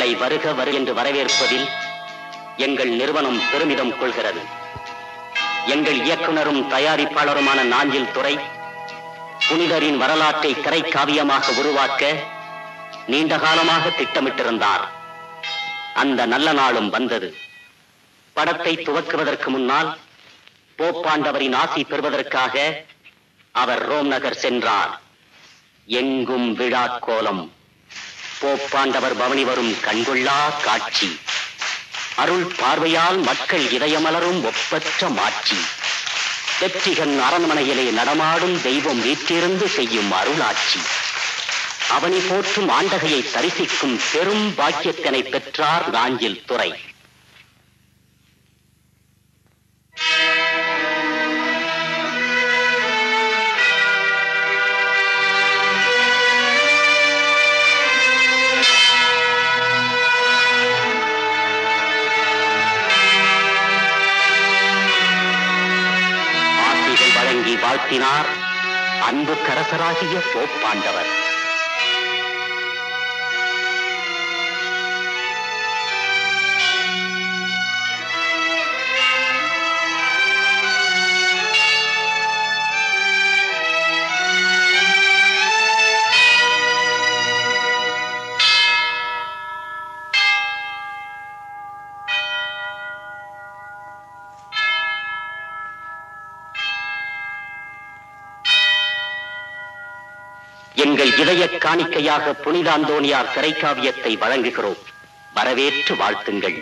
உங்களை வருக வருக என்று வரவேற்பதில் எங்கள் நிறுவனம் பெருமிதம் கொள்கிறது எங்கள் இயக்குனரும் தயாரிப்பாளருமான நாஞ்சில் துறை புனிதரின் வரலாற்றை திரைக்காவியமாக உருவாக்க நீண்ட காலமாக திட்டமிட்டிருந்தார் அந்த நல்ல நாளும் வந்தது படத்தை துவக்குவதற்கு முன்னால் போப்பாண்டவரின் ஆசி பெறுவதற்காக அவர் ரோம் நகர் சென்றார் எங்கும் விழா கோலம் போப்பாண்டவர் பவனி வரும் கண்கொள்ளா காட்சி அருள் பார்வையால் மக்கள் இதயமலரும் ஒப்பற்ற மாட்சி வெற்றிகன் அரண்மனையிலே நடமாடும் தெய்வம் வீற்றிருந்து செய்யும் அருளாட்சி அவனி போற்றும் ஆண்டகையை தரிசிக்கும் பெரும் பாக்கியத்தினை பெற்றார் நாஞ்சில் துறை ஆசிகள் வழங்கி வாழ்த்தினார் அன்பு கரசராகிய போப்பாண்டவர் எங்கள் இதய காணிக்கையாக புனித அந்தோனியார் திரைக்காவியத்தை வழங்குகிறோம் வரவேற்று வாழ்த்துங்கள்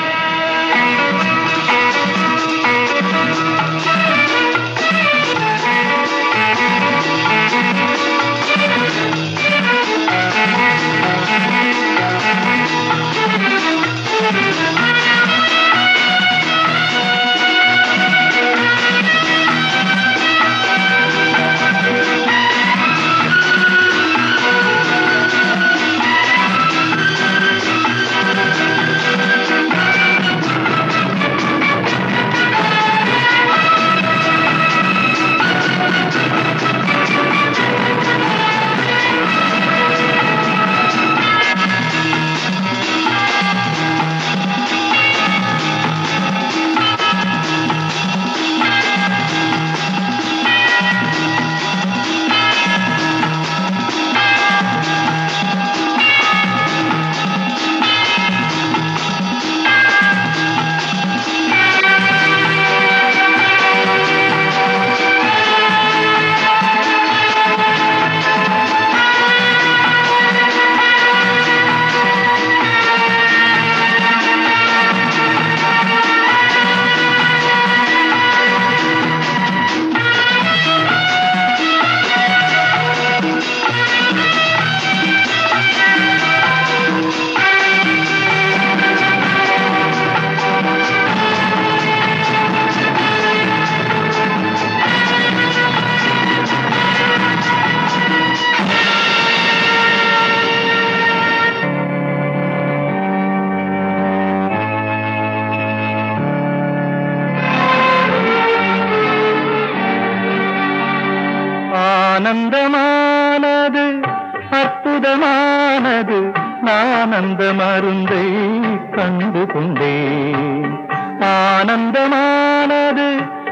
ஆனந்தமானது அற்புதமானது நான் அந்த மருந்தை கண்டு கொண்டேன் ஆனந்தமானது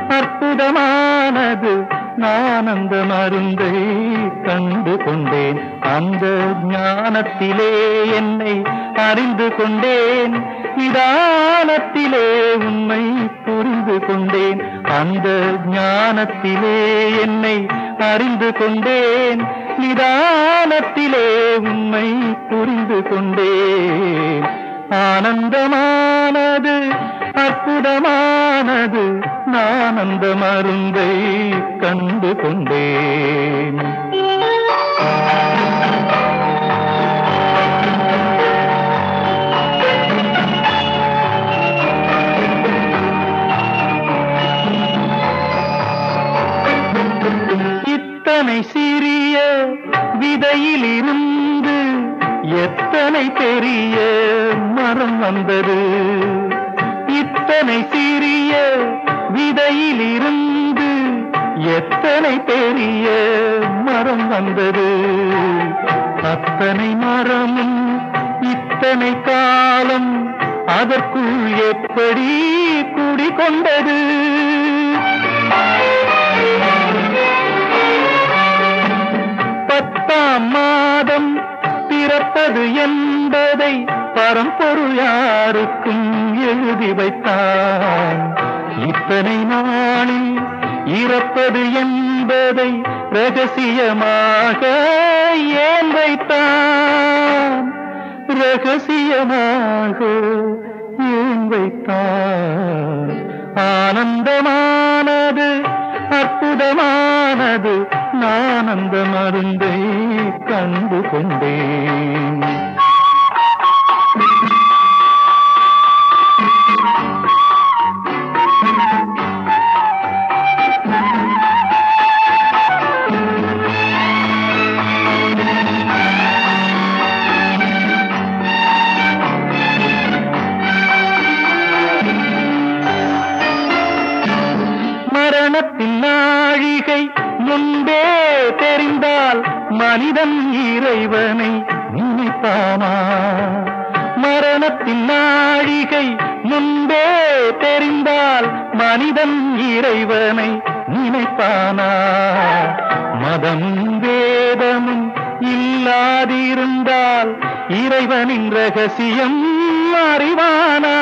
அற்புதமானது நான் அந்த மருந்தை கண்டு கொண்டேன் அந்த ஞானத்திலே என்னை அறிந்து கொண்டேன் நிதானத்திலே உண்மை புரிந்து கொண்டேன் அந்த ஞானத்திலே என்னை அறிந்து கொண்டேன் நிதானத்திலே உண்மை புரிந்து கொண்டேன் ஆனந்தமானது அற்புதமானது நான் அந்த மருந்தை கண்டு கொண்டேன் இத்தனை சிறிய விதையிலிருந்து எத்தனை பெரிய மரம் வந்தது இத்தனை சிறிய விதையிலிருந்து எத்தனை பெரிய மரம் வந்தது அத்தனை மரமும் இத்தனை இத்தனை காலம் அதற்குள் எப்படி குடிகொண்டது பத்தாம் மாதம் பிறப்பது என்பதை பரம்பொருள் யாருக்கும் எழுதி வைத்தான் இத்தனை நாளில் இறப்பது என்பதை ரகசியமாக ஏன் வைத்தான் ரகசியமாக ஏன் வைத்தான் ஆனந்தமானது அற்புதமானது நான் அந்த மருந்தை கண்டு கொண்டேன் மரணத்தின் நாழிகை முன்பே தெரிந்தால் மனிதன் இறைவனை நினைப்பானா மரணத்தின் நாழிகை முன்பே தெரிந்தால் மனிதன் இறைவனை நினைப்பானா மதமும் வேதமும் இல்லாதிருந்தால் இறைவனின் ரகசியம் அறிவானா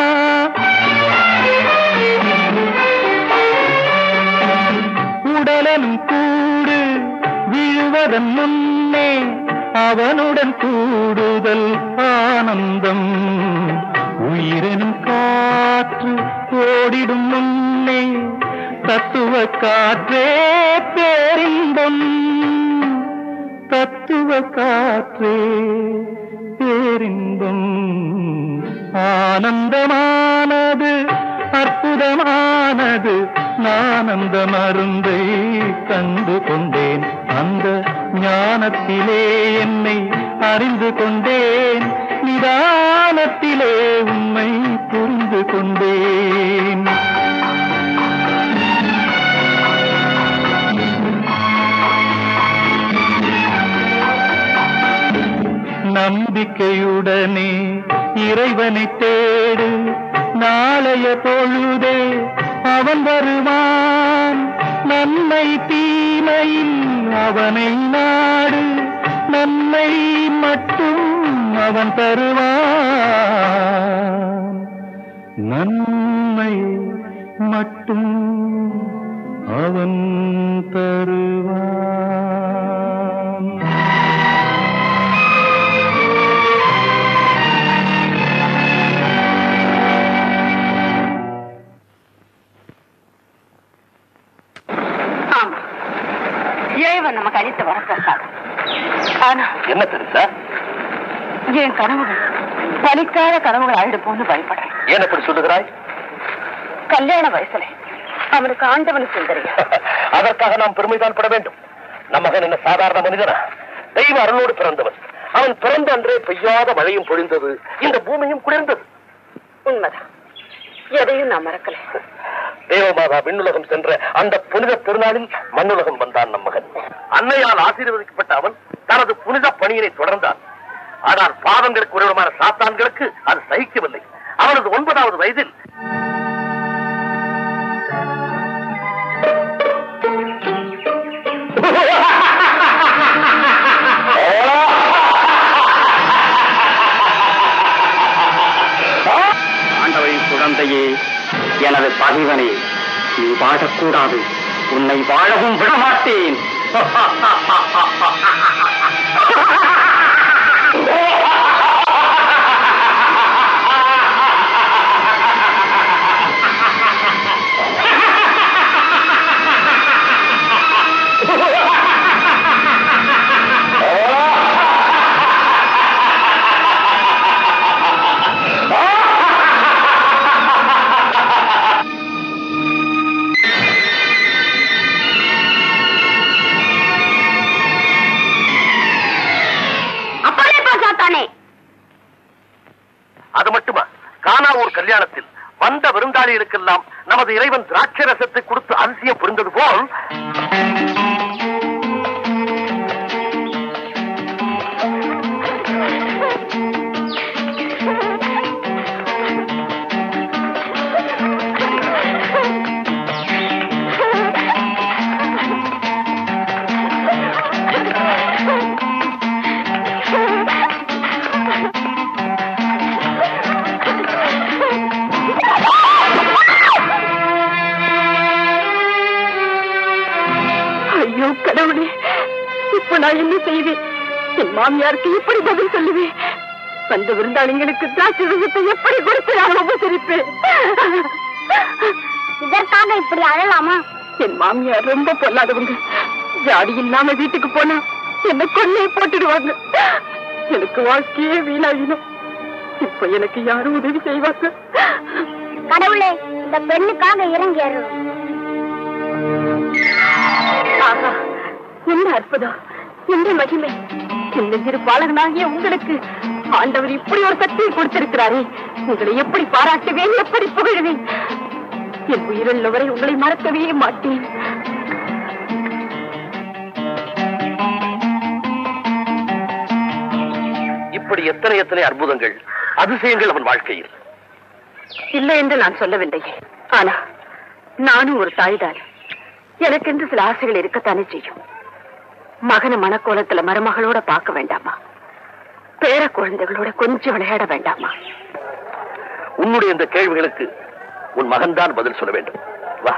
உடலனும் கூடு விழுவதன் முன்னே அவனுடன் கூடுதல் ஆனந்தம் உயிரெனும் காற்று ஓடிடும் முன்னே தத்துவ காற்றே பேரின்பம் தத்துவ காற்றே பேரின்பம் ஆனந்தமானது அற்புதமானது நான் அந்த மருந்தை கண்டு கொண்டேன் அந்த ஞானத்திலே என்னை அறிந்து கொண்டேன் நிதானத்திலே உண்மை புரிந்து கொண்டேன் நம்பிக்கையுடனே இறைவனை தேடு நாளைய பொழுதே அவன் வருவான் நன்மை தீமையில் அவனை நாடு நன்மை மட்டும் அவன் தருவான் நன்மை மட்டும் அவன் தருவான் ஆமா இறைவன் நமக்கு அளித்த வரப்பிரசாதம் ஆனா என்ன தெரியுதா என் கனவுகள் பலிக்காத கனவுகள் ஆயிடு போன்னு பயப்படுறேன் ஏன் அப்படி சொல்லுகிறாய் கல்யாண வயசுல அவனுக்கு ஆண்டவனுக்கு தெரியும் அதற்காக நாம் பெருமைதான் பட வேண்டும் நம்ம மகன் என்ன சாதாரண மனிதனா தெய்வ அருளோடு பிறந்தவன் அவன் பிறந்த அன்றே பெய்யாத மழையும் பொழிந்தது இந்த பூமியும் குளிர்ந்தது உண்மைதான் எதையும் நான் மறக்கல தேவமாதா விண்ணுலகம் சென்ற அந்த புனித திருநாளில் மண்ணுலகம் வந்தான் நம் மகன் அன்னையால் ஆசீர்வதிக்கப்பட்ட அவன் தனது புனித பணியினை தொடர்ந்தான் ஆனால் பாவங்களுக்கு உறவிடமான சாத்தான்களுக்கு அது சகிக்கவில்லை அவனது ஒன்பதாவது வயதில் ஆண்டவரின் குழந்தையே எனது பகைவனே நீ வாழக்கூடாது உன்னை வாழவும் விடமாட்டேன் அப்படியே சாத்தானே அது மட்டுமா கானாவூர் கல்யாணத்தில் வந்த விருந்தாளிகளுக்கெல்லாம் நமது இறைவன் திராட்சை ரசத்தை கொடுத்து அதிசயம் புரிந்தது போல் நான் என்ன செய்வேன் என் மாமியாருக்கு எப்படி பதில் சொல்லுவேன் வந்த விருந்தாளிங்களுக்கு திராட்சை ரசத்தை எப்படி கொடுத்து நான் உபசரிப்பேன் இதற்காக இப்படி அழலாமா என் மாமியார் ரொம்ப பொல்லாதவங்க ஜாடி இல்லாம வீட்டுக்கு போனா என்ன கொன்னே போட்டுடுவாங்க எனக்கு வாழ்க்கையே வீணாகிடும் இப்ப எனக்கு யாரும் உதவி செய்வாங்க கடவுளே இந்த பெண்ணுக்காக இறங்கி அருளும் ஆஹா, என்ன அற்புதம் என்ன மகிமை இந்த சிறு பாலகனாகிய உங்களுக்கு ஆண்டவர் இப்படி ஒரு சக்தியை கொடுத்திருக்கிறாரே உங்களை எப்படி பாராட்டுவேன் எப்படி புகழுவேன் என் உயிருள்ளவரை உங்களை மறக்கவே மாட்டேன் இப்படி எத்தனை எத்தனை அற்புதங்கள் அதிசயங்கள் அவன் வாழ்க்கையில் இல்லை என்று நான் சொல்லவில்லை ஆனா நானும் ஒரு தாய்தான் எனக்கென்று சில ஆசைகள் இருக்கத்தானே செய்யும் மகனை மனக்கோலத்துல மருமகளோட பார்க்க வேண்டாமா பேர குழந்தைகளோட கொஞ்சம் விளையாட வேண்டாமா உன்னுடைய இந்த கேள்விகளுக்கு உன் மகன்தான் பதில் சொல்ல வேண்டும் வா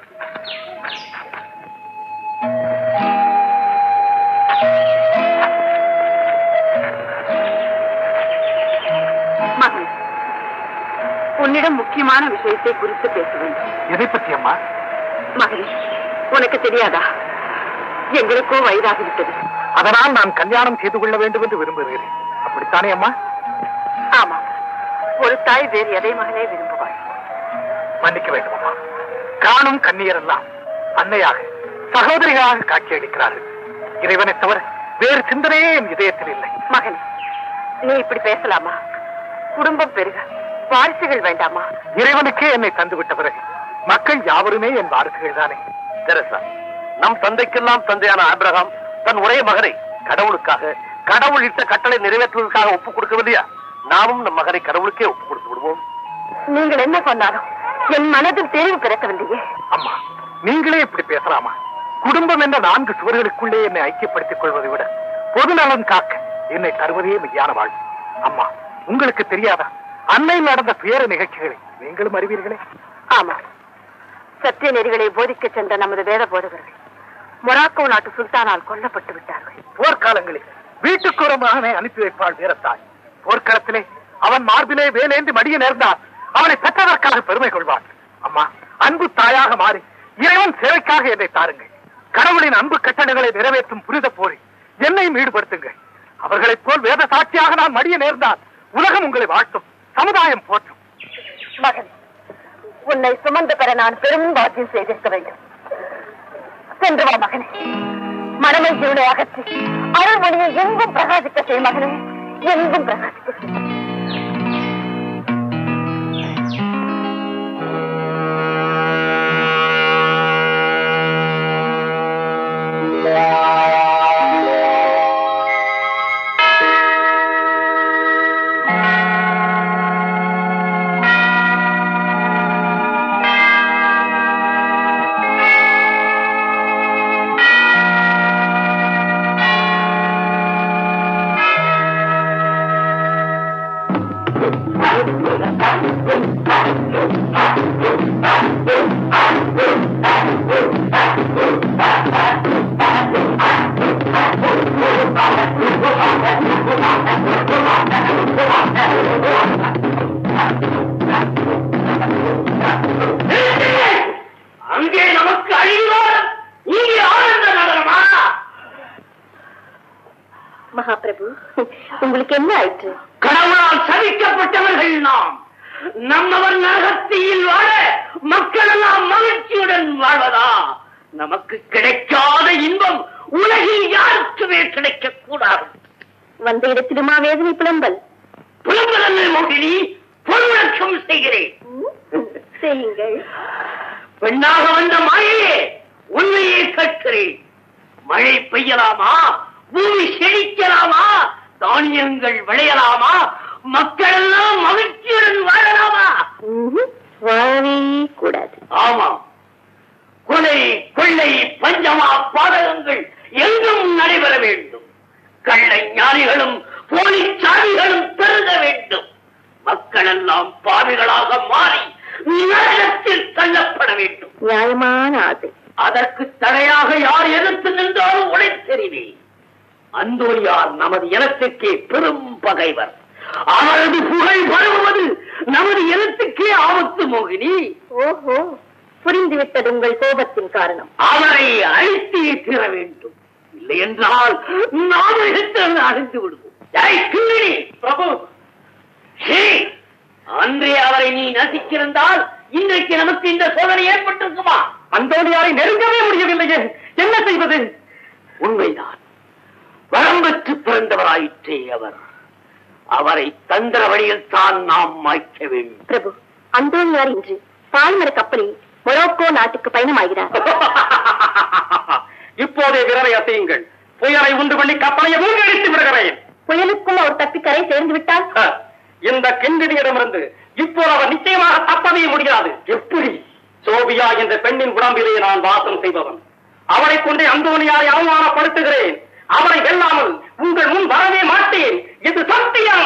மகன் உன்னிடம் முக்கியமான விஷயத்தை குறித்து பேச வேண்டும் எதை பற்றி அம்மா மகனே உனக்கு தெரியாதா எங்களுக்கோ வயதாகிவிட்டது அதனால் நான் கல்யாணம் செய்து கொள்ள வேண்டும் என்று விரும்புகிறேன் அப்படித்தானே அம்மா ஆமா ஒரு தாய் வேறு எதை மகனே விரும்புவாள் மன்னிக்க வேண்டும் அம்மா காணும் கண்ணியர் எல்லாம் அன்னையாக சகோதரிகளாக காட்சியளிக்கிறார்கள் இறைவனை தவிர வேறு சிந்தனையே என் இதயத்தில் இல்லை மகனே நீ இப்படி பேசலாமா குடும்பம் பெருக வாரிசுகள் வேண்டாமா இறைவனுக்கே என்னை தந்துவிட்ட பிறகு மக்கள் யாவருமே என் வாரிசுகள் தானே தெரசா நம் தந்தைக்கெல்லாம் தந்தையான ஆபிரகாம் தன் ஒரே மகனை கடவுளுக்காக கடவுள் இட்ட கட்டளை நிறைவேற்றுவதற்காக ஒப்புக் கொடுக்கவில்லையா நாமும் நம் மகனை கடவுளுக்கே ஒப்புக் கொடுத்து விடுவோம் நீங்கள் என்ன சொன்னாலும் என் மனதில் தெளிவு பிறக்கவில்லையே அம்மா நீங்களே இப்படி பேசலாமா குடும்பம் என்ற நான்கு சுவர்களுக்குள்ளே என்னை ஐக்கியப்படுத்திக் கொள்வதை விட பொது நலன் காக்க என்னை தருவதே மெய்யான வாழ்வு அம்மா உங்களுக்கு தெரியாதா அன்னையில் நடந்த பேர நிகழ்ச்சிகளை நீங்களும் அறிவீர்களே ஆமா சத்திய நெறிகளை போதிக்க சென்ற நமது வேத போதகர்கள் மொராக்கோ நாட்டு சுல்தானால் கொல்லப்பட்டு விட்டார்கள் போர்க்காலங்களில் வீட்டுக்கு ஒரு மகனை அனுப்பி வைப்பாள் வீரத்தாய் போர்க்களத்திலே அவன் மார்பிலே வேலேந்து மடிய நேர்ந்தால் அவனை பெற்றதற்காக பெருமை கொள்வாள் அம்மா அன்பு தாயாக மாறி இறைவன் சேவைக்காக என்னை தாருங்கள் கடவுளின் அன்பு கட்டளைகளை நிறைவேற்றும் புனித போரில் என்னையும் ஈடுபடுத்துங்கள் அவர்களைப் போல் வேத சாட்சியாக நான் மடிய நேர்ந்தால் உலகம் உங்களை வாழ்த்தும் சமுதாயம் போற்றும் மகன் உன்னை சுமந்து பெற நான் பெரும் பாக்கியம் செய்திருக்க வேண்டும் சென்று வா மகனே மனமை ஜீவனை அகற்றி அருள்மொழியை எங்கும் பிரகாசிக்க செய் மகனே எங்கும் பிரகாசிக்க செய் அங்கே நமக்கு அழிவாரம் இங்கே ஆனந்த நகரமா மகாபிரபு உங்களுக்கு என்ன ஆயிற்று கடவுளால் சதிக்கப்பட்டவர்கள் நாம் நம்மவர் நரகத்தியில் வாழ மக்கள் எல்லாம் மகிழ்ச்சியுடன் வாழ்வதா நமக்கு கிடைக்காத இன்பம் உலகில் யாருக்குமே கிடைக்க கூடாது வந்த இடத்திலுமா வேதனை புலம்பல் புலம்பலன்மை மோகினி பொருளக்கம் செய்கிறேன் செய்யுங்கள் பெண்ணாக வந்த மாயையே உண்மையை கேட்கிறேன் மழை பெய்யலாமா பூமி செழிக்கலாமா தானியங்கள் விளையலாமா மக்கள் எல்லாம் மகிழ்ச்சியுடன் வாழலாமா வாழவே கூடாது ஆமாம் கொலை கொள்ளை பஞ்சமா பாதகங்கள் எங்கும் நடைபெற வேண்டும் கள்ளை ஞானிகளும் போலி சாமிகளும் பெருக வேண்டும் மக்கள் எல்லாம் பாவிகளாக மாறி நரகத்தில் தள்ளப்பட வேண்டும் நியாயமான ஆசை அதற்கு தடையாக யார் எதிர்த்து நின்றாலும் உழைத்தெறிவேன் அந்தோனியார் நமது இனத்துக்கே பெரும் பகைவர் அவரது புகழ் பரவுவது நமது இனத்துக்கே ஆபத்து மோகினி ஓஹோ புரிந்துவிட்டது உங்கள் கோபத்தின் காரணம் அவரை அழித்தே தீர வேண்டும் இல்லை என்றால் நாம் எடுத்து அழிந்து விடுவோம் ஏய், கிங்கிணி! பிரபு ஹே! அன்றே அவரை நீ நசித்திருந்தால் இன்றைக்கு நமக்கு இந்த சோதனை ஏற்பட்டிருக்குமா அந்தோனியாரை நெருங்கவே முடியவில்லையே என்ன செய்வது உண்மைதான் வரம் பெற்று பிறந்தவராயிற்றே அவர் அவரை தந்திர வழியில் தான் நாம் மாய்க்க வேண்டும் பிரபு அந்தோனியார் இன்று பாய்மர கப்பலில் மொரோக்கோ நாட்டுக்கு பயணமாகிறார் இப்போதே விரலை அசையுங்கள் புயலை உண்டு பண்ணி கப்பலையை மூழ்கடித்து விடுகிறேன் புயலுக்கும் அவர் தப்பிக்கரை சேர்ந்து விட்டால் ஹ, இந்த கிண்டினியிடமிருந்து இப்போது அவர் நிச்சயமாக தப்பவே முடியாது எப்படி சோபியா என்ற பெண்ணின் உடம்பிலே நான் வாசம் செய்பவன் அவரை கொண்டே அந்தோனியாரை அவமானப்படுத்துகிறேன் அவரை வெல்லாமல் உங்கள் முன் வரவே மாட்டேன் இது சத்தியம்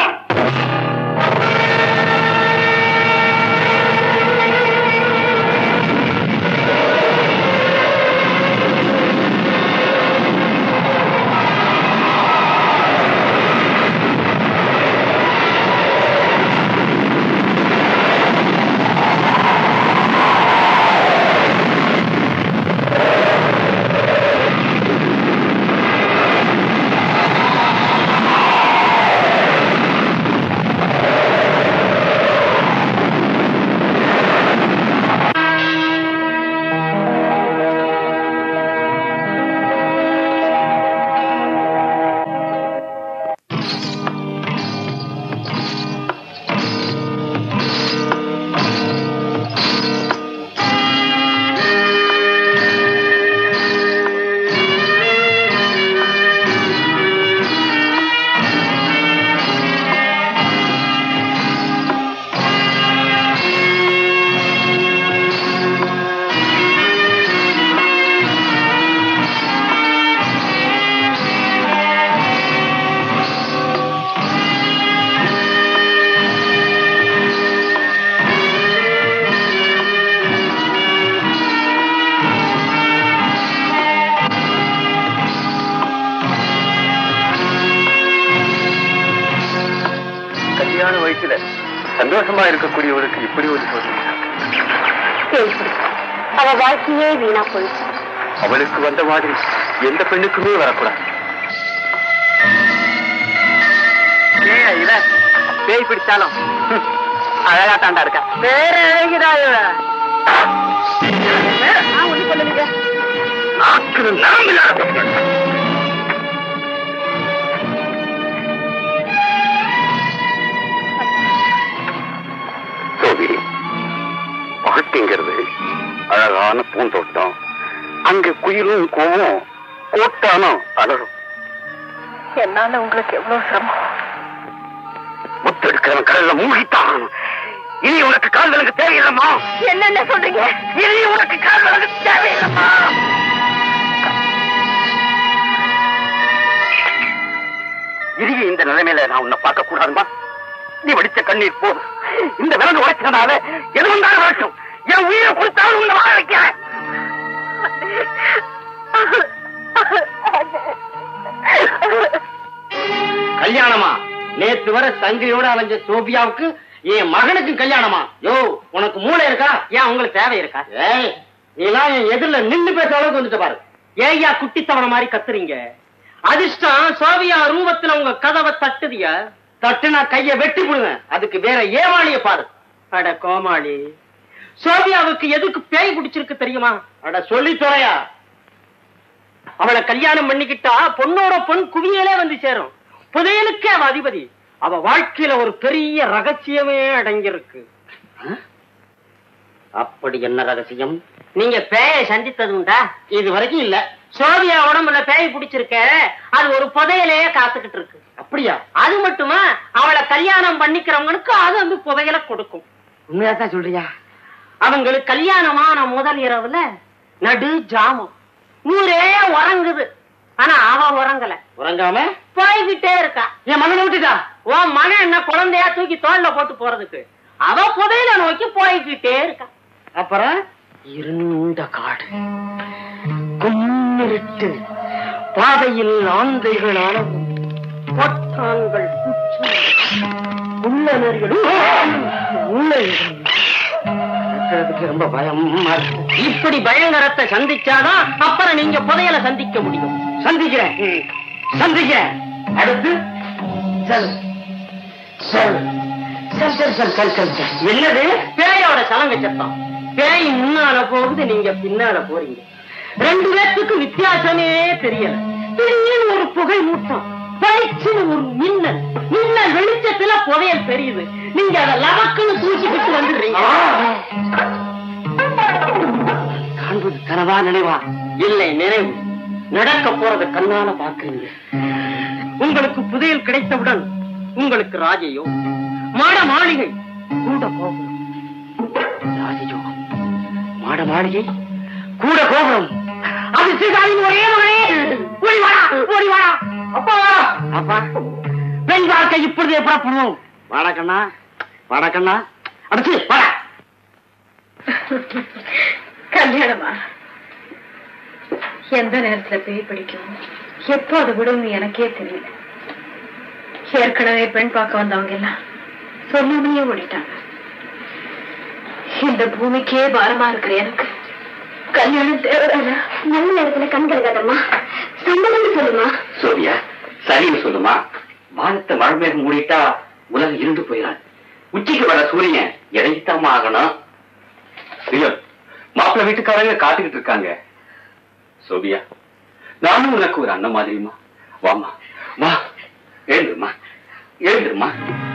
கல்யாண வயசுல சந்தோஷமா இருக்கக்கூடியவருக்கு இப்படி ஒரு சோதனை கேள்வி அவ வாழ்க்கையே வீணா போயிடுச்சு அவளுக்கு வந்த மாதிரி எந்த பெண்ணுக்குமே வரக்கூடாது இத பேய் பிடிச்சாலும் அழகா தாண்டா இருக்கா வேற அழகுதா நான் ஒண்ணு சொல்லுங்க நாக்கு நரம்பில்லாத பெண்கள். சோபி வாழ்க்கைங்கிறது அழகான பூந்தோட்டம் அங்க குயிலும் கோவும் கோட்டானும் அலரும் என்னால உங்களுக்கு எவ்வளவு சிரமம் முத்தெடுக்கிறவன் கடல்ல மூழ்கித்தான் இனி உனக்கு கால்களுக்கு தேவையில்லம்மா என்னென்ன சொல்றீங்க இனி உனக்கு கால்களுக்கு தேவையில்லம்மா இனிய இந்த நிலைமையில நான் உன்னை பார்க்க கூடாதுமா நீ வடிச்ச கண்ணீர் போ இந்த விலங்கு உழைச்சதுனால எது வந்தாலும் வரட்டும் என் உயிரை கொடுத்தாலும் உன்னை வாழ வைக்கிறேன் கல்யாணமா நேத்து வர சங்கையோட அலைஞ்ச சோபியாவுக்கு என் மகனுக்கு கல்யாணமா யோ உனக்கு மூளை இருக்கா ஏன் உங்களுக்கு தேவை இருக்கா ஏய் நீலாம் என் எதிரில நின்னு பேச அளவுக்கு வந்துட்டு பாரு ஏய்யா குட்டித்தவன மாதிரி கத்துறீங்க அதிர்ஷ்டம் சோபியா ரூபத்துல உங்க கதவை தட்டுதியா தட்டுனா கைய வெட்டி விடுவேன் அதுக்கு வேற ஏமாளிய பாரு அட கோமாளி சோபியாவுக்கு எதுக்கு பேய் பிடிச்சிருக்கு தெரியுமா அட சொல்லி தொலையா அவளை கல்யாணம் பண்ணிக்கிட்டா பொண்ணோட பொன் குவியலே வந்து சேரும் புதையலுக்கே அவ அதிபதி அவ வாழ்க்கையில ஒரு பெரிய ரகசியமே அடங்கியிருக்கு அப்படி என்ன ரகசியம் நீங்க பேயை சந்தித்தது உண்டா இது வரைக்கும் இல்ல சோவியா உடம்புல பேய் பிடிச்சிருக்க அது ஒரு புதையலையே காத்துக்கிட்டு இருக்கு அப்படியா அது மட்டுமா அவளை கல்யாணம் பண்ணிக்கிறவங்களுக்கு அது வந்து புதையலை கொடுக்கும் உண்மையாதான் சொல்றியா அவங்களுக்கு கல்யாணமான முதல் இரவுல நடு ஜாமம் ஊரே உறங்குது ஆனா அவ உறங்கல உறங்காம போய்கிட்டே இருக்கா என் மகனை விட்டுட்டா உன் மகன் என்ன குழந்தையா தூக்கி தோல்ல போட்டு போறதுக்கு அவ புதையில நோக்கி போய்கிட்டே இருக்கா அப்புறம் இருண்ட காடு கும்மிருட்டு பாதையில் ஆந்தைகளான பட்டான்கள் உள்ளனர்கள் உள்ளனர்கள் கேட்கறதுக்கு ரொம்ப பயமா இருக்கு. இப்படி பயங்கரத்தை சந்திச்சாதான் அப்புறம் நீங்க புதையல சந்திக்க முடியும் சந்திக்கிறேன் சந்திக்கிறேன் அடுத்து செல் செல் செல் செல் செல் செல் செல் செல் என்னது பேயோட சலங்க சத்தம் பேய் முன்னால போகுது நீங்க பின்னால போறீங்க ரெண்டு பேர்த்துக்கும் வித்தியாசமே தெரியல திடீர்னு ஒரு புகை மூட்டம் பளிச்சுன்னு ஒரு மின்னல் மின்னல் வெளிச்சத்துல புதையல் தெரியுது நீங்க அதை லவக்குன்னு தூக்கிக்கிட்டு வந்துடுறீங்க காண்பது கனவா நினைவா இல்லை நினைவு நடக்க போறத கண்ணால பாக்குறீங்க உங்களுக்கு புதையல் கிடைத்தவுடன் உங்களுக்கு ராஜயோகம் மாட மாளிகை கூட கோபுரம் ராஜயோகம் மாட மாளிகை கூட கோபுரம் அது சீதாவின் ஒரே மகனே ஓடி வாடா ஓடி வாடா அப்பா அப்பா பெண் வாழ்க்கை இப்பொழுதே புறப்படுவோம் வாடா கண்ணா வாடா கண்ணா அடிச்சு வாடா கல்யாணமா எந்த நேரத்துல பேய் பிடிக்கும் எப்போ அது விடும் எனக்கே தெரியல ஏற்கனவே பெண் பார்க்க வந்தவங்க எல்லாம் சொல்லாமையே ஓடிட்டாங்க இந்த பூமிக்கே பாரமா இருக்கிற எனக்கு கல்யாணம் தேவைதானா நல்ல நேரத்துல கண் கலகாதம்மா சம்பளம் சொல்லுமா சோபியா சரின்னு சொல்லுமா வானத்தை மழை மேகம் மூடிட்டா உலகம் இருந்து போயிடாது உச்சிக்கு வர சூரியன் இறங்கித்தாம ஆகணும் ஐயோ மாப்பிள்ளை வீட்டுக்காரங்க காத்துக்கிட்டு இருக்காங்க சோபியா நானும் உனக்கு ஒரு அண்ணன் மாதிரிமா வாமா வா எழுந்துருமா எழுந்துருமா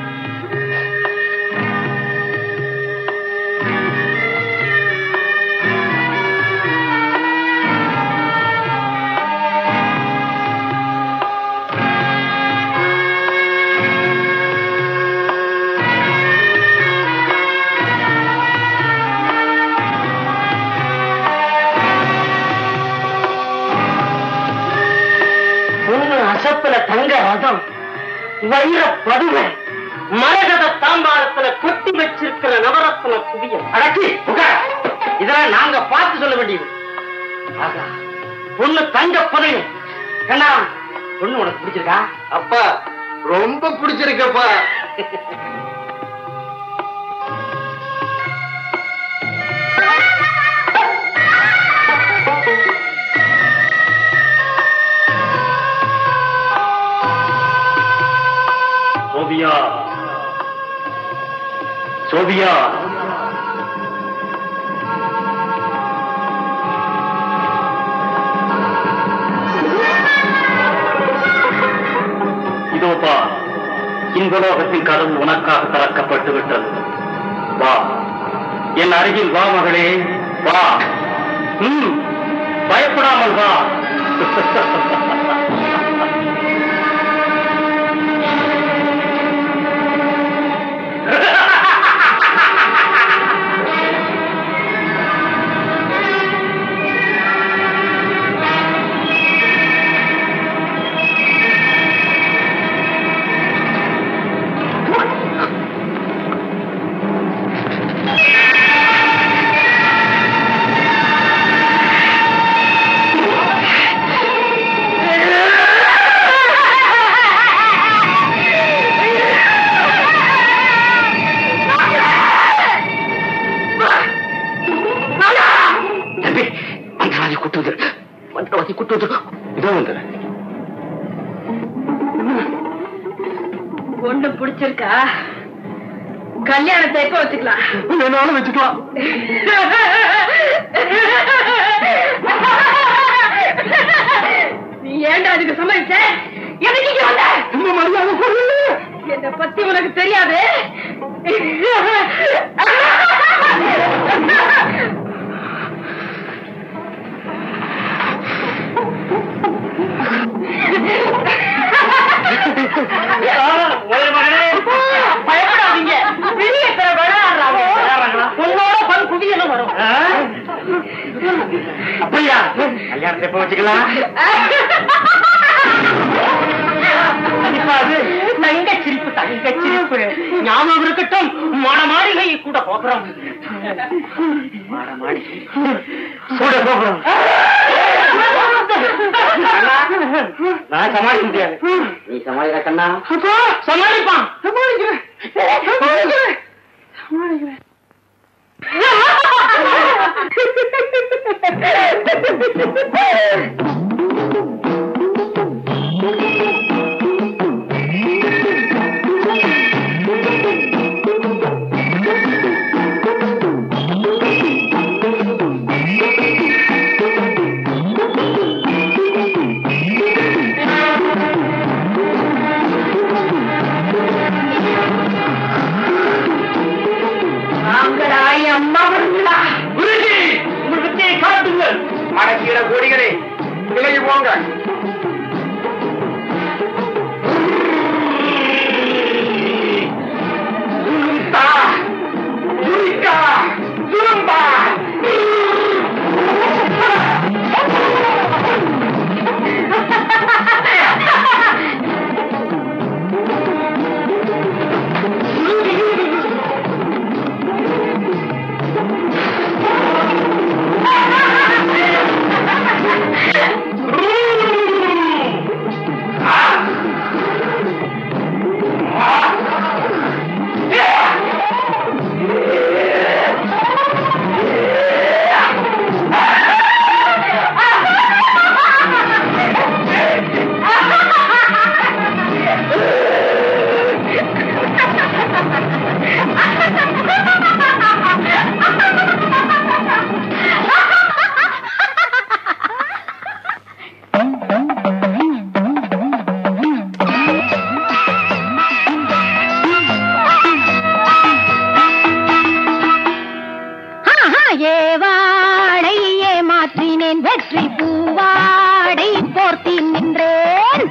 பொண்ணு அசப்புல தங்க ரதம் வைர பதுவை மரகத தாம்பாளத்துல கொட்டி வச்சிருக்கிற நவரத்ன குவியம் அடக்கி உட்கார் இதெல்லாம் நாங்க பார்த்து சொல்ல வேண்டியது ஆகா, பொண்ணு தங்க புதையும் கண்ணா பொண்ணு உனக்கு பிடிச்சிருக்கா அப்பா ரொம்ப பிடிச்சிருக்கப்பா சோபியா சோபியா இதோ பா இன்பலோகத்தின் கதவு உனக்காக திறக்கப்பட்டு விட்டது வா என் அருகில் வா மகளே வா ம், பயப்படாமல் வா தம்பி மந்திரவாதி கூட்டு வந்து மந்திரவாதி கூட்டு வந்து இதோ வந்து ஒண்ணு பிடிச்சிருக்கா கல்யாணத்தை எப்ப வச்சுக்கலாம் வேணாலும் வச்சுக்கலாம் நீ ஏன்டா அதுக்கு சம்மதிச்ச எதுக்கு இங்க வந்த இந்த மரியாதை சொல்லு என்னை பத்தி உனக்கு தெரியாது பயப்படாதீங்க வெளியே பிற விளையாடுறாங்க உன்னோட பல் குவியலும் வரும் அப்படியா கல்யாணத்தை எப்ப வச்சுக்கலாம் இப்ப அது தங்க சிரிப்பு தங்க சிரிப்பு ஞாபகம் இருக்கட்டும் மாட மாளிகை கூட போகிறோம் மாட மாளிகை கூட போகிறோம் கண்ணா, நான் சமாளிக்க முடியாது நீ சமாளிக்க கண்ணா சமாளிப்பான் சமாளிக்கிறேன் சமாளிக்கிறேன் சமாளிக்கிறேன் குருஜி உங்கள் வித்தையை காட்டுங்கள் மடக்கிட கோடிகளே விலகி போங்க சுரும்பா சுருக்கா சுரும்பா ஏவாடை ஏமாற்றினேன் வெற்றி பூவாடை போர்த்தி நின்றேன்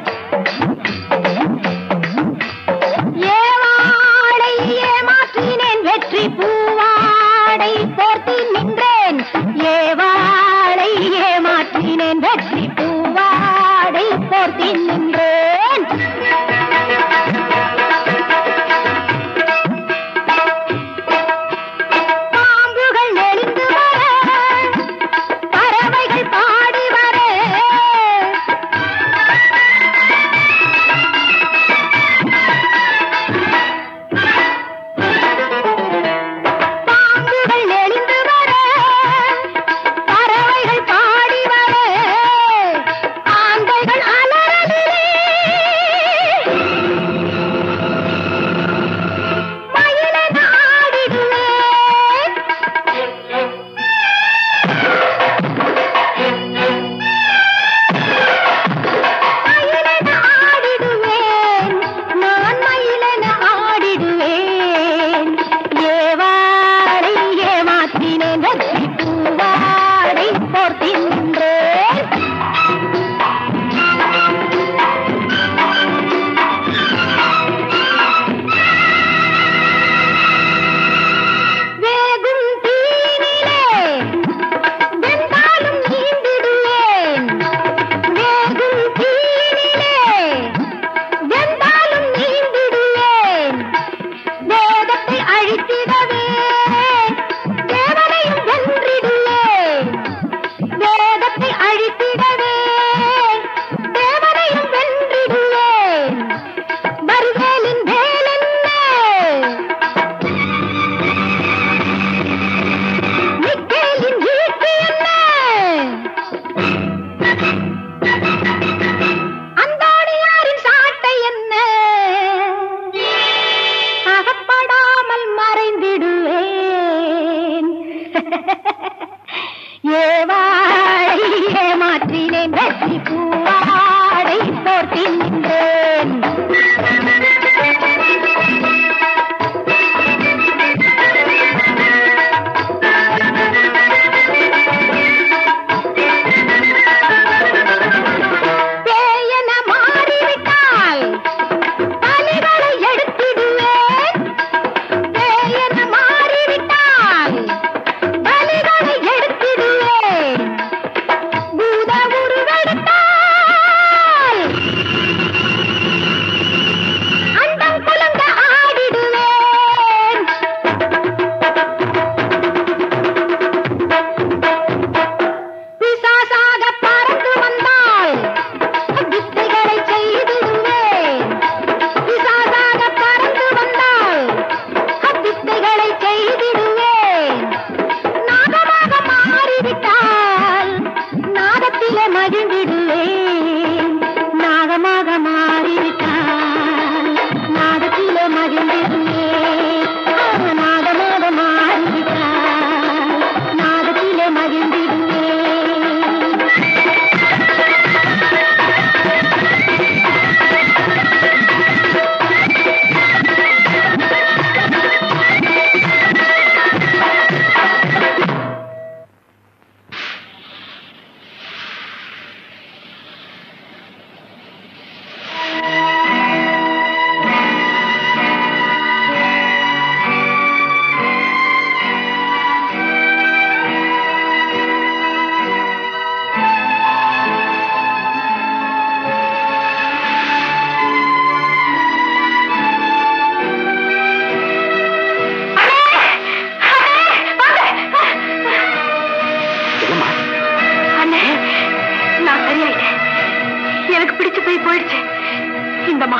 ஏவாடை ஏமாற்றினேன் வெற்றி பூவாடை போர்த்தி நின்றேன் ஏவாடை ஏமாற்றினேன் வெற்றி பூவாடை போர்த்தி நின்றேன் பாம்புகள் நெளிந்து வர பறவைகள் பாடி வர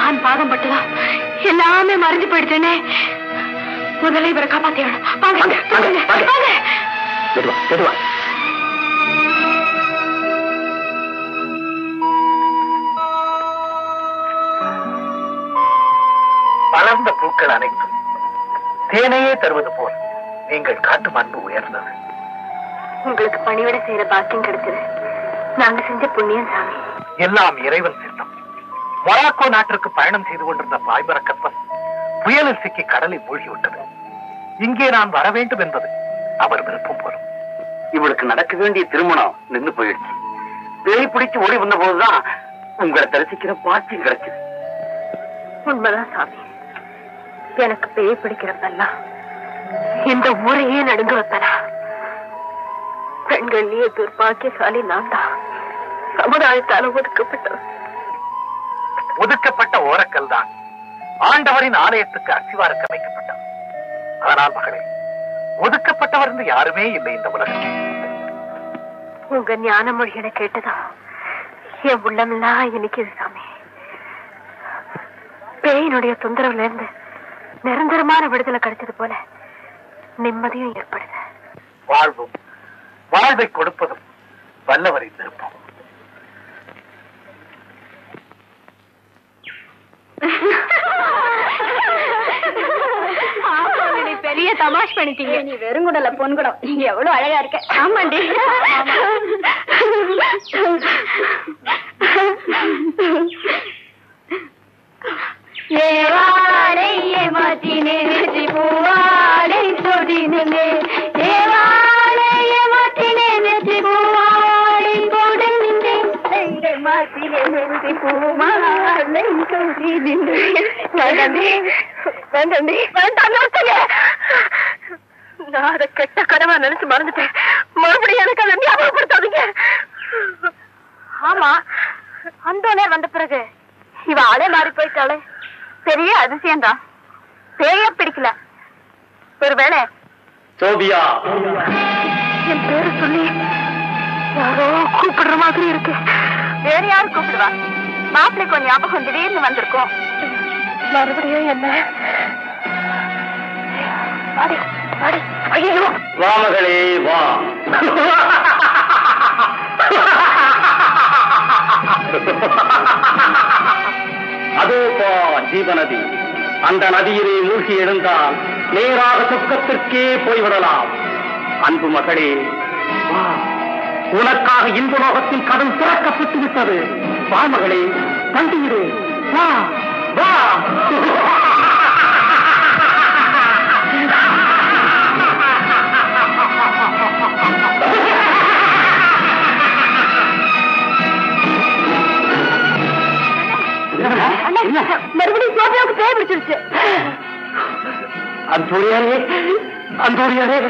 மகான் பாதம் பட்டுதான் எல்லாமே மறைஞ்சு போயிடுச்சேனே முதல்ல இவரை காப்பாத்தியாடும் வாங்க வாங்க, வாங்க, வாங்க. வாங்க மெதுவா மெதுவா மலர்ந்த பூக்கள் அனைத்தும் தேனையே தருவது போல் நீங்கள் காட்டும் அன்பு உயர்ந்தது உங்களுக்கு பணிவிட செய்யற பாக்கியம் கிடைச்சது நாங்க செஞ்ச புண்ணியம் சாமி எல்லாம் இறைவன் சித்தம் மொராக்கோ நாட்டிற்கு பயணம் செய்து கொண்டிருந்த பாய்மர கப்பல் புயலில் சிக்கி கடலில் மூழ்கிவிட்டது இங்கே நான் வர வேண்டும் என்பது அவர் விருப்பம் போலும் இவளுக்கு நடக்க வேண்டிய திருமணம் நின்னு போயிடுச்சு பேய் பிடிச்சு ஓடி வந்த போதுதான் உங்களை தரிசிக்கிற பாக்கியம் கிடைச்சது உண்மைதான் சாமி எனக்கு பேய் பிடிக்கிறப்பெல்லாம் இந்த ஊரையே நடுங்க வைப்பனா பெண்கள்லயே துர்பாக்கியசாலி நான் தான் சமுதாயத்தால ஒதுக்கப்பட்டவன் ஒதுக்கப்பட்ட ஓரக்கல் தான் ஆண்டவரின் ஆலயத்துக்கு அசிவாரக்கு அமைக்கப்பட்டார் ஆனால் மகளே ஒதுக்கப்பட்டவர் என்று யாருமே இல்லை இந்த உலகத்தில் உங்க ஞான மொழிகளை கேட்டதா என் உள்ளமெல்லாம் இனிக்குது சாமி பேயினுடைய தொந்தரவுல இருந்து நிரந்தரமான விடுதலை கிடைச்சது போல நிம்மதியும் ஏற்படுது வாழ்வும் வாழ்வை கொடுப்பதும் வல்லவரின் விருப்பம் பெரிய தமாஷ் பண்ணிட்டீங்க நீ வெறுங்குடல பொன்குடம் நீ எவ்வளவு அழகா இருக்க ஆமாண்டி ஏவாடை ஏமாத்தினே நெற்றி பூவாடை தொடினே ஏவாடை ஏமாத்தினே நெற்றி பூவாடை தொடினே ஏமாத்தினே நெற்றி பூவாடை தொடினே வேண்டாண்டி வேண்டாண்டி வேண்டாம் நிறுத்துங்க நான் அதை கெட்ட கனவா நினைச்சு மறந்துட்டேன் மறுபடியும் எனக்கு அதை ஞாபகப்படுத்தாதீங்க ஆமா அந்தோனே வந்த பிறகு இவ ஆளே மாறி போயிட்டாளே பெரிய அதிசயம்தான் பேய பிடிக்கல ஒருவேளை சோபியா என் பேரு சொல்லி யாரோ கூப்பிடுற மாதிரி இருக்கு வேற யாரு கூப்பிடுவா மாப்பிள்ளை கொஞ்சம் ஞாபகம் திடீர்னு வந்திருக்கும் மறுபடியும் என்ன வாடி, வாடி. ஐயோ வா மகளே வா அதோ பா ஜீவநதி அந்த நதியிலே மூழ்கி எழுந்தால் நேராக சொர்க்கத்திற்கே போய்விடலாம் அன்பு மகளே வா உனக்காக இன்ப லோகத்தின் கதவு திறக்கப்பட்டு விட்டது வா மகளே தண்டியிடு வா வா அண்ணா, மறுபடியும் சோபியாவுக்கு பேய் பிடிச்சிருச்சு அந்தோரியாரே அந்தோரியாரே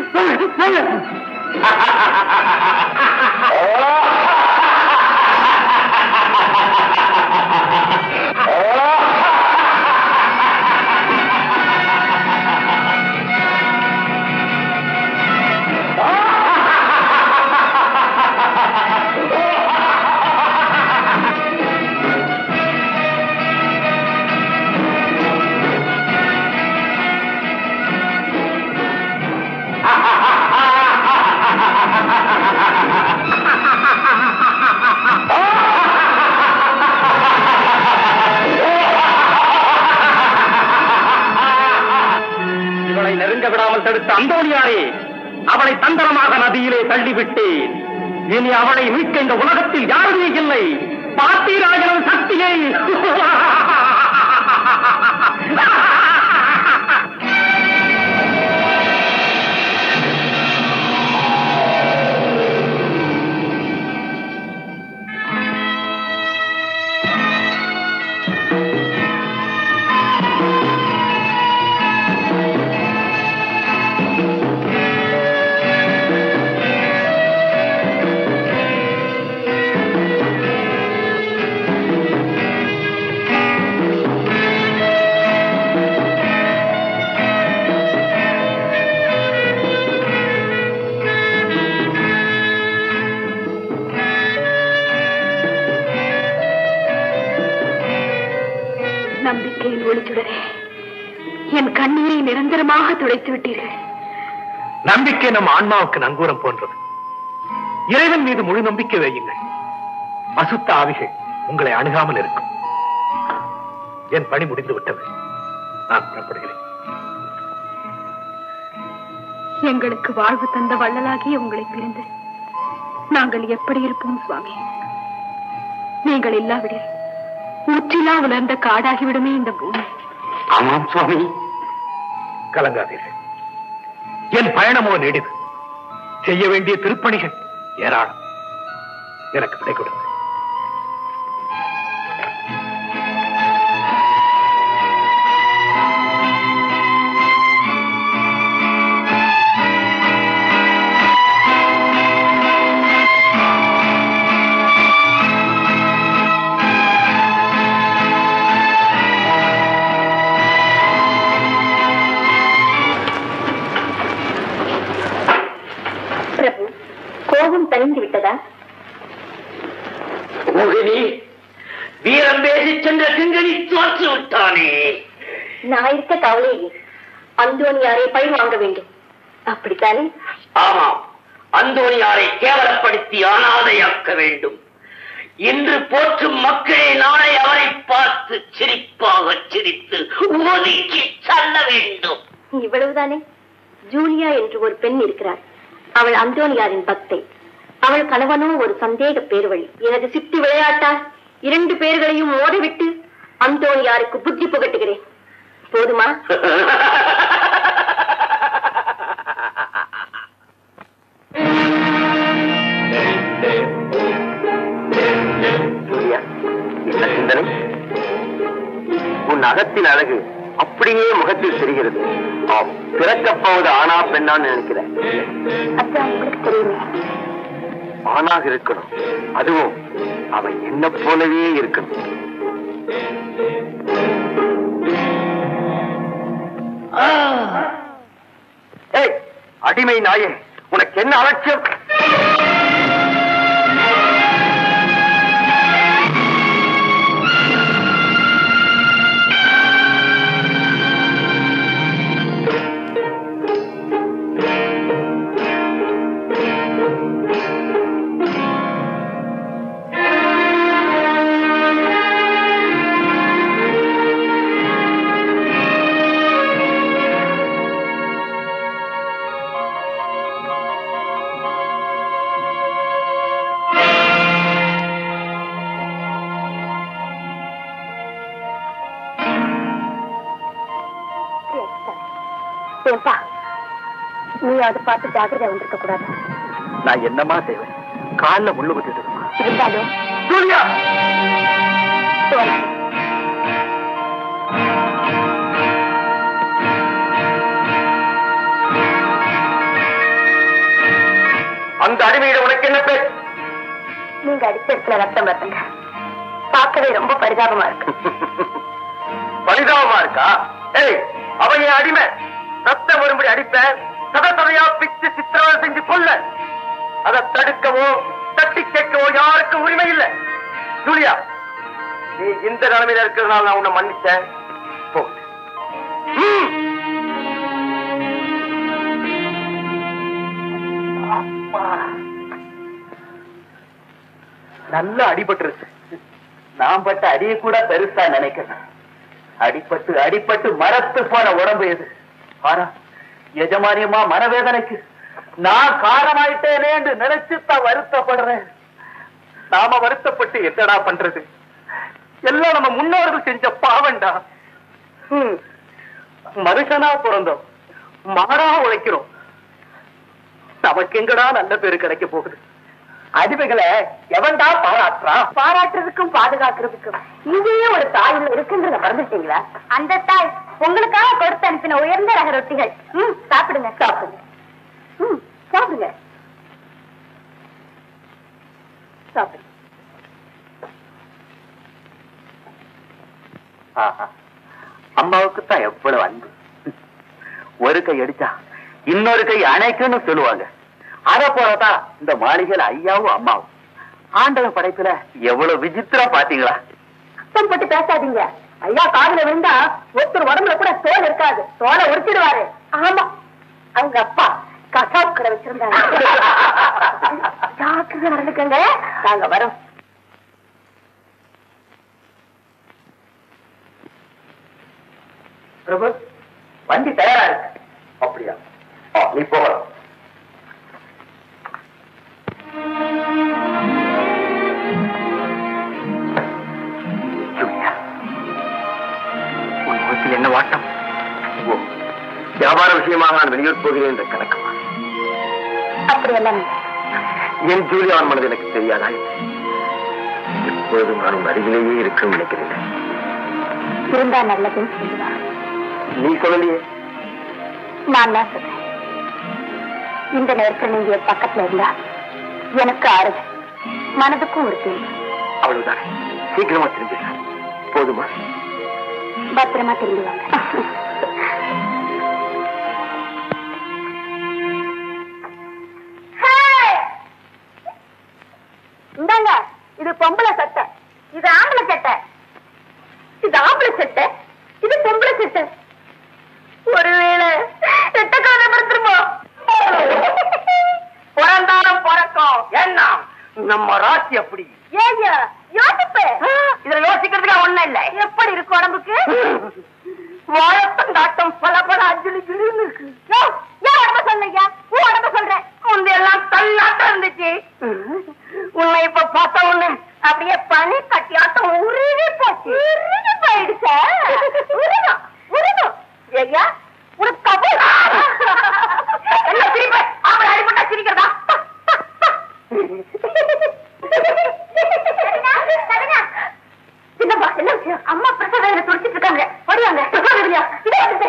இவளை நெருங்க விடாமல் தடுத்த அந்தோனியாரே அவளை தந்திரமாக நதியிலே தள்ளிவிட்டேன் இனி அவளை மீட்க இந்த உலகத்தில் யாருமே இல்லை பாத்திராஜனம் சக்தியை சுடரே என் கண்ணீரை நிரந்தரமாக துடைத்து விட்டீர்கள் நம்பிக்கை நம் ஆன்மாவுக்கு நங்கூரம் போன்றது இறைவன் மீது முழு நம்பிக்கை வையுங்கள் அசுத்த ஆவிகள் உங்களை அணுகாமல் இருக்கும் என் பணி முடிந்து விட்டது நான் புறப்படுகிறேன் எங்களுக்கு வாழ்வு தந்த வள்ளலாகிய உங்களை பிரிந்து நாங்கள் எப்படி இருப்போம் சுவாமி நீங்கள் இல்லாவிடில் முற்றிலா உலர்ந்த காடாகிவிடுமே இந்த பூமி ஆமாம் சுவாமி கலங்காதீர்கள் என் பயணமோ நீடிது செய்ய வேண்டிய திருப்பணிகள் ஏராளம் எனக்கு விடை கொடுங்க பிரபு கோபம் தணிந்து விட்டதா மோகினி வீரம் பேசி சென்ற சிங்கனி தோற்று விட்டானே நான் இருக்க கவலையே அந்தோனியாரை பழி வாங்க வேண்டும் அப்படித்தானே ஆமாம் அந்தோனியாரை கேவலப்படுத்தி அனாதையாக்க வேண்டும் இன்று போற்றும் மக்களே நாளை அவரை பார்த்து சிரிப்பாக சிரித்து ஒதுக்கி தள்ள வேண்டும் இவ்வளவுதானே ஜூலியா என்று ஒரு பெண் இருக்கிறார் அவள் அந்தோனியாரின் பக்தை அவள் கணவனோ ஒரு சந்தேக பேர்வழி எனது சித்தி விளையாட்டால் இரண்டு பேர்களையும் ஓடவிட்டு அந்தோனியாருக்கு புத்தி புகட்டுகிறேன் போதுமா சூர்யா, என்ன சிந்தனை உன் அகத்தின் அழகு அப்படியே முகத்தில் தெரிகிறது ஆம் பிறக்கப் போவது ஆனா பெண்ணான்னு நினைக்கிறேன் அதான் உங்களுக்கு தெரியுமே ஆணாக இருக்கணும் அதுவும் அவன் என்ன போலவே இருக்கணும் ஏய், அடிமை நாயே உனக்கு என்ன அலட்சியம் ஏன்பா நீ அதை பார்த்து ஜாகிரதை வந்திருக்க கூடாது நான் என்னமா செய்வேன் காலில் முள்ளு குத்திட்டு இருந்தாலும் சூர்யா தோணும். அந்த அடிமையிட உனக்கு என்ன பேர் நீங்க அடிச்ச இடத்துல ரத்தம் வருதுங்க பார்க்கவே ரொம்ப பரிதாபமா இருக்கு பரிதாபமா இருக்கா ஏய் அவன் என் அடிமை ரத்தம் வரும்படி அடிப்பேன் சத சதையா பிச்சு சித்திரவதை செஞ்சு கொல்ல அதை தடுக்கவோ தட்டி கேட்கவோ யாருக்கும் உரிமை இல்லை ஜூலியா நீ இந்த நிலைமையில இருக்கிறதுனால நான் உன்னை மன்னிச்சேன் போ ம். நல்லா அடிபட்டுருச்சு நான் பட்ட அடியை கூட பெருசா நினைக்கிறேன் அடிபட்டு அடிபட்டு மரத்து போன உடம்பு இது ஆனா எஜமானியமா மனவேதனைக்கு நான் காரணமாயிட்டேனே என்று நினைச்சுதான் வருத்தப்படுறேன் நாம வருத்தப்பட்டு என்னடா பண்றது எல்லாம் நம்ம முன்னோர்கள் செஞ்ச பாவண்டா ஹம். மனுஷனா பிறந்தோம் மாடா உழைக்கிறோம் நமக்கு எங்கடா நல்ல பேரு கிடைக்க போகுது அடிமைகளை எவன்டா பாராட்டுறான் பாராட்டுறதுக்கும் பாதுகாக்கிறதுக்கும் இங்கேயே ஒரு தாய் உள்ள இருக்குன்றத மறந்துட்டீங்களா அந்த தாய் உங்களுக்காக கொடுத்து அனுப்பின உயர்ந்த ரக ரொட்டிகள் ம் சாப்பிடுங்க சாப்பிடுங்க ம் சாப்பிடுங்க சாப்பிடுங்க ஆஹா. அம்மாவுக்கு தான் எவ்வளவு அன்பு ஒரு கை அடிச்சா இன்னொரு கை அணைக்குன்னு சொல்லுவாங்க அத போலதான் இந்த மாளிகையில ஐயாவும் அம்மாவும் ஆண்டவன் படைப்புல எவ்வளவு விசித்திரம் பாத்தீங்களா சத்தம் போட்டு பேசாதீங்க ஐயா காதுல விழுந்தா ஒருத்தர் உடம்புல கூட தோல் இருக்காது தோலை உரிச்சிடுவாரு ஆமா அவங்க அப்பா கசாப் கடை வச்சிருந்தாங்க ஜாக்கிரதையா நடந்துக்கங்க நாங்க வரோம் பிரபு வண்டி தயாரா இருக்கு அப்படியா ஆ, நீ போகலாம் ஜூலியா, உன் முகத்தில் என்ன வாட்டம் ஓ, வியாபார விஷயமாக நான் வெளியூர் போகிறேன் என்ற கணக்கமா அப்படியெல்லாம் இல்லை. என் ஜூலியான் மனது எனக்கு தெரியாதா இப்பொழுதும் நான் உன் அருகிலேயே இருக்கும் நினைக்கிறேன் இருந்தா நல்லதுன்னு சொல்லுவாங்க நீ சொல்லலையே நான் தான் சொல்றேன் இந்த நேரத்துல நீங்க என் பக்கத்துல இருந்தா எனக்கு ஆறுது மனதுக்கும் ஒரு தீர்வு அவ்வளவுதான் சீக்கிரமா திரும்பிடுறேன் போதுமா பத்திரமா திரும்பி வாங்க இந்தாங்க இது பொம்பளை சட்டை இது ஆம்பளை சட்டை இது ஆம்பளை சட்டை இது பொம்பளை சட்டை ஒருவேளை ரெட்டக்கால படுத்துருமோ பிறந்தாலும் பிறக்கும் என்ன நம்ம ராசி அப்படி ஏய்யா யோசிப்பு இதுல யோசிக்கிறதுக்கு ஒண்ணும் இல்ல எப்படி இருக்கு உடம்புக்கு வாழத்தங்காட்டம் பல பல அஞ்சலி கிளின்னு இருக்கு யோ, ஏன் உடம்ப சொல்லையா உன் உடம்ப சொல்றேன் முந்தையெல்லாம் தள்ளாட்டம் இருந்துச்சு உன்னை இப்ப பார்த்த உடனே அப்படியே பனி கட்டியாட்டம் உருகி போச்சு உருகி போயிடுச்சா உருகும் உருகும் ஐயா உனக்கு கபூல் என்ன சிரிப்பு? அவளை அடிபட்டா சிரிக்கிறதா? சின்னப்பா என்ன விஷயம் அம்மா பிரசவ வேலை துடிச்சிட்டு இருக்காங்க வருவாங்க பிரசவ வேலையா இதே வந்து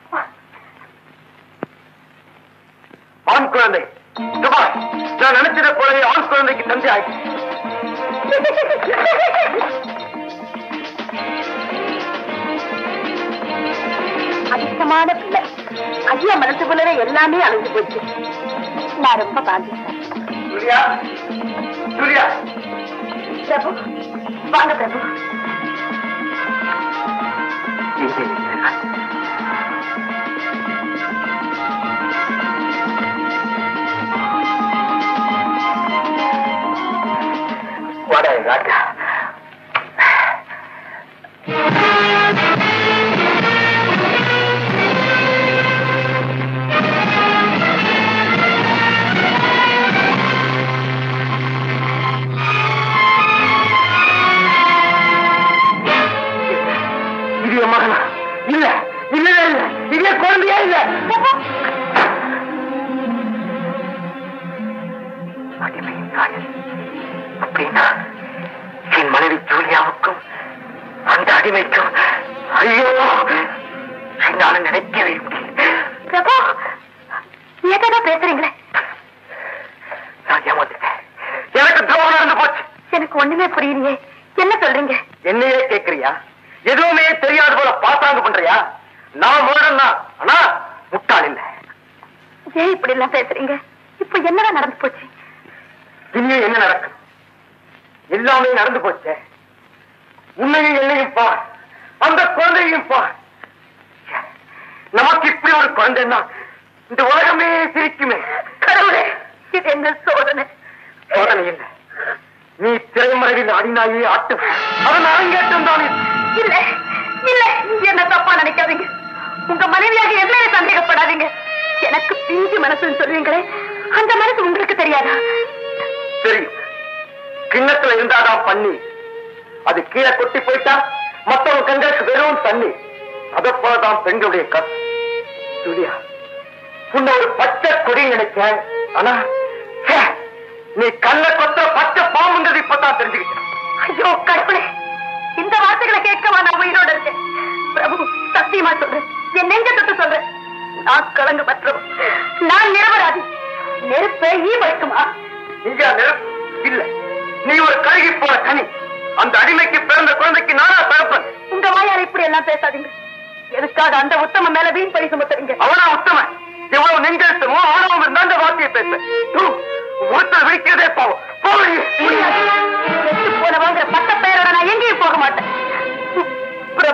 ஆண் குழந்தை சுபாஷ் நான் நினைச்சதை போலவே ஆண் குழந்தைக்கு தந்தை ஆயிடுச்சு அதிர்ஷ்டமான பிள்ளை ஐயா மனசுக்குள்ளே எல்லாமே அழிஞ்சு போச்சு நான் ரொம்ப பாதிச்சேன் ஜூலியா ஜூலியா பிரபு வாங்க பிரபு இங்கே இருக்கிறார். வாடா எங்க ஆட்டா இது என் மகனா இல்ல இல்ல இல்ல இது என் குழந்தையா இல்ல அடிமையின் தாயன் அப்படின்னா என் மனைவி ஜூலியாவுக்கும் அந்த அடிமைக்கும் ஐயோ என்னால நினைக்கவே முடியல பிரபு ஏதோ பேசுறீங்களே நான் ஏமாந்துட்டேன் எனக்கு துரோகம் நடந்து போச்சு எனக்கு ஒண்ணுமே புரியலையே என்ன சொல்றீங்க என்னையே கேக்குறியா எதுவுமே தெரியாத போல பாசாங்க பண்றியா நான் முரடன் தான் ஆனா முட்டாள் இல்ல ஏன் இப்படி எல்லாம் பேசுறீங்க இப்ப என்னதான் நடந்து போச்சு இன்னும் என்ன நடக்கும் எல்லாமே நடந்து போச்சே உன்னையும் என்னையும் பார் அந்த குழந்தையையும் பார் ச்சே, நமக்கு இப்படி ஒரு குழந்தைன்னா இந்த உலகமே சிரிக்குமே கடவுளே இது என்ன சோதனை சோதனை இல்லை நீ திரைமறைவில் அடிநாயே ஆட்டும் அவன் அரங்கேற்றம் தான் இது. இல்ல இல்ல என்ன தப்பா நினைக்காதீங்க உங்க மனைவியாக என்ன சந்தேகப்படாதீங்க எனக்கு பிஞ்சு மனசுன்னு சொல்லுவீங்களே அந்த மனசு உங்களுக்கு தெரியாதா தெரியும் கிண்ணத்துல இருந்தாதான் பண்ணி அது கீழே கொட்டி போயிட்டா மத்தவங்க கண்களுக்கு வெறும் தண்ணி அதை போலதான் பெண்களுடைய கத் ஜூலியா உன்னை ஒரு பச்சை கொடி நினைச்சேன் ஆனா ச்சே, நீ கண்ண கொத்த பச்சை பாம்புங்கிறது இப்பதான் தெரிஞ்சுக்கிட்டேன் ஐயோ கடவுளே இந்த வார்த்தைகளை கேட்கவா நான் உயிரோட இருக்கேன் பிரபு சத்தியமா சொல்றேன் என் நெஞ்ச தொட்டு சொல்றேன் நான் கலங்க பற்றவன் நான் நிரபராதி நெருப்பை ஈ வைக்குமா நீங்க நெருப்பு இல்ல நீ ஒரு கருகி போன கனி அந்த அடிமைக்கு பிறந்த குழந்தைக்கு நானா தகப்பன் உங்க வாயால இப்படி எல்லாம் பேசாதீங்க எதுக்காக அந்த உத்தம மேல வீண் பழி சுமத்துறீங்க அவனா உத்தமன் எவ்வளவு நெஞ்செழுத்தமோ ஆணவம் இருந்தா அந்த வார்த்தையை பேச ஒருத்தர் விழிக்கிறதே போவோம் முடியாது. செத்து போனவங்கிற பட்ட பெயரோட நான் எங்கேயும் போக மாட்டேன் பிரபு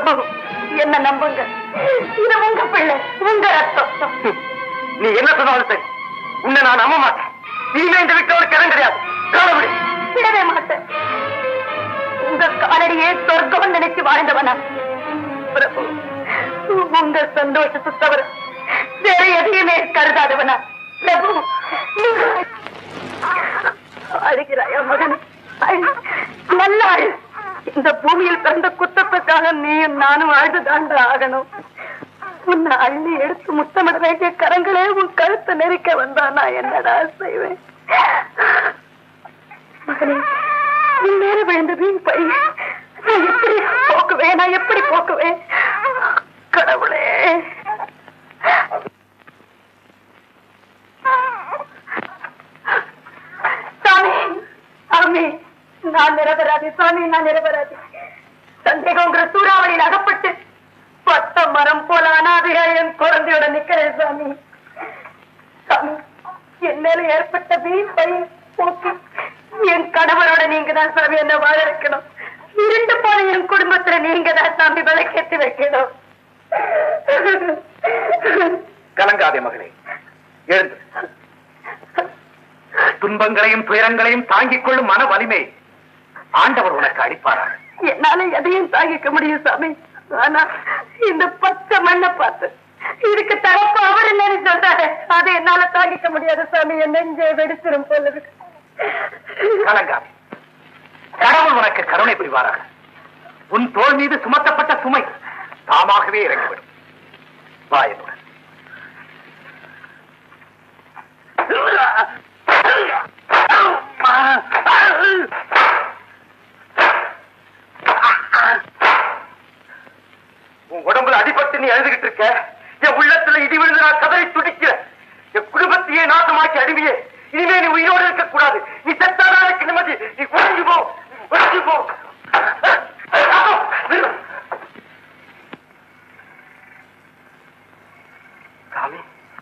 பிரபு என்ன நம்புங்க இது உங்க பிள்ளை உங்க ரத்தம் நீ என்ன சொன்னாலும் சரி உன்னை நான் நம்ப மாட்டேன் இனிமே இந்த வீட்டோட கிடம் கிடையாது காலப்படி விடவே மாட்டேன் உங்க காலடியே சொர்க்கம் நினைச்சு வாழ்ந்தவனா பிரபு உங்க சந்தோஷத்தை தவிர வேற எதையுமே கருதாதவனா பிரபு நீங்க அழுகிறாயா மகன் அழு. நல்ல அழு இந்த பூமியில் பிறந்த குத்தத்துக்காக நீயும் நானும் அழுதுதாண்டா ஆகணும் உன்னை அள்ளி எடுத்து முத்தமிட வேண்டிய கரங்களே உன் கழுத்தை நெரிக்க வந்தா நான் என்னடா செய்வேன் மகனே உன் மேல விழுந்த வீண் பை நான் எப்படி போக்குவேன் நான் எப்படி போக்குவேன் கடவுளே சாமி சாமி நான் நிரபராதி சாமி நான் நிரபராதி சந்தேகங்கிற சூறாவளியில் அகப்பட்டு பட்ட மரம் போல அனாதையா என் குழந்தையோட நிக்கிறேன் சாமி சாமி என் மேல ஏற்பட்ட வீண் பை போக்கி என் கணவரோட நீங்க தான் சாமி என்ன வாழ வைக்கணும் இருண்டு போன என் குடும்பத்துல நீங்க தான் சாமி விளக்கேத்தி வைக்கணும் கலங்காதே மகளே எழுந்து துன்பங்களையும் துயரங்களையும் தாங்கிக் கொள்ளும் மன வலிமை ஆண்டவர் உனக்கு அளிப்பாராக என்னால எதையும் தாங்கிக்க முடியும் சாமி ஆனா இந்த பச்சை மண்ணை பார்த்து இதுக்கு தகப்பு அவர் என்னன்னு சொல்றாரு அதை என்னால தாங்கிக்க முடியாது சாமி என் நெஞ்சே வெடிச்சிரும் போல இருக்கு. கலங்காதே கடவுள் உனக்கு கருணை புரிவாராக உன் தோள் மீது சுமத்தப்பட்ட சுமை தாமாகவே இறங்கிவிடும் வாயனுடன் உன் உடம்புல அடிபட்டு நீ எழுதுகிட்டு இருக்க என் உள்ளத்துல இடி விழுந்து நான் கதறி துடிக்கிறேன் என் குடும்பத்தையே நாசமாக்கி அடிமையே இனிமே நீ உயிரோடு இருக்க கூடாது நீ செத்தாதான் எனக்கு நிம்மதி நீ குறைஞ்சு போ குறைஞ்சு போ சாமி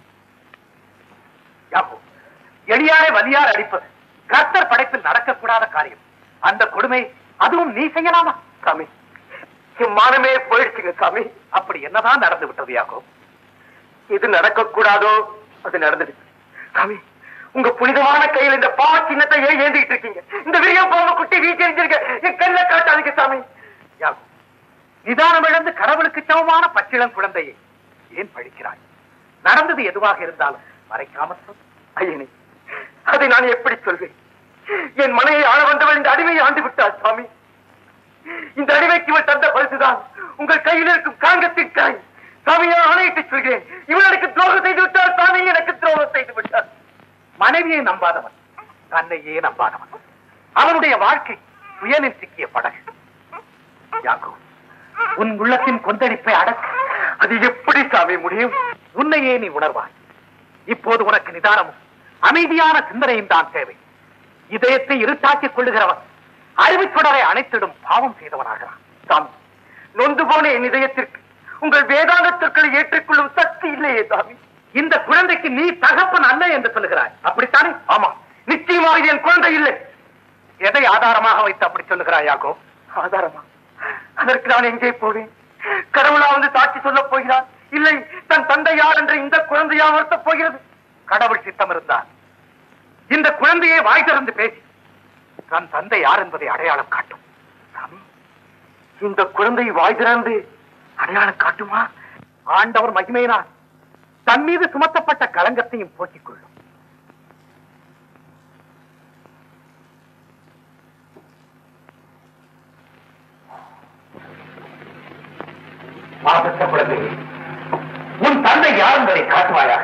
யாக்கோ எளியாரை வலியார் அடிப்பது கர்த்தர் படைப்பில் நடக்கக்கூடாத காரியம் அந்த கொடுமை அதுவும் நீ செய்யலாமா சாமி என் மானமே போயிடுச்சுங்க சாமி அப்படி என்னதான் நடந்து விட்டது யாக்கோ எது நடக்கக்கூடாதோ அது நடந்துடுச்சு சாமி உங்க புனிதமான கையில் இந்த பாவ சின்னத்தை ஏன் ஏந்திட்டு இருக்கீங்க இந்த விரியம் பாம்பு குட்டி வீச்செறிஞ்சிருக்க என் கண்ணை காட்டாதீங்க சாமி யாக்கோ நிதானம் இழந்து கடவுளுக்கு சமமான பச்சிளம் குழந்தையை ஏன் பழிக்கிறாய் நடந்தது எதுவாக இருந்தாலும் மறைக்காம சொல் ஐயனே அதை நான் எப்படி சொல்வேன் என் மனையை ஆள வந்தவள் இந்த அடிமையை ஆண்டு விட்டாள் சாமி இந்த அடிமைக்கு இவள் தந்த பரிசுதான் உங்கள் கையில் இருக்கும் காங்கத்தின் காய் சாமியா ஆணையிட்டு சொல்கிறேன் இவள் எனக்கு துரோகம் செய்து விட்டால் சாமி எனக்கு துரோகம் செய்து விட்டாள் மனைவியை நம்பாதவன் தன்னையே நம்பாதவன் அவனுடைய வாழ்க்கை புயலில் சிக்கிய படகு யாக்கோ உன் உள்ளத்தின் கொந்தளிப்பை அடக்க அது எப்படி சாமி முடியும் உன்னையே நீ உணர்வாய் இப்போது உனக்கு நிதானமும் அமைதியான சிந்தனையும் தான் தேவை இதயத்தை இருட்டாக்கிக் கொள்ளுகிறவன் அறிவுச் சுடரை அணைத்திடும் பாவம் செய்தவனாகிறான் சாமி நொந்து போன என் இதயத்திற்கு உங்கள் வேதாந்த சொற்களை ஏற்றுக்கொள்ளும் சக்தி இல்லையே சாமி இந்த குழந்தைக்கு நீ தகப்பன் அல்ல என்று சொல்லுகிறாய் அப்படித்தானே ஆமா நிச்சயமாக இது என் குழந்தை இல்லை எதை ஆதாரமாக வைத்து அப்படி சொல்லுகிறாய் யாக்கோ ஆதாரமா அதற்கு நான் எங்கே போவேன் கடவுளா வந்து சாட்சி சொல்லப் போகிறார் இல்லை தன் தந்தை யார் என்று இந்த குழந்தையா வருத்தப் போகிறது கடவுள் சித்தம் இருந்தார் இந்த குழந்தையை வாய் திறந்து பேசி தன் தந்தை யார் என்பதை அடையாளம் காட்டும் சாமி இந்த குழந்தை வாய் திறந்து அடையாளம் காட்டுமா ஆண்டவர் மகிமையினால் தன் மீது சுமத்தப்பட்ட களங்கத்தையும் போக்கிக் கொள்ளும் மாதத்த குழந்தை உன் தந்தை யார் என்பதை காட்டுவாயாக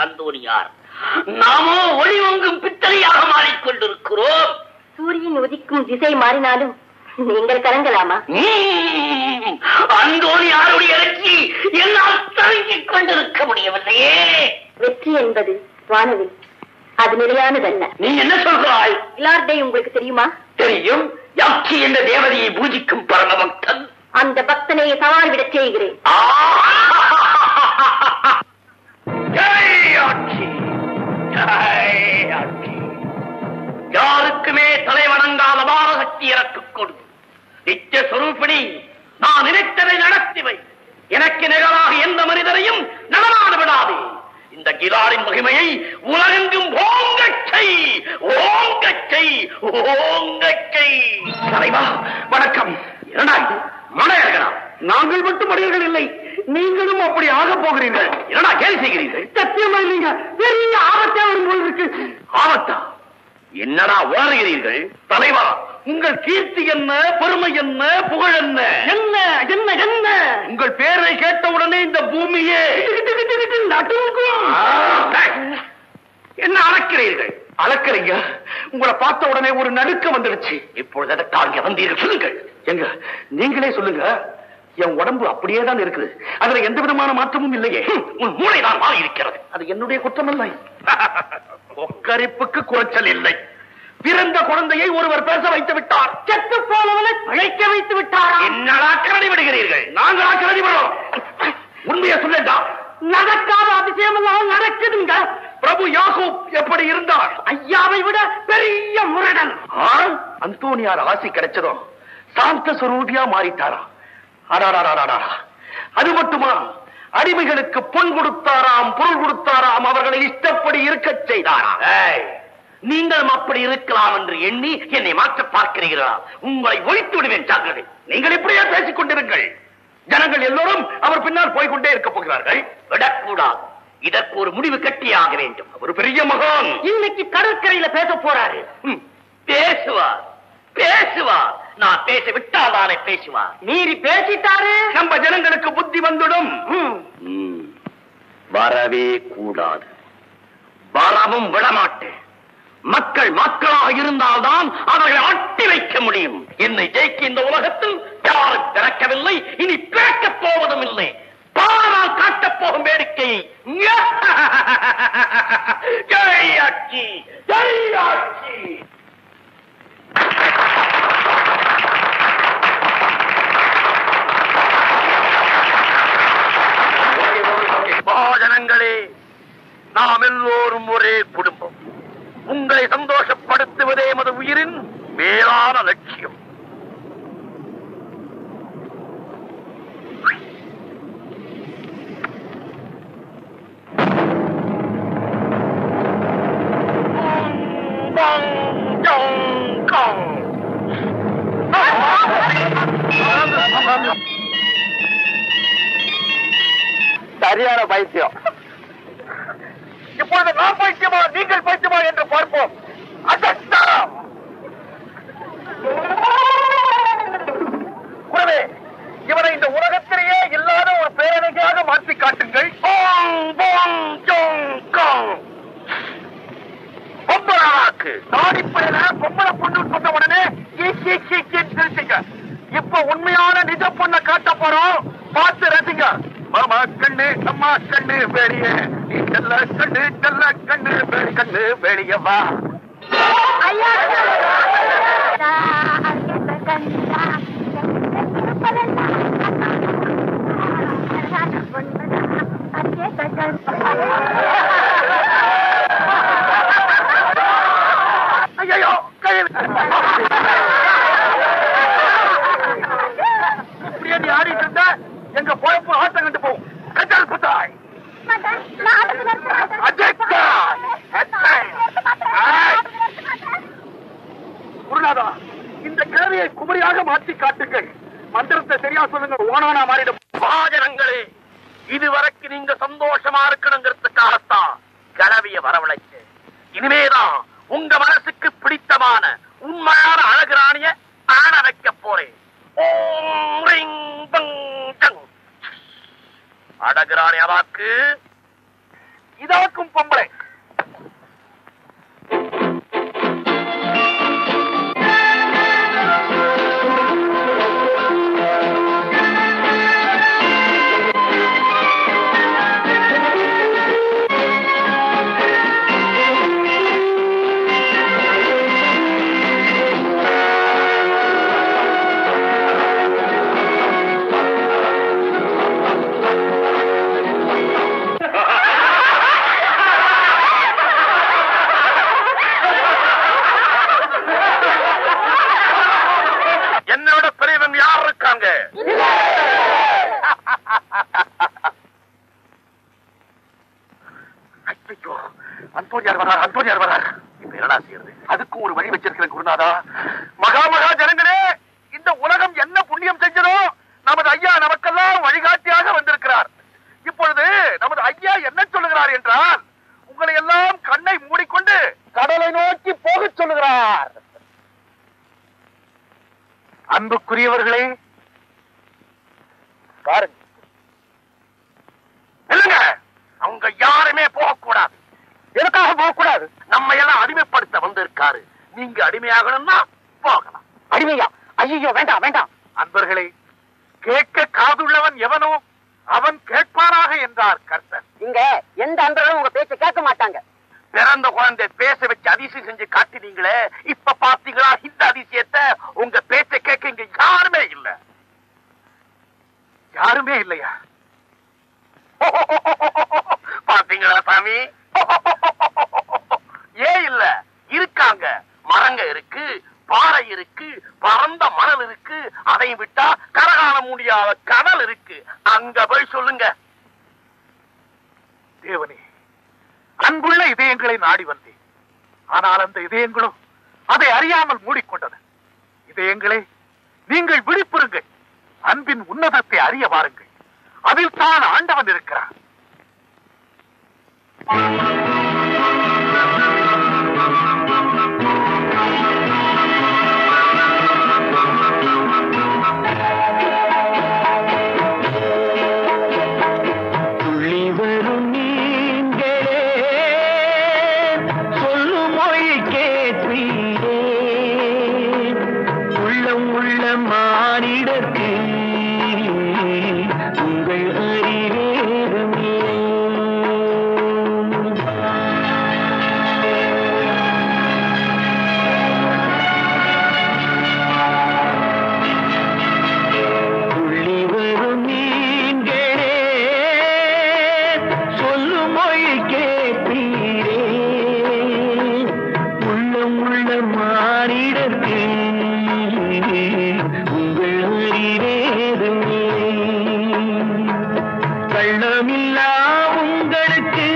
அந்தோனியார் நாமோ ஒளிவங்கும் பித்தளையாக மாறிக்கொண்டிருக்கிறோம் சூரியன் உதிக்கும் திசை மாறினாலும் நீங்கள் கலங்கலாமா உம், அந்தோனியாருடைய இறக்கி என்னால் தாங்கிக் கொண்டிருக்க முடியவில்லையே வெற்றி என்பது வானவில் அது நிலையானதல்ல நீ என்ன சொல்கிறாய் இலார்டே உங்களுக்கு தெரியுமா தெரியும் யாக்கி என்ற தேவதையை பூஜிக்கும் பரமபக்தன் அந்த பக்தனை சவால் விடச் செய்கிறேன் ஜெய் யாக்கி. ஜெய் யாக்கி. யாருக்குமே தலைவணங்காத பாரசக்தி எனக்கு கொடு நித்திய சொரூபிணி நான் நினைத்ததை நடத்திவை எனக்கு நிகழாக எந்த மனிதரையும் நடமாட விடாதே இந்த கிலாரின் மகிமையை உலகெங்கும் ஓங்கச் செய் ஓங்கச் செய் ஓங்கச் செய் தலைவா வணக்கம் என்னடா இது மடையர்களா நாங்கள் மட்டும் மடையர்கள் இல்லை நீங்களும் அப்படி ஆக போகிறீர்கள் என்னடா கேள்வி செய்கிறீர்கள் சத்தியமா இல்லைங்க பெரிய ஆபத்தா வரும் போல் இருக்கு ஆபத்தா என்னடா உளறுகிறீர்கள் தலைவா உங்கள் கீர்த்தி என்ன பெருமை என்ன புகழ் என்ன என்ன என்ன என்ன உங்கள் பேரை கேட்டவுடனே இந்த பூமியே நடுங்கும் என்ன அளக்கிறீர்கள் அளக்கிறீங்க உங்களை பார்த்த உடனே ஒரு நடுக்கம் வந்துடுச்சு இப்பொழுது எதற்காக இங்க வந்தீர்கள் சொல்லுங்கள் எங்க நீங்களே சொல்லுங்க என் உடம்பு அப்படியே தான் இருக்குது அதுல எந்த விதமான மாற்றமும் இல்லையே உன் மூளை தான் மாறி இருக்கிறது அது என்னுடைய குற்றம் இல்லை ஒக்கரிப்புக்கு குறைச்சல் இல்லை பிறந்த குழந்தையை ஒருவர் பேச வைத்து விட்டார் செத்து போனவனை பிழைக்க வைத்து விட்டார் என்னடா கரடி விடுகிறீர்கள் நாங்களா கரடி விடுறோம் உண்மையை சொல்லுங்க நடக்காத அதிசயம் எல்லாம் நடக்குதுங்க பிரபு யாகூப் எப்படி இருந்தார் ஐயாவை விட பெரிய முரடன் அந்தோனியார் ஆசி கிடைச்சதும் சாந்த சுரூபியா மாறிட்டாரா அடாடாடாடாடா அது மட்டுமா அடிமைகளுக்கு பொன் கொடுத்தாராம் பொருள் கொடுத்தாராம் அவர்களை இஷ்டப்படி இருக்கச் செய்தாராம் நீங்களும் அப்படி இருக்கலாம் என்று எண்ணி என்னை மாற்ற பார்க்கிறீர்களா உங்களை ஒழித்து விடுவேன் ஜாக்கிரதை நீங்கள் இப்படியே பேசிக் கொண்டிருங்கள் ஜனங்கள் எல்லோரும் அவர் பின்னால் போய்க்கொண்டே இருக்க போகிறார்கள் விடக்கூடாது இதற்கு ஒரு முடிவு கட்டியாக வேண்டும் ஒரு பெரிய மகான் இன்னைக்கு கடற்கரையில பேச போறாரு பேசுவார் பேசுவார் நான் பேச விட்டால்தானே பேசுவார் மீறி பேசிட்டாரு நம்ம ஜனங்களுக்கு புத்தி வந்துடும் வரவே கூடாது வரவும் விடமாட்டேன் மக்கள் மக்களாக இருந்தால்தான் அவர்களை அட்டி வைக்க முடியும் என்னை ஜெயிக்க இந்த உலகத்தில் யாரும் பிறக்கவில்லை இனி பிறக்கப் போவதும் இல்லை பாரால் காட்டப் போகும் வேடிக்கையை ஜெயாட்சி ஜெயாட்சி ஜனங்களே நாம் எல்லோரும் ஒரே குடும்பம் உங்களை சந்தோஷப்படுத்துவதே எமது உயிரின் மேலான லட்சியம் சரியான பைத்தியம் இப்பொழுது நான் பைத்தியமா நீங்கள் பைத்தியமா என்று பார்ப்போம் அசத்தம் குறவே இவரை இந்த உலகத்திலேயே இல்லாத ஒரு பேரணியாக மாற்றி காட்டுங்கள் போங், போங், ஜோங், கோங். பொம்பளாக்கு நாடிப்படையில பொம்பளை பொண்ணு சொன்ன உடனே ஈ, ஈ, ஈ, ஈன்னு சிரிச்சீங்க. இப்ப உண்மையான நிஜ பொண்ணை காட்ட போறோம் பார்த்து ரசிங்க மாமா கண்ணு அம்மா கண்ணு வெளியே நீ செல்ல கண்ணு செல்ல கண்ணு வெளி கண்ணு வெளியே வா ஐயோ கையில் இப்படியே நீ ஆடிட்டு இருந்தா எங்க பொழப்பு ஆட்டம் கண்டு போகும் கஜல் புத்தாய் அஜெக்டா குருநாதா இந்த கிழவியை குமரியாக மாற்றி காட்டுங்கள் மந்திரத்தை சரியா சொல்லுங்க ஓனானா மாறிடும் பாஜனங்களே இதுவரைக்கும் நீங்க சந்தோஷமா இருக்கணுங்கிறதுக்காகத்தான் கிழவிய வரவழைச்சு இனிமேதான் உங்க மனசுக்கு பிடித்தமான உண்மையான அழகு ராணிய ஆட வைக்க போறேன் ஓம் ரிங் பங் சங். அழகு ராணி அவாக்கு இதாக்கும் பொம்பளை என்னோட பெரியவங்க யார் இருக்காங்க ஐயோ அந்தோனியார் வரார் அந்தோனியார் வரார் இப்ப என்னடா செய்யறது அதுக்கும் ஒரு வழி வச்சிருக்கிறேன் குருநாதா மகா மகா ஜனங்களே இந்த உலகம் என்ன புண்ணியம் செஞ்சதோ நமது ஐயா நமக்கெல்லாம் வழிகாட்டியாக வந்திருக்கிறார் இப்பொழுது நமது ஐயா என்ன சொல்லுகிறார் என்றால் உங்களை எல்லாம் கண்ணை மூடிக்கொண்டு கடலை நோக்கி போகச் சொல்லுகிறார் அன்புக்குரியவர்களே பாருங்க இல்லங்க அவங்க யாருமே போகக்கூடாது எதுக்காக போகக்கூடாது நம்ம எல்லாம் அடிமைப்படுத்த வந்திருக்காரு நீங்க அடிமையாகணும்னா போகலாம் அடிமையா ஐயோ வேண்டாம் வேண்டாம் அன்பர்களே கேட்க காதுள்ளவன் எவனோ அவன் கேட்பானாக என்றார் கர்த்தர் இங்க எந்த அன்பர்களும் உங்க பேச்ச கேட்க மாட்டாங்க பிறந்த குழந்தை பேச வச்சு அதிசயம் செஞ்சு காட்டினீங்களே இப்ப பாத்தீங்களா இந்த அதிசயத்தை உங்க பேச்ச கேட்க இங்க யாருமே இல்ல யாருமே இல்லையா பாத்தீங்களா சாமி ஏன் இல்ல இருக்காங்க மரங்க இருக்கு பாறை இருக்கு பரந்த மணல் இருக்கு அதை விட்டா கரகாண முடியாத கடல் இருக்கு அங்க போய் சொல்லுங்க தேவனே அன்புள்ள இதயங்களை நாடி வந்தேன் ஆனால் அந்த இதயங்களும் அதை அறியாமல் மூடிக்கொண்டன இதயங்களே நீங்கள் விழிப்புறுங்கள் அன்பின் உன்னதத்தை அறிய வாருங்கள் அதில் தான் ஆண்டவன் இருக்கிறார் துள்ளி வரும் நீங்களே சொல்லும் மொழி கேட்பீரே உள்ளம் உள்ள மானிடத்து உங்கள் அறிவேதும் இல்லை. துள்ளி வரும் மீன்களே சொல்லும் மொழி கேட்பீரே உள்ளம் உள்ள மானிடத்து உங்கள் அறிவேதும் இல்லை. கள்ளமில்லா உங்களுக்கு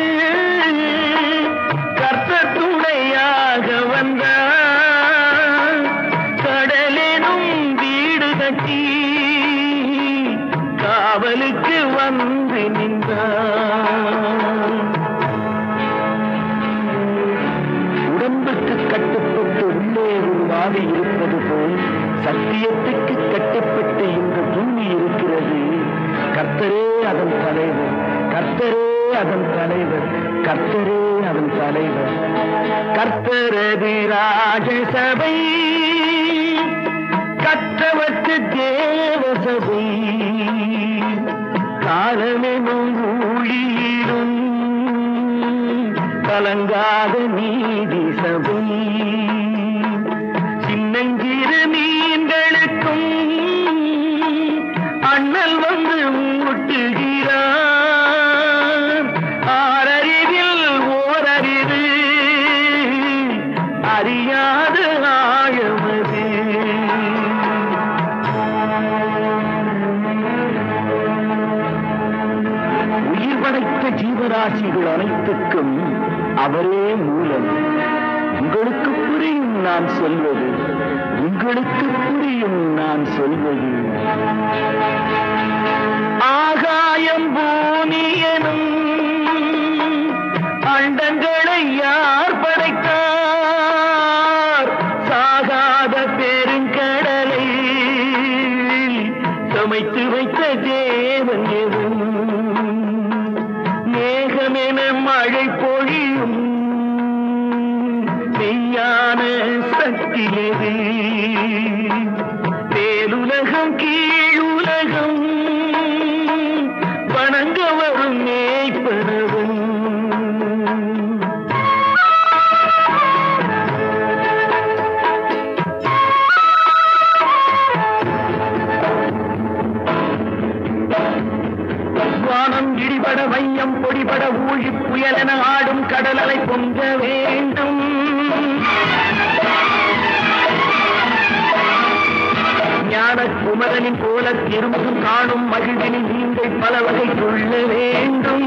கர்த்த துணையாக வந்தார் கடலெனும் வீடு கட்டி காவலுக்கு வந்து நின்றார் உடம்புக்கு கட்டுப்பட்டு உள்ளே ஒரு வாதி இருப்பது போல் சத்தியத்துக்கு கட்டுப்பட்டு இந்த பூமி இருக்கிறது கர்த்தரே அதன் தலைவர் கர்த்தரே அதன் தலைவர் கர்த்தரே அதன் தலைவர் கர்த்தரது ராஜசபை கற்றவற்று தேவ சபை காலமெனும் ஊழியிலும் கலங்காத நீதி சபை சின்னஞ்சிறு மீன்களுக்கும் அண்ணல் வந்து ஊட்டுகிறார் ஆறறிவில் ஓரறிவு அறியாத ஆழமது உயிர் படைத்த ஜீவராசிகள் அனைத்துக்கும் அவரே மூலம் உங்களுக்கு புரியும் நான் சொல்வது உங்களுக்கு புரியும் நான் சொல்வது ஆகாயம் பூமி எனும் அண்டங்களை யார் படைத்தார் சாகாத பெருங்கடலை சமைத்து வைத்த தேவன் எதுவும் மேகமென மழை பொழி மெய்யான சக்தி எது மேலுலகம் கீழுலகம் வணங்க வரும் மேய்ப்பனவும் வானம் இடிபட வையம் பொடிபட ஊழி புயலென ஆடும் கடல் அலை பொங்க வேண்டும் ஞான குமரனின் போல திரும்பும் காணும் மகிழ்வினில் நீங்கள் பல வகை கொள்ள வேண்டும்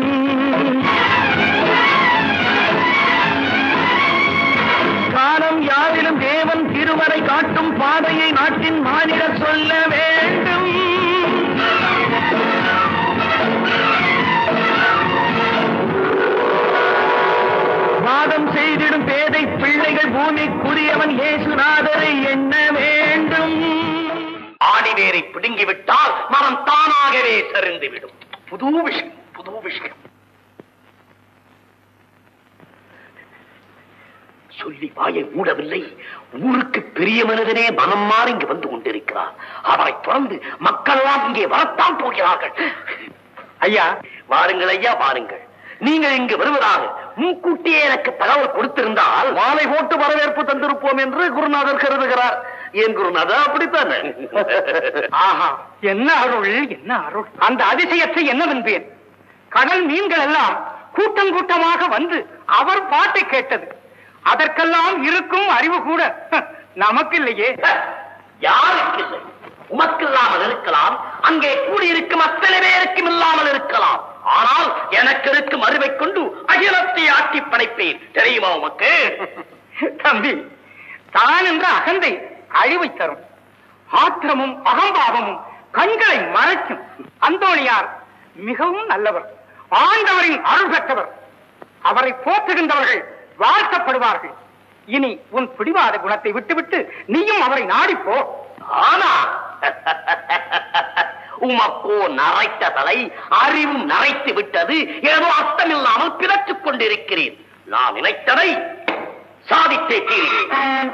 காலம் யாரிலும் தேவன் திருமறை காட்டும் பாதையை நாட்டின் மாநிலர் சொல்ல வேண்டும் வாதம் செய்திடும் பேதை பிள்ளைகள் பூமிக்குரியவன் இயேசுநாதரை எண்ண வேண்டும் ஆணிவேரை பிடுங்கிவிட்டால் மனம் தானாகவே சரிந்துவிடும் புது விஷயம் புது விஷயம் சொல்லி வாயை மூடவில்லை ஊருக்கு பெரிய மனிதனே மனம் மாறி இங்கு வந்து கொண்டிருக்கிறார் அவரை தொடர்ந்து மக்கள் எல்லாம் இங்கே வரத்தான் போகிறார்கள் ஐயா வாருங்கள் ஐயா வாருங்கள் நீங்கள் இங்கு வருவதாக முன்கூட்டியே எனக்கு தகவல் கொடுத்திருந்தால் மாலை போட்டு வரவேற்பு தந்திருப்போம் என்று குருநாதர் கருதுகிறார் ஏன் குருநாதர் அப்படித்தானே ஆஹா என்ன அருள் என்ன அருள் அந்த அதிசயத்தை என்னவென்பேன் கடல் மீன்கள் எல்லாம் கூட்டம் கூட்டமாக வந்து அவர் பாட்டை கேட்டது அதற்கெல்லாம் இருக்கும் அறிவு கூட நமக்கு இல்லையே யாருக்கு இல்லை உமக்கு இல்லாமல் இருக்கலாம் அங்கே கூடியிருக்கும் அத்தனை பேருக்கும் இல்லாமல் இருக்கலாம் ஆனால் எனக்கு இருக்கும் அறிவை கொண்டு அகிலத்தை ஆட்டி படைப்பேன் தெரியுமா உமக்கு தம்பி தான் என்ற அகந்தை அழிவை தரும் ஆத்திரமும் அகம்பாவமும் கண்களை மறைக்கும் அந்தோணியார் மிகவும் நல்லவர் ஆண்டவரின் அருள் பெற்றவர் அவரை போற்றுகின்றவர்கள் வாழ்த்தப்படுவார்கள் இனி உன் பிடிவாத குணத்தை விட்டுவிட்டு நீயும் அவரை நாடிப்போ ஆனா உமக்கோ நரைத்த தலை அறிவும் நரைத்து விட்டது ஏதோ அர்த்தமில்லாமல் பிறற்றுக் கொண்டிருக்கிறேன் நான் நினைத்ததை சாதித்தே தீர்வேன்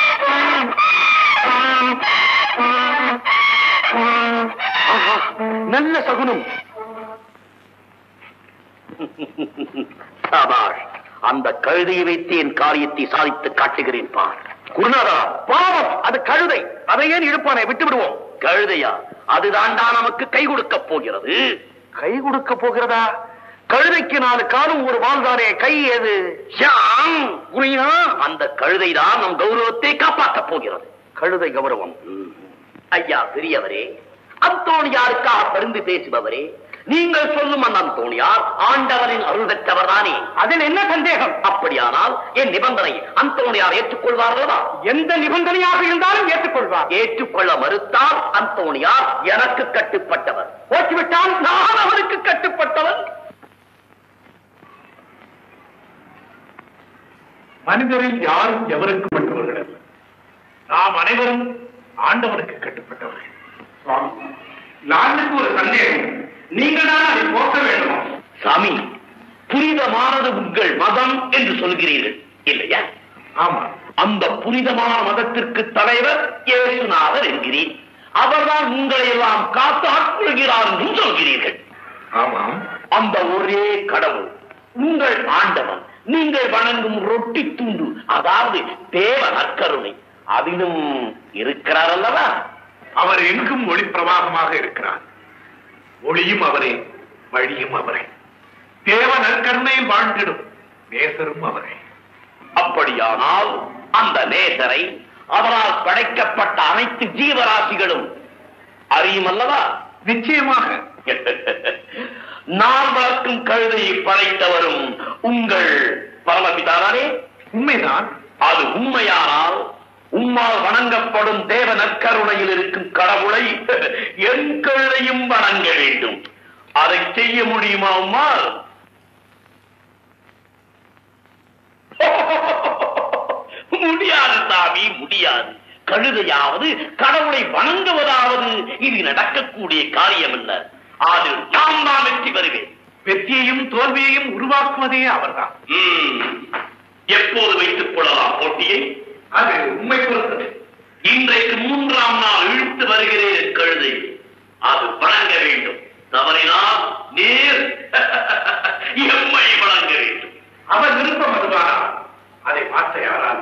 ஆஹா, நல்ல சகுனம் சபாஷ் அந்த கழுதையை வைத்து என் காரியத்தை சாதித்து காட்டுகிறேன் பார் குருநாதா பாவம் அது கழுதை அதை ஏன் இழுப்பானே விட்டு விடுவோம் கழுதையா அதுதான்டா நமக்கு கை கொடுக்க போகிறது கை கொடுக்க போகிறதா கழுதைக்கு நாலு காலும் ஒரு வாழ்தானே கை எது ஷாம் குனியா அந்த கழுதை தான் நம் கௌரவத்தை காப்பாற்றப் போகிறது கழுதை கௌரவம் ம். ஐயா பெரியவரே அந்தோணியாருக்காக பரிந்து பேசுபவரே நீங்கள் சொல்லும் அந்த அந்தோணியார் ஆண்டவரின் அருள் பெற்றவர் தானே அதில் என்ன சந்தேகம் அப்படியானால் என் நிபந்தனை அந்தோணியார் ஏற்றுக்கொள்வார்களா எந்த நிபந்தனையாக இருந்தாலும் ஏற்றுக்கொள்வார் ஏற்றுக்கொள்ள மறுத்தால் அந்தோணியார் எனக்கு கட்டுப்பட்டவர் போட்டுவிட்டால் நான் அவருக்கு கட்டுப்பட்டவன் மனிதரில் யாரும் எவருக்கும் மற்றவர்கள் அல்ல நாம் அனைவரும் ஆண்டவனுக்கு கட்டுப்பட்டவர்கள் சுவாமி நானுக்கு ஒரு சந்தேகம் நீங்கள் தான் அதை போக்க வேண்டுமா சாமி புனிதமானது உங்கள் மதம் என்று சொல்கிறீர்கள் இல்லையா ஆமா அந்த புனிதமான மதத்திற்கு தலைவர் இயேசுநாதர் என்கிறேன் அவர்தான் உங்களை எல்லாம் காத்து ஆட்கொள்கிறார் என்றும் சொல்கிறீர்கள் ஆமா அந்த ஒரே கடவுள் உங்கள் ஆண்டவன் நீங்கள் வணங்கும் ரொட்டி துண்டு அதாவது தேவ நற்கருணை அதிலும் இருக்கிறார் அல்லவா அவர் எங்கும் ஒளி பிரவாகமாக இருக்கிறார் ஒளியும் அவரே வழியும் அவரே தேவ நற்கருணையில் வாழ்ந்திடும் நேசரும் அவரே அப்படியானால் அந்த நேசரை அவரால் படைக்கப்பட்ட அனைத்து ஜீவராசிகளும் அறியும் அல்லவா நிச்சயமாக நான் வளர்க்கும் கழுதையை படைத்தவரும் உங்கள் பரமபிதானே உண்மைதான் அது உண்மையானால் உம்மால் வணங்கப்படும் தேவ நற்கருணையில் இருக்கும் கடவுளை என் கழுதையும் வணங்க வேண்டும் அதை செய்ய முடியுமா உம்மால் முடியாது சாமி முடியாது கழுதையாவது கடவுளை வணங்குவதாவது இது நடக்கக்கூடிய காரியம் அல்ல அதில் நான் தான் வெற்றி பெறுவேன் வெற்றியையும் தோல்வியையும் உருவாக்குவதே அவர்தான் ம். எப்போது வைத்துக் கொள்ளலாம் போட்டியை அது உண்மை பொறுத்தது இன்றைக்கு மூன்றாம் நாள் இழுத்து வருகிறேன் கழுதை அது வழங்க வேண்டும் தவறினால் நேர் எம்மை வழங்க வேண்டும் அவர் விருப்பம் அதுவானா அதை மாற்ற யாரால்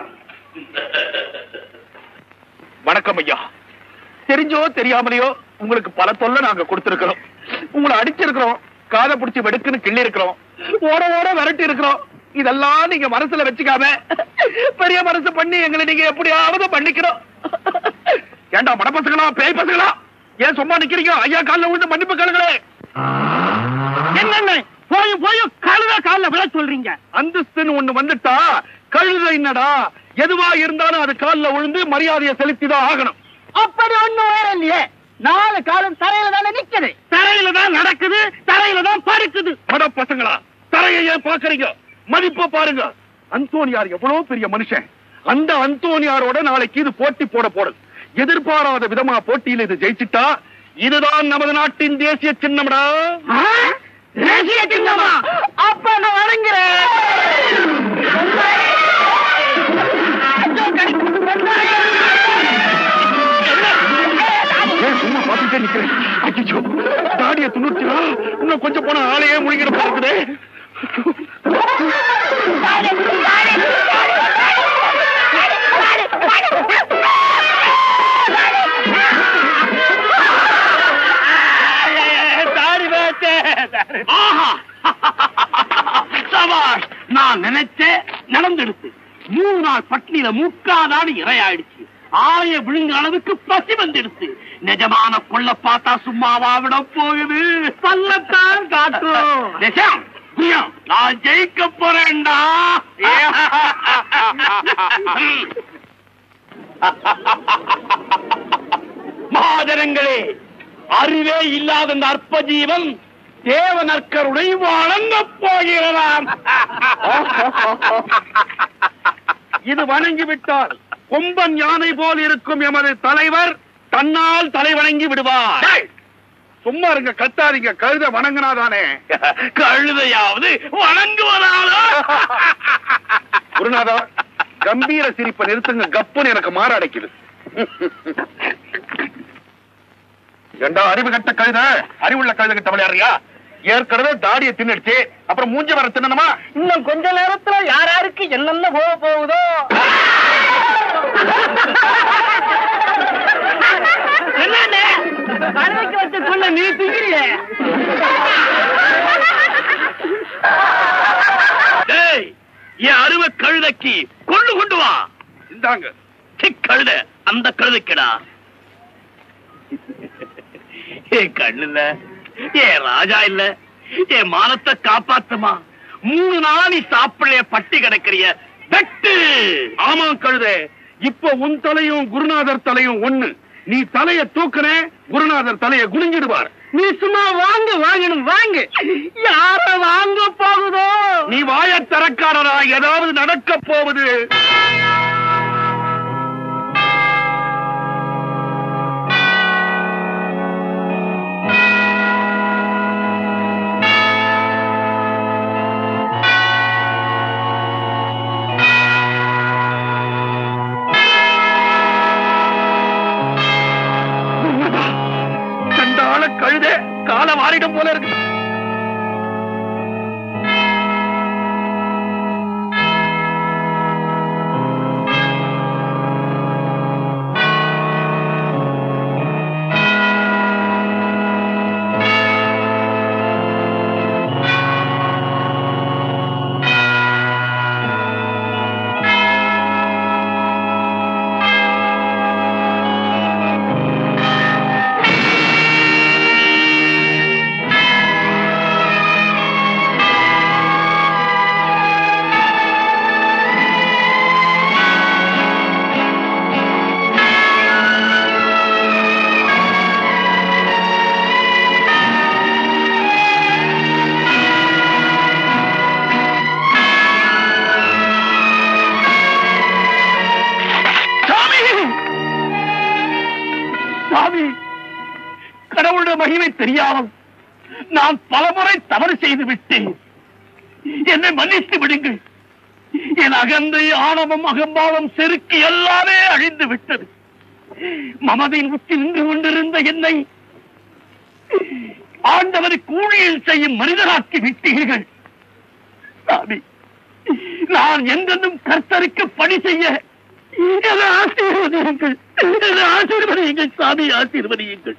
வணக்கம் ஐயா தெரிஞ்சோ தெரியாமலையோ உங்களுக்கு பல தொல்லை நாங்க கொடுத்திருக்கிறோம் உங்களை அடிச்சிருக்கிறோம் காதை பிடிச்சி வெடுக்குன்னு கிள்ளி இருக்கிறோம் ஓட ஓட விரட்டி இருக்கிறோம் இதெல்லாம் நீங்க மனசுல வச்சுக்காம பெரிய மனசு பண்ணி எங்களை நீங்க எப்படியாவது பண்ணிக்கிறோம் ஏண்டா மட பசங்களா பேய் பசங்களா ஏன் சும்மா நிக்கிறீங்க ஐயா கால்ல விழுந்து மன்னிப்பு கேளுங்களே என்னென்ன போயும் போயும் கழுத கால்ல விழ சொல்றீங்க அந்தஸ்துன்னு ஒண்ணு வந்துட்டா கழுத என்னடா எதுவா இருந்தாலும் அது கால்ல விழுந்து மரியாதையை செலுத்திதான் ஆகணும் அப்படி ஒண்ணு வேற இல்லையே நாலு காலம் தரையில தானே நிக்குது தரையில தான் நடக்குது தரையில தான் படுக்குது மட பசங்களா தரையை ஏன் பாக்குறீங்க மதிப்ப பாருங்க அந்தோனியார் எவ்வளவு பெரிய மனுஷன் அந்த அந்தோனியாரோட நாளைக்கு இது போட்டி போட போறது எதிர்பாராத விதமா போட்டியில் இது ஜெயிச்சிட்டா இதுதான் நமது நாட்டின் தேசிய சின்னம்டா தேசிய சின்னமா அப்ப நான் வணங்குறேன் ஏன் சும்மா பார்த்துட்டே நிக்கிறேன் அச்சோ தாடிய துணுச்சா இன்னும் கொஞ்சம் போன ஆளையே முழுங்கிட பார்க்குதே சபாஷ் நான் நினைச்சேன் நடந்துடுச்சு மூணு நாள் பட்னியில முக்காதாடு இரையாயிடுச்சு ஆய விழுங்க அளவுக்கு பசி வந்துடுச்சு நிஜமான கொள்ள பார்த்தா சும்மாவா விட போகுது பல்லத்தான் காட்டும் நிஜம் புரியும் நான் ஜெயிக்க போறேன்டா மாதரங்களே அறிவே இல்லாத இந்த அற்ப ஜீவன் தேவனற்கருணை வழங்கப் போகிறதாம் இது வணங்கி விட்டால் கொம்பன் யானை போல் இருக்கும் எமது தலைவர் தன்னால் தலை வணங்கி விடுவார் சும்மா இருங்க கத்தாதீங்க கழுத வணங்கினாதானே கழுதையாவது வணங்குவதாலோ குருநாதா கம்பீர சிரிப்பை நிறுத்துங்க கப்புன்னு எனக்கு மாற அடைக்குது ஏண்டா அறிவு கட்ட கழுத அறிவுள்ள கழுத கிட்ட விளையாடுறியா ஏற்கனவே தாடியை தின்னுடுச்சு அப்புறம் மூஞ்ச வர தின்னணுமா இன்னும் கொஞ்ச நேரத்துல யார் யாருக்கு என்னென்ன போக போகுதோ என்னண்ணே கழுதைக்கு வச்ச சொல்ல நீ திங்கிறிய டேய் என் அருவ கழுதைக்கு கொண்டு கொண்டு வா இந்தாங்க சி, கழுத அந்த கழுதைக்கடா என் கண்ணு இல்ல என் ராஜா இல்ல என் மானத்தை காப்பாத்துமா மூணு நாள் நீ சாப்பிடலைய பட்டி கிடக்கிறிய வெட்டு ஆமா கழுதே இப்ப உன் தலையும் குருநாதர் தலையும் ஒண்ணு நீ தலைய தூக்குன குருநாதர் தலைய குனிஞ்சிடுவார் நீ சும்மா வாங்க வாங்கணும் வாங்க யார வாங்க போகுதோ நீ வாய தரக்காரரா ஏதாவது நடக்க போவது கண்டால கழுத கால மாறிடும் போல இருக்கு சாமி சாமி கடவுளுடைய மகிமை தெரியாமல் நான் பலமுறை தவறு செய்து விட்டேன் என்னை மன்னித்து விடுங்கள் என் அகந்தை ஆணவம் அகம்பாவம் செருக்கு எல்லாமே அழிந்து விட்டது மமதையின் உச்சி நின்று கொண்டிருந்த என்னை ஆண்டவருக்கு ஊழியல் செய்யும் மனிதராக்கி விட்டீர்கள் சாமி நான் எந்தெந்தும் கர்த்தருக்கு பணி செய்ய என்னை ஆசீர்வதியுங்கள் என்னை ஆசீர்வதியுங்கள் சாமி ஆசீர்வதியுங்கள்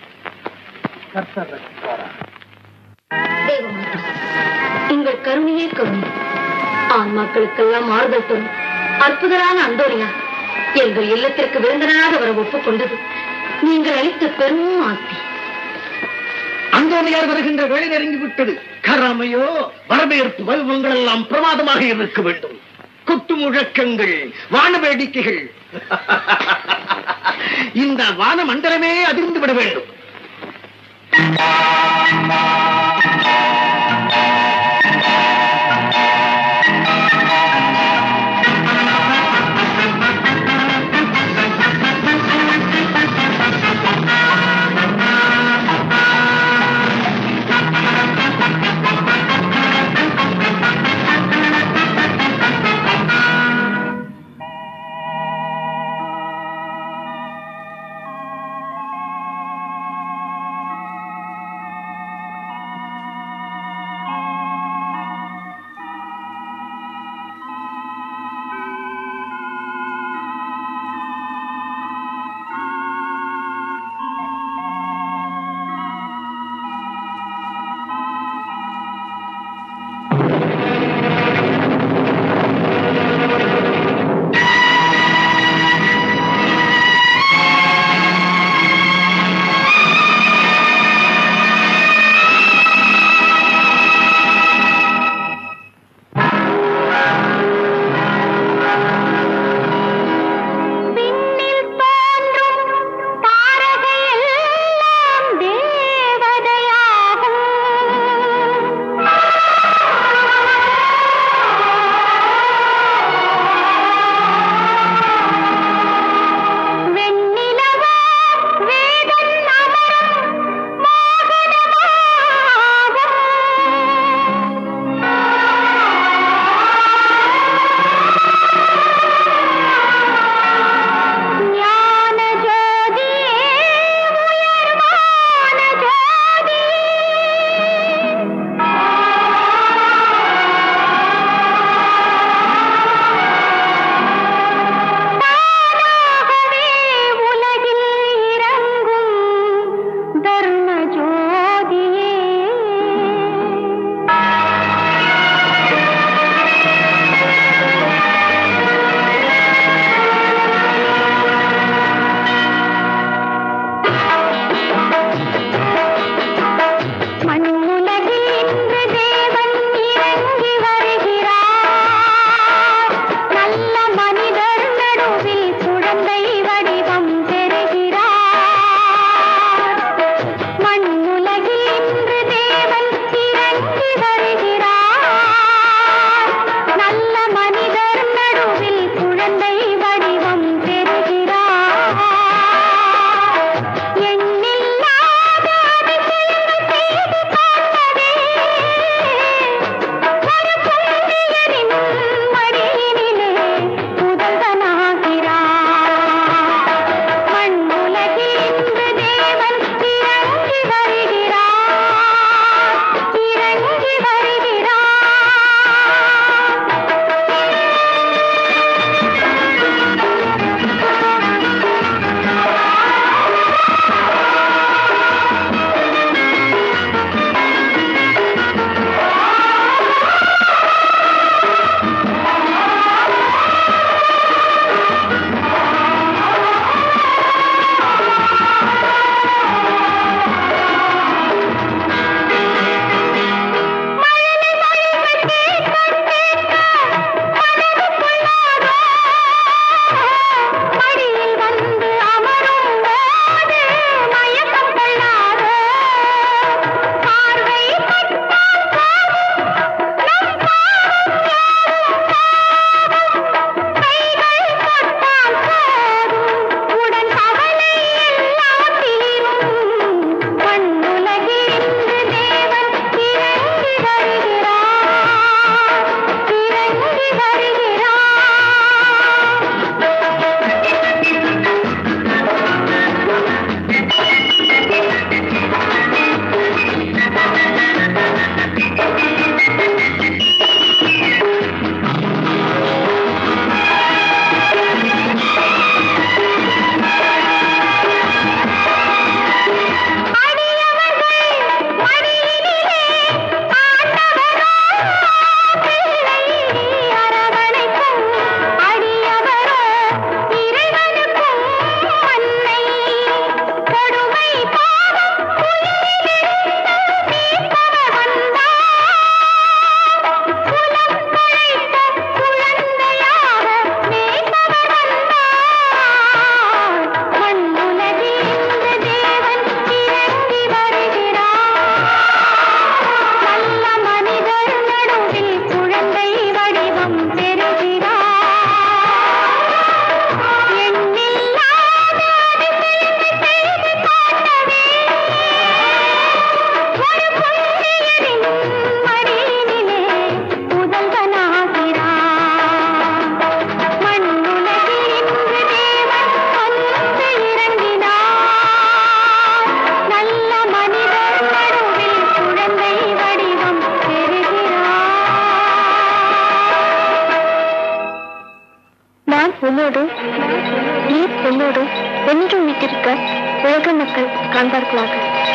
தேவமாதா எங்கள் கருணையே கருணை ஆன்மாக்களுக்கெல்லாம் ஆறுதல் தரும் அற்புதரான அந்தோனியா எங்கள் இல்லத்திற்கு விருந்தனாக வர ஒப்புக்கொண்டது நீங்கள் அளித்த பெரும் ஆசி அந்தோனியார் வருகின்ற வேலை நெருங்கி விட்டது கராமையோ வரவேற்பு வைபவங்கள் எல்லாம் பிரமாதமாக இருக்க வேண்டும் கொட்டு முழக்கங்கள் வான வேடிக்கைகள் இந்த வான மண்டலமே அதிர்ந்து விட வேண்டும் பொண்ணோடு ஈ பொண்ணோடு என்றும் வீட்டிருக்க உலக மக்கள் காண்பார்களாக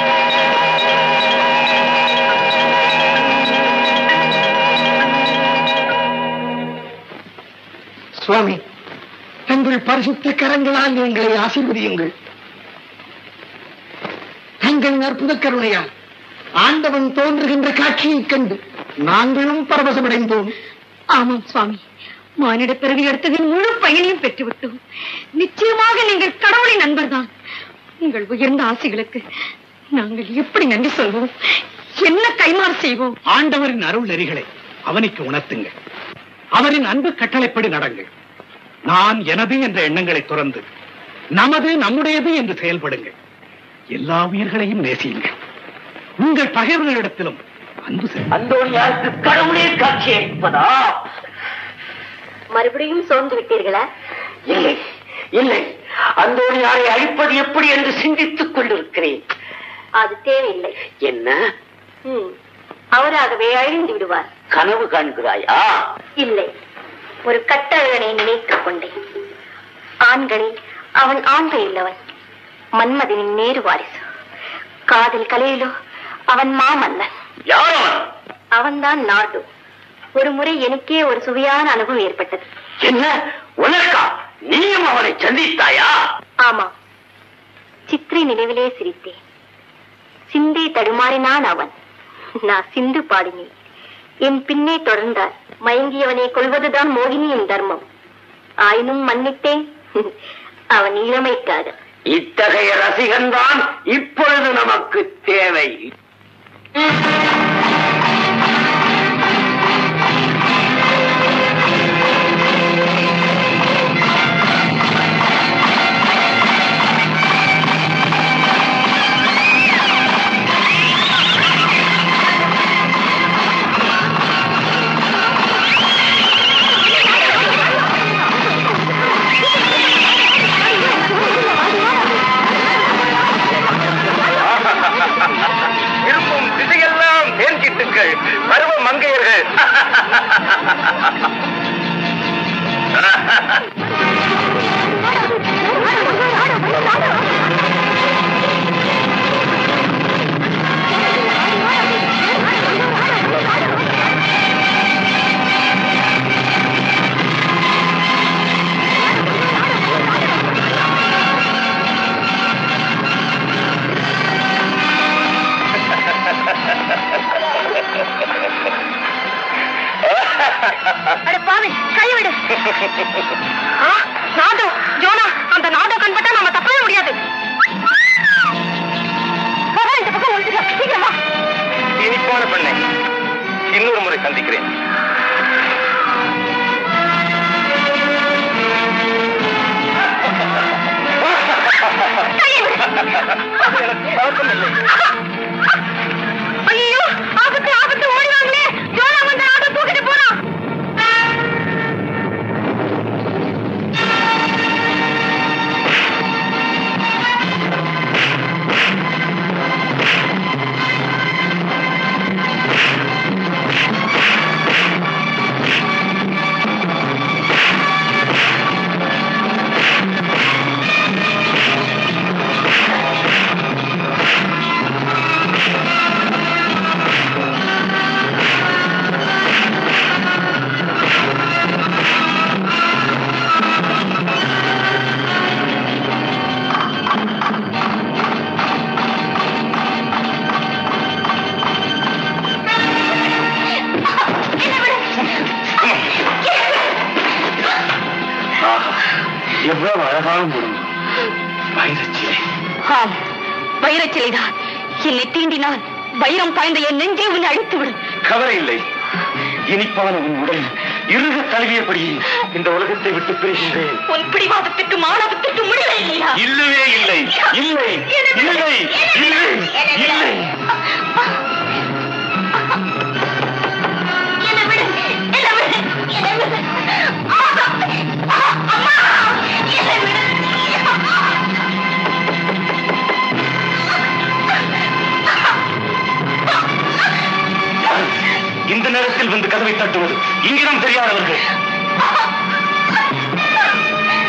சுவாமி தங்கள் பரிசுத்த கரங்களால் எங்களை ஆசீர்வதியுங்கள் தங்களின் அற்புத கருணையால் ஆண்டவன் தோன்றுகின்ற காட்சியைக் கண்டு நாங்களும் பரவசமடைந்தோம் ஆமாம் சுவாமி மானிட பிறவி எடுத்ததின் முழு பயனையும் பெற்றுவிட்டோம் நிச்சயமாக நீங்கள் கடவுளின் நண்பர்தான் உங்கள் உயர்ந்த ஆசைகளுக்கு நாங்கள் எப்படி நன்றி சொல்வோம் என்ன கைமாறு செய்வோம் ஆண்டவரின் அருள் நெறிகளை அவனுக்கு உணர்த்துங்கள் அவரின் அன்பு கட்டளைப்படி நடங்கள் நான் எனது என்ற எண்ணங்களை துறந்து நமது நம்முடையது என்று செயல்படுங்கள் எல்லா உயிர்களையும் நேசியுங்கள் உங்கள் பகைவர்களிடத்திலும் அன்பு செலுத்துங்கள். அந்தோனியாருக்கு கடவுளே காட்சி அளிப்பதா மறுபடியும் சோர்ந்து விட்டீர்களா இல்லை இல்லை அந்தோனியாரை அழிப்பது எப்படி என்று சிந்தித்துக் கொண்டிருக்கிறேன் அது தேவையில்லை என்ன ம், அவராகவே அழிந்து விடுவார் கனவு காண்கிறாயா இல்லை ஒரு கட்டழகனை நினைத்துக் கொண்டேன் ஆண்களில் அவன் ஆண்கள் இல்லவன் மன்மதனின் நேரு வாரிசு காதல் கலையிலோ அவன் மாமன்னன் யார் அவன் அவன்தான் நாடு ஒரு முறை எனக்கே ஒரு சுவையான அனுபவம் ஏற்பட்டது என்ன உனக்கா நீயும் அவனை சந்தித்தாயா ஆமா சித்திரை நினைவிலே சிரித்தேன் சிந்தை தடுமாறினான் அவன் நான் சிந்து பாடினேன் என் பின்னே தொடர்ந்தார் மயங்கியவனை கொள்வதுதான் மோகினியின் தர்மம் ஆயினும் மன்னித்தேன் அவன் இளமைக்காக இத்தகைய ரசிகன்தான் இப்பொழுது நமக்கு தேவை இருக்கும் திசையெல்லாம் தேன்கிட்டுங்கள் பருவ மங்கையர்கள் அட பாவி கைவிடு ஆ, நாடு ஜோனா அந்த நாடு கண்பட்டா நாம தப்பவே முடியாது போடா, இந்த பக்கம் ஒழிச்சுக்க சீக்கிரமா இனிப்பான பெண்ணை இன்னொரு முறை சந்திக்கிறேன் ஐயோ ஆபத்து ஆபத்து ஓடிவாங்களே ஜோனா வந்து நாட்டை தூக்கிட்டு போறான் எவ்வளவு அழகான முடியும் வைரச்சிலே ஆம் வைரச்சிலைதான் என்னை தீண்டினான் வைரம் பாய்ந்த என் நெஞ்சே உன்னை அழித்து விடும் கவலை இல்லை இனிப்பான உன் உடல் இறுக தழுவியபடி இந்த உலகத்தை விட்டு பிரிகின்றேன் உன் பிடிவாதத்துக்கு மாணவத்துக்கு முடிவே இல்லையா இல்லவே இல்லை இல்லை இல்லை இல்லை இல்லை என்னை விடு என்னை விடு என்னை விடு ஆ, ஆ, அம்மா என்னை விடு இந்த நேரத்தில் வந்து கதவை தட்டுவது இங்கிடம் தெரியாதவர்கள்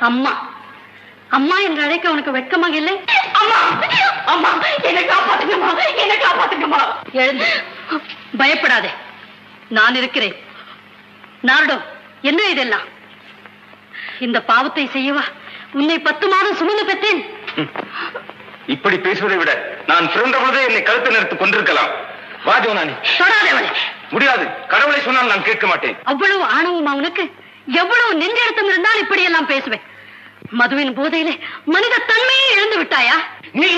அம்மா அம்மா என்று அழைக்க உனக்கு வெட்கமாக இல்லை அம்மா அம்மா என்னை காப்பாத்துங்கம்மா என்னை காப்பாத்துங்கம்மா எழுந்து பயப்படாதே நான் இருக்கிறேன் நாரடோ என்ன இதெல்லாம் இந்த பாவத்தை செய்யவா உன்னை பத்து மாதம் சுமந்து பெற்றேன் இப்படி பேசுவதை விட நான் பிறந்த பொழுதே என்னை கழுத்தை நிறுத்து கொண்டிருக்கலாம் வாஜோனானி தொடாதே அவளை முடியாது கடவுளை சொன்னால் நான் கேட்க மாட்டேன் அவ்வளவு ஆணவமா உனக்கு எவ்வளவு நெஞ்செழுத்தம் இருந்தால் இப்படி எல்லாம் பேசுவேன் மதுவின் போதையிலே மனித தன்மையை இழந்து விட்டாயா நீ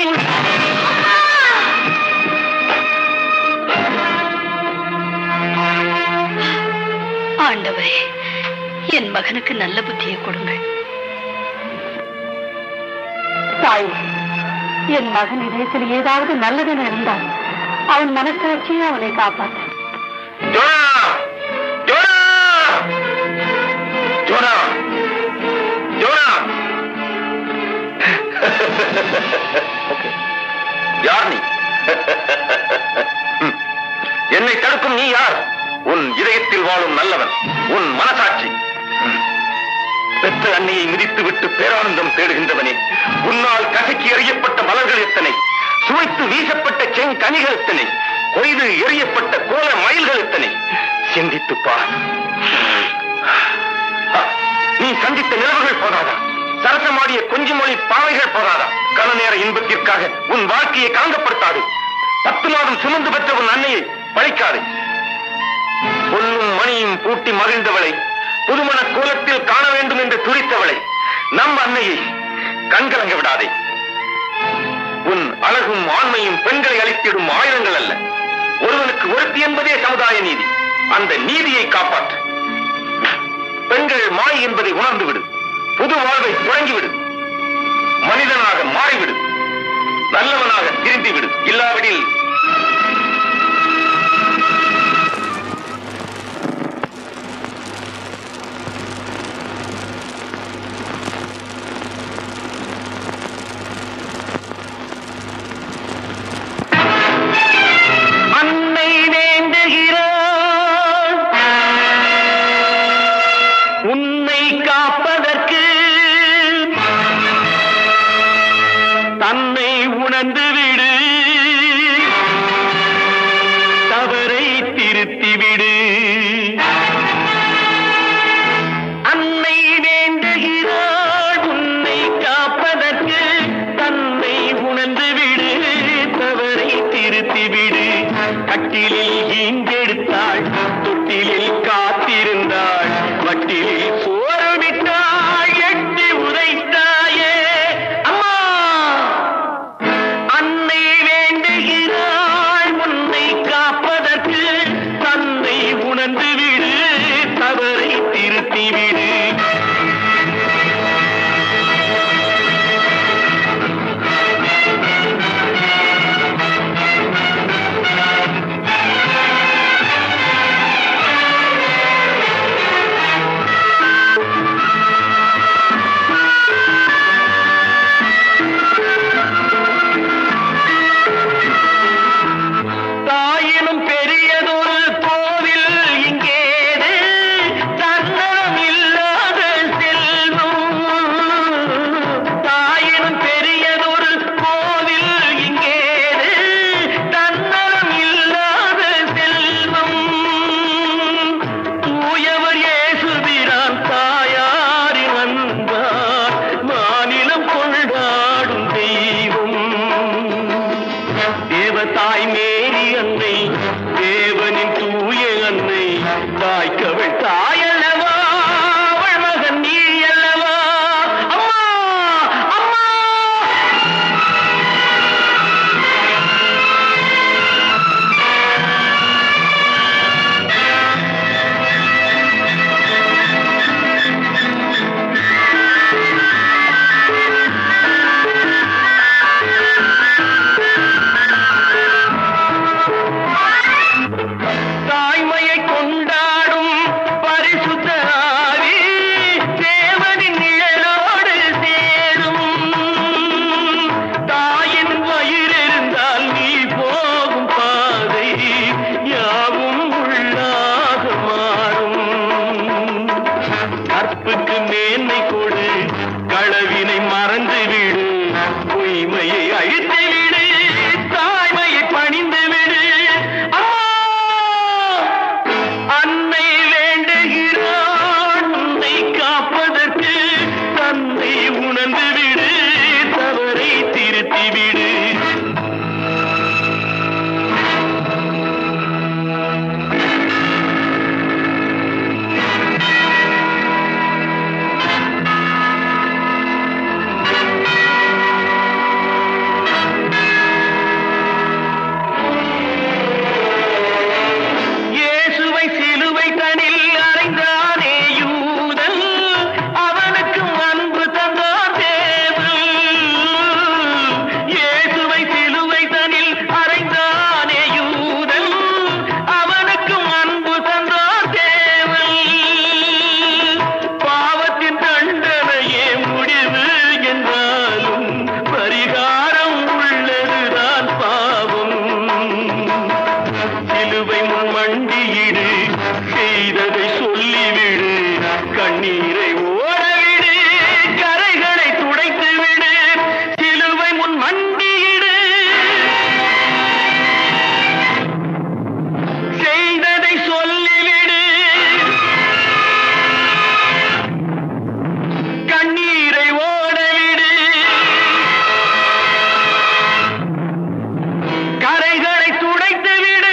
ஆண்டவரே என் மகனுக்கு நல்ல புத்தியை கொடுங்கள் தாய் என் மகன் இதயத்தில் ஏதாவது நல்லது இருந்தால் அவன் மனசாட்சியை அவனை காப்பாற்ற ஜோனா ஜோனா ஜோனா ஜோனா யார் நீ ம். என்னை தடுக்கும் நீ யார் உன் இதயத்தில் வாழும் நல்லவன் உன் மனசாட்சி ம். பெற்ற அன்னையை மிதித்து விட்டு பேரானந்தம் தேடுகின்றவனே உன்னால் கசக்கி எறியப்பட்ட மலர்கள் எத்தனை சுவைத்து வீசப்பட்ட செங்கனிகள் எத்தனை கொய்து எறியப்பட்ட கோல மயில்கள் எத்தனை சிந்தித்துப் பார் ஆ, நீ சந்தித்த நிலவுகள் போதாதா சரசமாடிய கொஞ்சுமொழி பாவைகள் போதாதா கன நேர இன்பத்திற்காக உன் வாழ்க்கையை காங்கப்படுத்தாது பத்து மாதம் சுமந்து பெற்ற உன் அன்னையை பழிக்காது பொன்னும் மணியும் பூட்டி மகிழ்ந்தவளை புதுமண கோலத்தில் காண வேண்டும் என்று துடித்தவளை நம் அன்னையை கண்கலங்க விடாதே உன் அழகும் ஆண்மையும் பெண்களை அளித்திடும் ஆயுதங்கள் அல்ல ஒருவனுக்கு ஒருத்தி என்பதே சமுதாய நீதி அந்த நீதியை காப்பாற்று பெண்கள் மாய் என்பதை உணர்ந்து விடு புது வாழ்வை தொடங்கிவிடு மனிதனாக மாறிவிடு நல்லவனாக திரும்பி விடு இல்லாவிடில் அன்னை வேண்டுகிறார் உன்னை காப்பதற்கு தன்னை உணர்ந்து விடு முன் மண்டியிடு செய்ததை சொல்லிவிடு கண்ணீரை ஓடவிடு கரைகளை துடைத்து விடு சிலுவை முன் மண்டியிடு செய்ததை சொல்லிவிடு கண்ணீரை ஓடவிடு கரைகளை துடைத்து விடு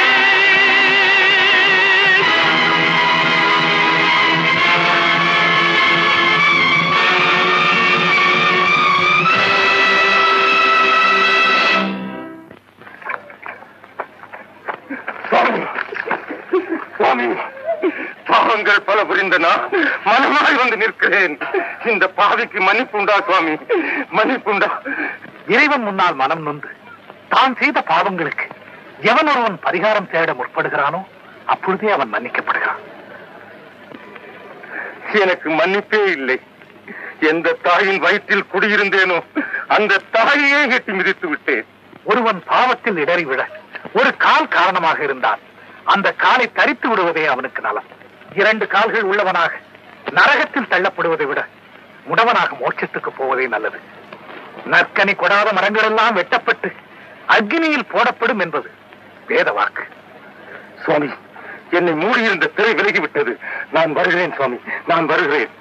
சுவாமி சுவாமி பாவங்கள் பல புரிந்தனா மனமாய் வந்து நிற்கிறேன் இந்த பாவிக்கு மன்னிப்புண்டா சுவாமி மன்னிப்புண்டா இறைவன் முன்னால் மனம் நொந்து தான் செய்த பாவங்களுக்கு எவன் ஒருவன் பரிகாரம் தேட முற்படுகிறானோ அப்பொழுதே அவன் மன்னிக்கப்படுகிறான் எனக்கு மன்னிப்பே இல்லை எந்த தாயின் வயிற்றில் குடியிருந்தேனோ அந்த தாயையே எட்டி மிதித்து விட்டேன் ஒருவன் பாவத்தில் இடறி விட ஒரு கால் காரணமாக இருந்தால் அந்த காலை தரித்து விடுவதே அவனுக்கு நலம் இரண்டு கால்கள் உள்ளவனாக நரகத்தில் தள்ளப்படுவதை விட முடவனாக மோட்சத்துக்கு போவதே நல்லது நற்கனி கொடாத மரங்கள் எல்லாம் வெட்டப்பட்டு அக்னியில் போடப்படும் என்பது வேத வாக்கு சுவாமி என்னை மூடியிருந்த திரை விலகிவிட்டது நான் வருகிறேன் சுவாமி நான் வருகிறேன்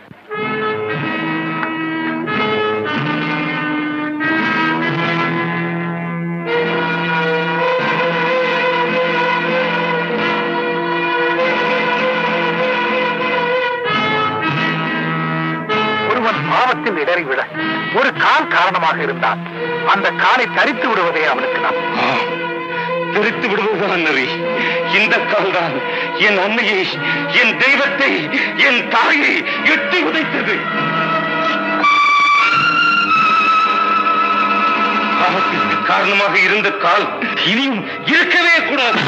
ஒருவன் பாவத்தில் இடறி விட ஒரு கால் காரணமாக இருந்தால் அந்த காலை தரித்து விடுவதே அவனுக்கு நலம் தெரித்து விடுவதுதான் நெறி இந்த கால்தான் என் அன்னையை என் தெய்வத்தை என் தாயை எட்டி உதைத்தது பாவத்திற்கு காரணமாக இருந்த கால் இனியும் இருக்கவே கூடாது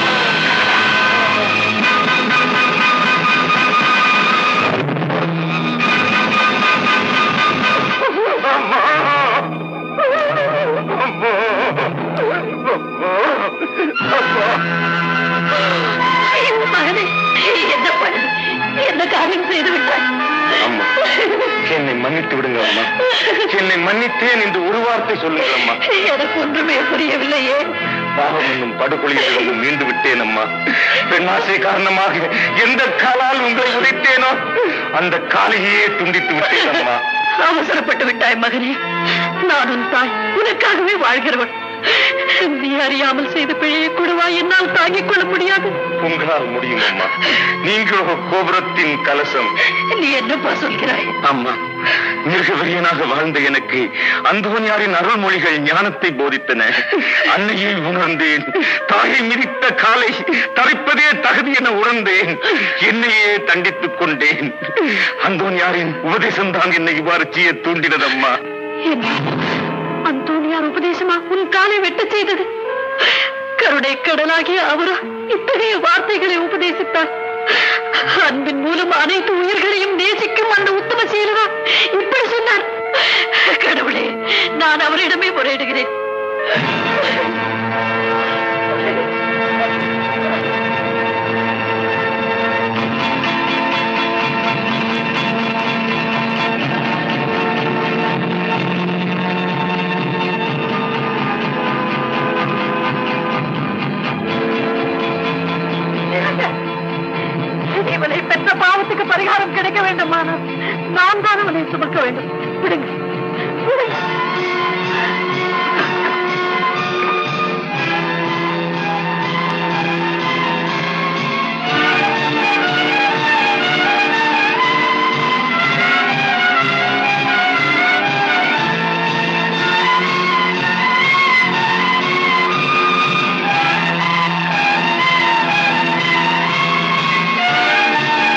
அம்மா! அம்மா! அம்மா! மகனே என்ன பண்ணு என்ன காரியம் செய்து விட்டாய் அம்மா என்னை மன்னித்து விடுங்க அம்மா என்னை மன்னித்தேன் என்று ஒரு வார்த்தை சொல்லுங்கள் அம்மா எனக்கு ஒன்றுமே புரியவில்லையே பாவம் என்னும் படுகொலையிலிருந்து மீண்டு விட்டேன் அம்மா பெண்ணாசை காரணமாக எந்த காலால் உங்களை உதைத்தேனோ அந்த காலையே துண்டித்து விட்டேன் அம்மா அவசரப்பட்டு விட்டாய் மகனே நான் உன் தாய் உனக்காகவே வாழ்கிறவன் நீ அறியாமல் செய்த பிழையை கூடவா என்னால் தாங்கிக் கொள்ள முடியாது உங்களால் முடியும் அம்மா நீங்களோ கோபுரத்தின் கலசம் நீ என்னப்பா சொல்கிறாய் அம்மா மிருகவரியனாக வாழ்ந்த எனக்கு அந்தோனியாரின் அருள்மொழிகள் ஞானத்தை போதித்தன அன்னையை உணர்ந்தேன் தாயை மிதித்த காலை தரிப்பதே தகுதி என உணர்ந்தேன் என்னையே தண்டித்துக் கொண்டேன் அந்தோனியாரின் உபதேசம் தான் என்னை இவ்வாறு செய்ய தூண்டினதம்மா என்ன அந்தோனியார் உபதேசமா உன் காலை வெட்ட செய்தது கருணை கடலாகிய அவரா இத்தகைய வார்த்தைகளை உபதேசித்தார் அன்பின் மூலம் அனைத்து உயிர்களையும் நேசிக்கும் அந்த உத்தம சீலரா இப்படி சொன்னார் கடவுளே நான் அவரிடமே முறையிடுகிறேன் இவனை பெற்ற பாவத்துக்கு பரிகாரம் கிடைக்க வேண்டுமானால் நான் தான் அவனை சுமக்க வேண்டும் விடுங்க விடுங்க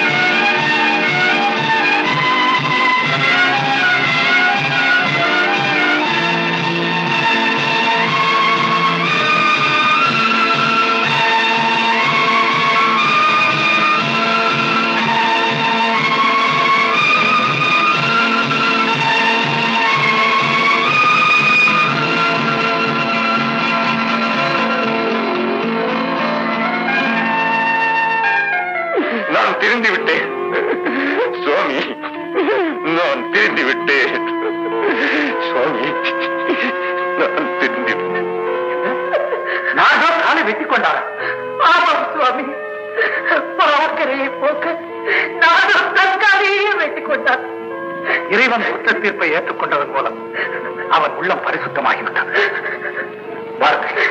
அம்மா திருந்து விட்டேன் சுவாமி நான் திருந்து விட்டேன் சுவாமி நான் திருந்து விட்டேன் நானும் காலை வெட்டி கொண்டார் ஆமாம் சுவாமி பாவக்கரையை போக்க நானும் தற்காலையே வெட்டி கொண்டார் இறைவன் குற்ற தீர்ப்பை ஏற்றுக்கொண்டதன் மூலம் அவன் உள்ளம் பரிசுத்தமாகிவிட்டது வாருங்கள்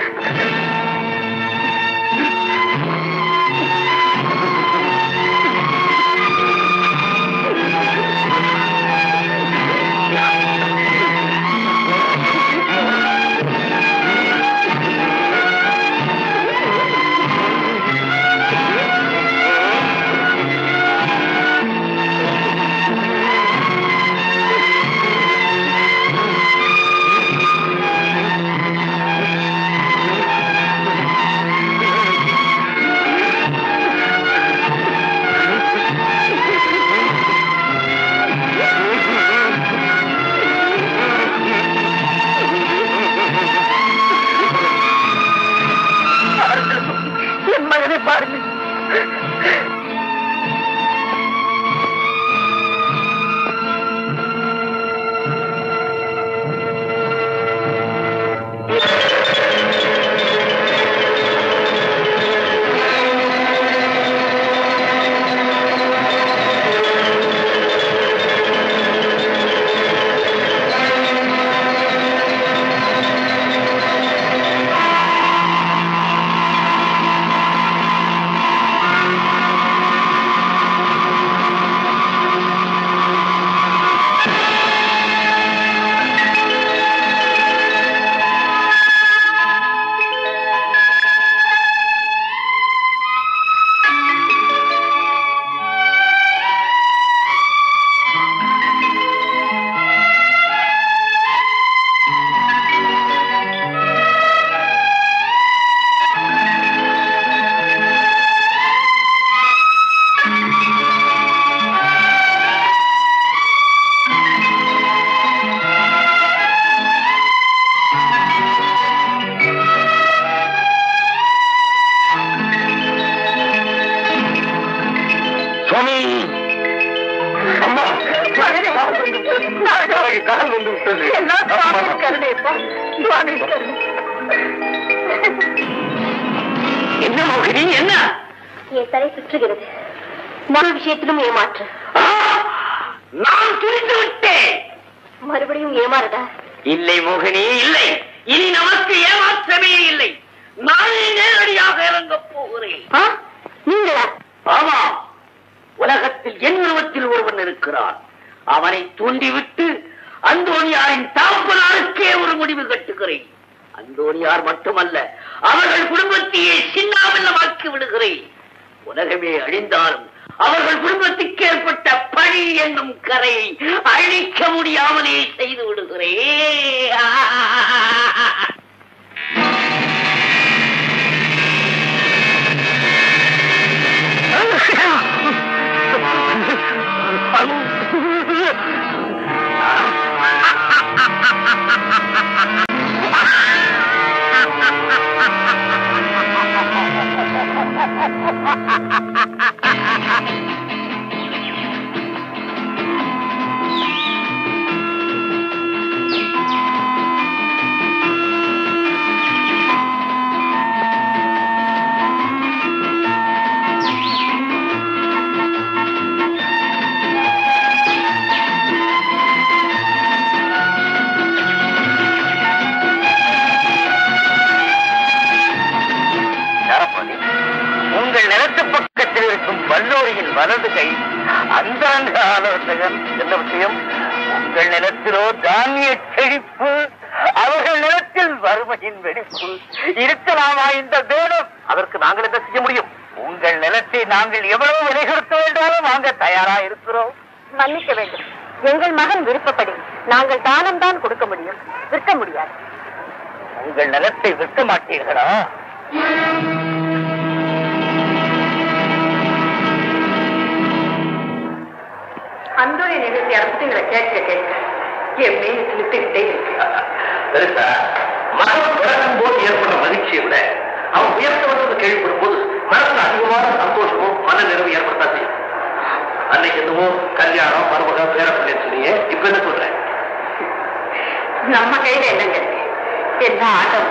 என் மகனை பாருங்கள் சுவாமி அம்மா எனக்கு கால் வந்து விட்டது அம்மா. என்ன மோகினி என்ன என் தலை சுற்றுகிறது முழு விஷயத்திலும் ஏமாற்று ஆ! நான் துணிந்து விட்டேன் மறுபடியும் ஏமாறுதா இல்லை மோகினி இல்லை இனி நமக்கு ஏமாற்றமே இல்லை நானே நேரடியாக இறங்கப் போகிறேன் ஆ? நீங்களா ஆமா உலகத்தில் என் உருவத்தில் ஒருவன் இருக்கிறான் அவனை தூண்டிவிட்டு அந்தோனியாரின் தாப்பனாருக்கே ஒரு முடிவு கட்டுகிறேன் அந்தோனியார் மட்டுமல்ல அவர்கள் குடும்பத்தையே சின்னாபின்னமாக்கி விடுகிறேன் உலகமே அழிந்தாலும் அவர்கள் குடும்பத்துக்கு ஏற்பட்ட பழி என்னும் கரையை அழிக்க முடியாமலே செய்து விடுகிறேன் தரப்பதி உங்கள் நிலத்து பக்கத்தில் இருக்கும் வல்லூரியின் வலது கை அந்த ஆலோசகன் என்ன விஷயம் உங்கள் நிலத்திலோ தானிய செழிப்பு அவர்கள் நிலத்தில் வறுமையின் வெடிப்பு இருக்கலாமா இந்த வேடம் அதற்கு நாங்கள் என்ன செய்ய முடியும் உங்கள் நிலத்தை நாங்கள் எவ்வளவு விலை கொடுக்க வேண்டாலும் வாங்க தயாரா இருக்கிறோம் மன்னிக்க வேண்டும் எங்கள் மகன் விருப்பப்படி நாங்கள் தானம் தான் கொடுக்க முடியும் விற்க முடியாது உங்கள் நிலத்தை விற்க மாட்டீர்களா அந்தோடைய நிகழ்ச்சி அரசுங்களை கேட்க கேட்க என் மேல் இழுத்துக்கிட்டே இருக்கு பெருசா மகன் பிறக்கும் போது ஏற்படுற மகிழ்ச்சியை விட அவன் உயர்த்த வந்தது கேள்விப்படும் போது மனசுல அதிகமான சந்தோஷமும் மன நிறைவு ஏற்படுத்தா செய்யும் அன்னைக்கு என்னவோ கல்யாணம் மருமகம் பேர பிள்ளை சொன்னீங்க இப்ப என்ன சொல்றேன் நம்ம கையில என்னங்க என்ன ஆட்டம்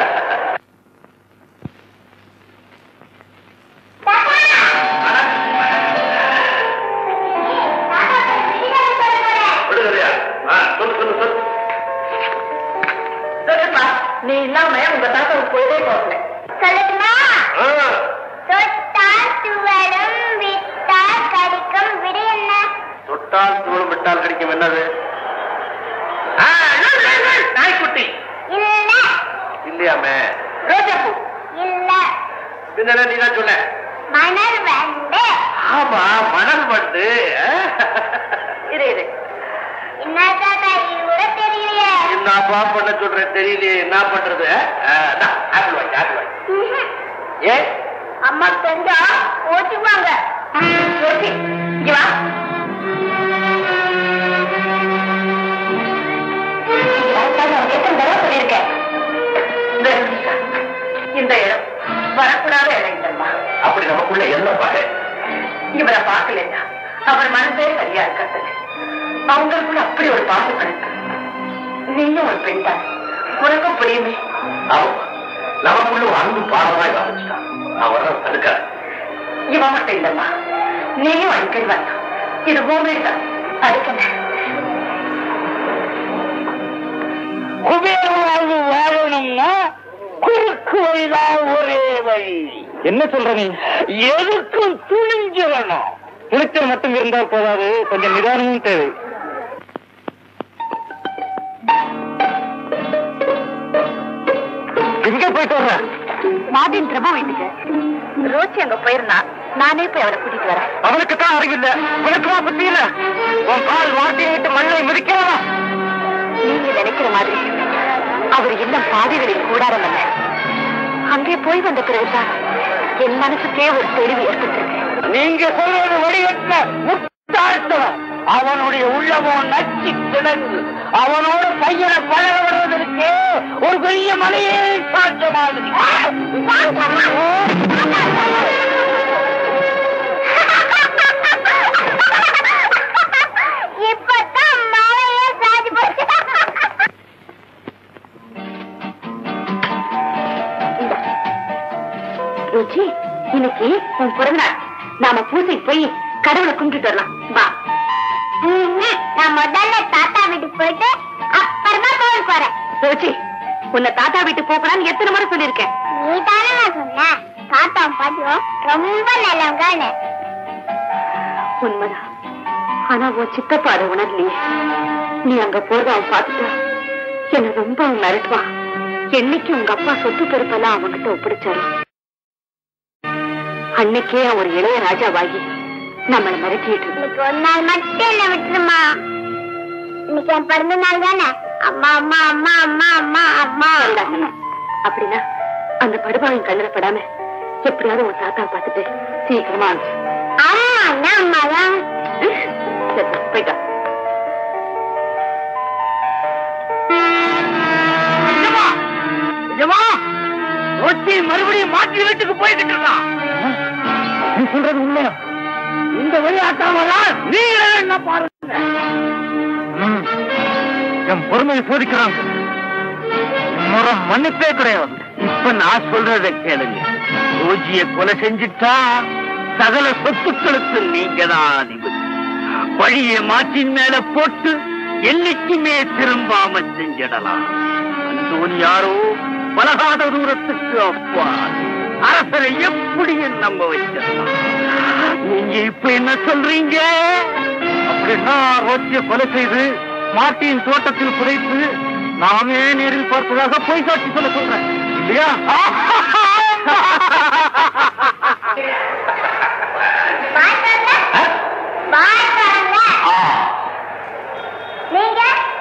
விடுதலையா ஆ, சொல்லு சொல்லு சொல்லு சொல்லுப்பா நீ இல்லாம உங்க தாத்தாவுக்கு போயவே போகல சொல்லட்டுமா ஆ, தொட்டால் துவரும் விட்டால் கடிக்கும் விடு என்ன தொட்டால் தூள் விட்டால் கிடைக்கும் என்னது ஆ, நாய்க்குட்டி இல்ல இல்லையாமே ரோஜாப்பூ இல்ல பின்ன நீ தான் சொல்ல மணல் வந்து ஆமா மணல் வண்டு ஆ. இரு இரு என்ன தாத்தா இது கூட தெரியலையே என்னப்பா பண்ண சொல்றேன் தெரியலையே என்ன பண்றது ஆ, இந்தா, ஆப்பிள் வாங்கி ஆப்பிள் வாங்கி ம்ஹும். ஏ அம்மா தெரிஞ்சா ஓச்சுவாங்க ரோஜி இங்க வா தாத்தா, உனக்கு எத்தனை தடவை சொல்லியிருக்கேன் இந்த ரோஜிக்கா, இந்த இடம் வரக்கூடாத இடம் இல்லம்மா அப்படி நமக்குள்ள என்ன பாரு இவரை பார்க்கலன்னா அவர் மனசே சரியா இருக்காது அவங்களுக்குள்ள அப்படி ஒரு பாசம் கணக்கு நீயும் ஒரு பெண் தான் உனக்கும் புரியுமே ஆமா நமக்குள்ள ஒரு அன்பு பாடமாய் ஆரம்பிச்சிட்டான் அவரை தடுக்காது இவன் மட்டும் இல்லம்மா நீயும் அடிக்கடி வரலாம் இது பூமி தான் அதுக்கு குபேர வாழ்வு வாழணும்னா குறுக்கு வழிதான் ஒரே வழி என்ன சொல்ற நீ எதுக்கும் துணிஞ்சிடணும் துணிச்சல் மட்டும் இருந்தால் போதாது கொஞ்சம் நிதானமும் தேவை எங்க போயிட்டு வர்ற மார்டின் பிரபு வீட்டுக்கு ரோச்சி அங்க போயிருந்தா நானே போய் அவரை கூட்டிட்டு வரேன் அவனுக்கு தான் அறிவில்ல உனக்குமா புத்தி இல்ல உன் கால் மாட்டி விட்டு மண்ணை மிதிக்கிறவா நீங்க நினைக்கிற மாதிரி அவர் இன்னும் பாதைகளில் கூடாரம் அல்ல அங்கே போய் வந்த பிறகுதான் என் மனசுக்கே ஒரு தெளிவு ஏற்பட்டிருக்கு நீங்க சொல்றது வடிகட்ட முட்டாள்தனம் அவனுடைய உள்ளமோ நச்சு கிடங்கு அவனோட பையனை பழக வருவதற்கு ஒரு பெரிய மலையே சாட்ச மாதிரி இப்பதான் மழையே சாதி போச்சு ருச்சி இன்னைக்கு உன் பிறந்தநாள் நாம பூசைக்கு போய் கடவுளை கும்பிட்டு வரலாம் வா ம்ஹும். நான் முதல்ல தாத்தா வீட்டுக்கு போயிட்டு அப்புறமா கோவில் போறேன் ருச்சி உன்னை தாத்தா வீட்டுக்கு போகலான்னு எத்தனை முறை சொல்லியிருக்கேன் நீ தானே நான் சொன்னேன் தாத்தா பாட்டியும் ரொம்ப நல்லவங்க உண்மைதான் ஆனா உன் சித்தப்பா அதை உணரலையே நீ அங்க போறத அவன் பார்த்துட்டா என்ன ரொம்ப அவன் மிரட்டுவான் என்னைக்கு உங்க அப்பா சொத்து பொறுப்பெல்லாம் அவன்கிட்ட ஒப்படைச்சாரு அன்னைக்கே அவன் ஒரு இளைய ராஜாவாகி நம்மளை மிரட்டிட்டு இருந்தான். இன்னைக்கு ஒரு நாள் மட்டும் என்ன விட்டுருமா இன்னைக்கு என் பிறந்த நாள் தானே அம்மா அம்மா அம்மா அம்மா அம்மா அம்மா வந்தாங்க. அப்படின்னா அந்த படுபாவின் கண்ணுல படாம எப்படியாவது உன் தாத்தா பார்த்துட்டு சீக்கிரமா அனுப்பிச்சு அம்மா என்ன அம்மா தான் சரி, போயிட்டா நிஜமா ரோச்சி மறுபடியும் மாற்றி வீட்டுக்கு போய்கிட்டு இருக்கான் நீ சொல்றது உண்மையா இந்த விளையாட்டாமதான் நீங்க என்ன பாருங்க ம். என் பொறுமையை சோதிக்கிறாங்க முறை மன்னிப்பே கிடையாது இப்ப நான் சொல்றத கேளுங்க ரோஜிய கொலை செஞ்சுட்டா சகல சொத்துக்களுக்கு நீங்க தான் அதிபதி வழியை மாற்றின் மேல போட்டு என்னைக்குமே திரும்பாம செஞ்சிடலாம் அந்தோனி யாரோ பலகாத தூரத்துக்கு அப்பா அரசரை எப்படியும் நம்ப வச்சிடலாம் நீங்க இப்ப என்ன சொல்றீங்க அப்படின்னா ரோச்சிய கொலை செய்து மாட்டியின் தோட்டத்தில் புதைத்து நாமே நேரில் பார்த்ததாக பொய் சாட்சி சொல்ல சொல்றேன் இல்லையா நீங்க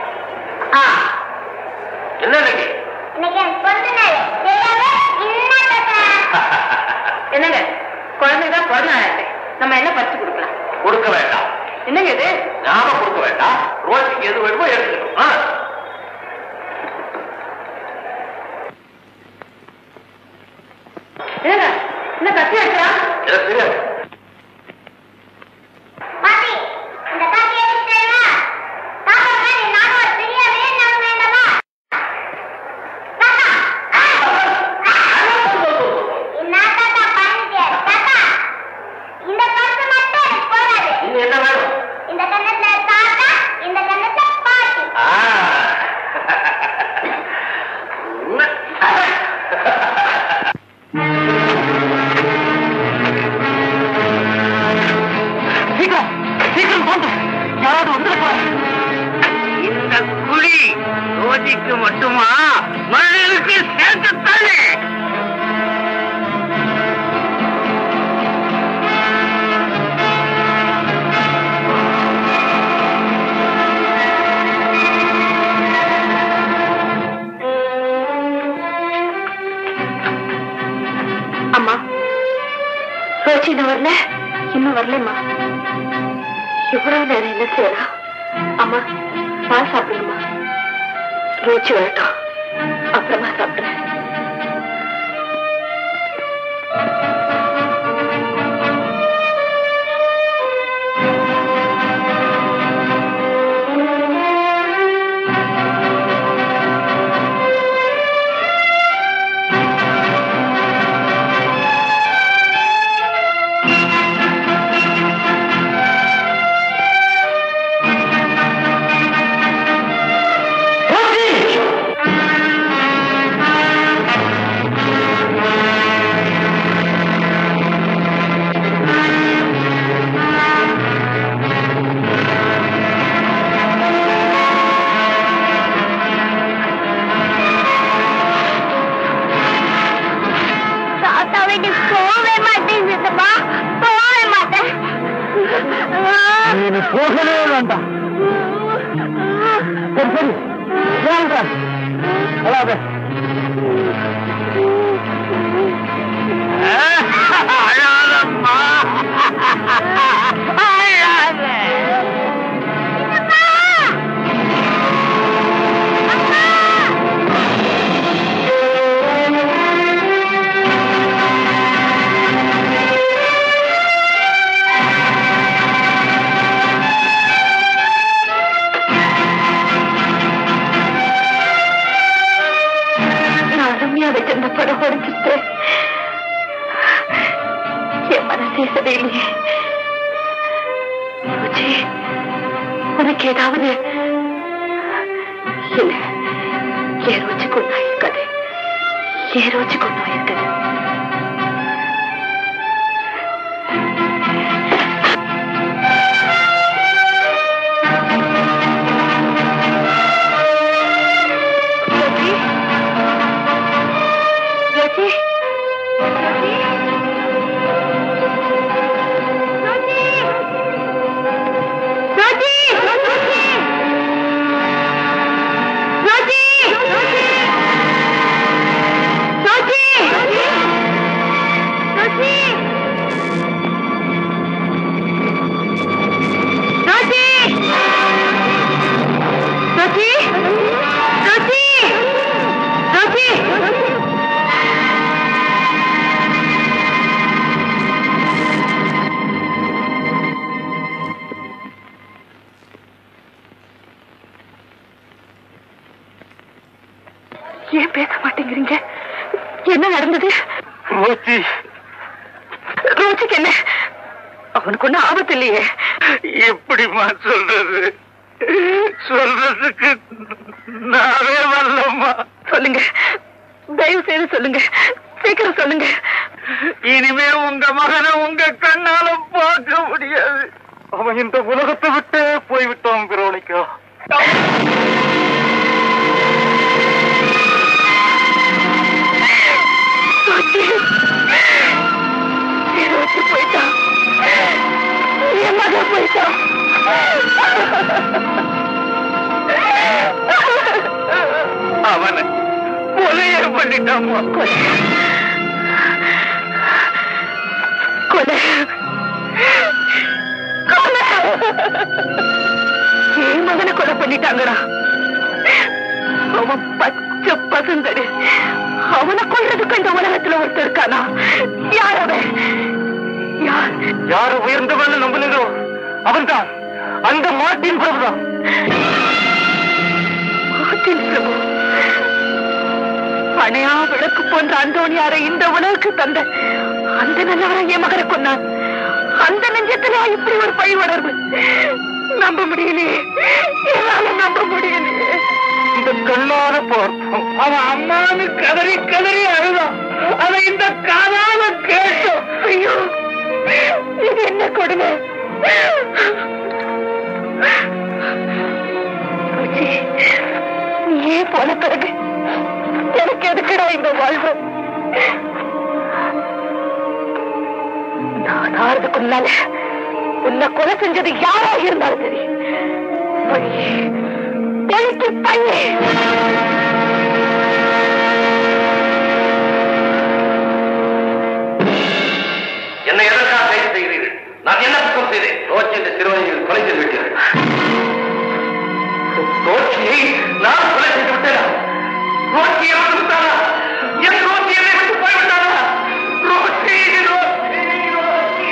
என்ன இன்னைக்கு இன்னைக்கு எனக்கு பிறந்த நாள் தெரியாம என்ன தாத்தா என்னங்க குழந்தைதான் பிறந்த நாள் நம்ம என்ன பறிச்சு கொடுக்கலாம் கொடுக்க வேண்டாம் என்னங்க இது நாம கொடுக்க வேண்டாம் ரோஜிக்கு எது வேணுமோ எடுத்துக்கணும் ஆ. என்னங்க என்ன கத்தி அடிச்சா எனக்கு தெரியாது. பாட்டி என்ன வரல இன்னும் வரலம்மா இவ்வளவு நேரம் என்ன செய்யறா அம்மா பால் சாப்பிடுங்கம்மா ரோச்சி வரட்டும் அப்புறமா சாப்பிடுறேன் தாத்தா வீட்டுக்கு போகவே மாட்டேன் சித்தப்பா போகவே மாட்டேன் நீ போகவே வேண்டாம் சரி சரி ஏங்க அழாத அழாதம்மா அழாத நான் அருமையா வச்சிருந்த படம் உடைச்சிட்டு என் மனசே சரியில்லையே ருச்சி, உனக்கு ஏதாவது இல்ல என் ருச்சிக்கு ஒன்றா இருக்காது என் ருச்சிக்கு ஒன்றா இருக்குது ருச்சி ருச்சி ஏன் பேச மாட்டேங்கிறீங்க என்ன நடந்தது ரோச்சி ரோஜிக்கு என்ன அவனுக்கு ஒண்ணு ஆபத்து இல்லையே எப்படிம்மா சொல்றது சொல்றதுக்கு நானே வரலம்மா சொல்லுங்க தயவு செய்து சொல்லுங்க சீக்கிரம் சொல்லுங்க இனிமே உங்க மகனை உங்க கண்ணால பார்க்க முடியாது அவன் இந்த உலகத்தை விட்டு போய்விட்டான் பிரோனிக்கா ரோஜி என் ரோஜி போயிட்டான் என் மகன் போயிட்டான் அவனை கொலையே பண்ணிட்டாமா கொலை கொலை கொலை என் மகனை கொலை பண்ணிட்டாங்கடா அவன் பச்சை பசுந்தடு அவனை கொல்றதுக்கு இந்த உலகத்துல ஒருத்தர் இருக்கானா யார் அவன் யார் யாரு உயர்ந்தவன் நம்பினதோ அவன்தான் அந்த மாட்டின் பிரபுதான் மார்ட்டின் பிரபு அணையா விளக்கு போன்ற அந்தோணியாரை இந்த உலகுக்கு தந்த அந்த நல்லவரை என் மகனை கொன்னான் அந்த நெஞ்சத்துல இப்படி ஒரு பழி உணர்வு நம்ப முடியலையே என்னால நம்ப முடியலையே இந்த கண்ணால பார்த்தோம் அவன் அம்மானு கதறி கதறி அழுதான் அதை இந்த காதால கேட்டோம் ஐயோ இது என்ன கொடுமை ருச்சி, நீயே போன பிறகு எனக்கு எதுக்குடா இந்த வாழ்வு நான் ஆறதுக்கு முன்னால உன்னை கொலை செஞ்சது யாரா இருந்தாலும் சரி பழி பழிக்கு பழி என்னை எதற்காக நான் என்ன குற்றம் செய்தேன் ரோச்சி என்ற சிறுவனையில் கொலை செய்து விட்டீர்கள் ரோச்சியை நான் கொலை செய்து விட்டேனா ரோச்சி இறந்து விட்டாரா என் ரோச்சி என்னை விட்டு போய்விட்டாரா ரோச்சி ரோச்சி ரோச்சி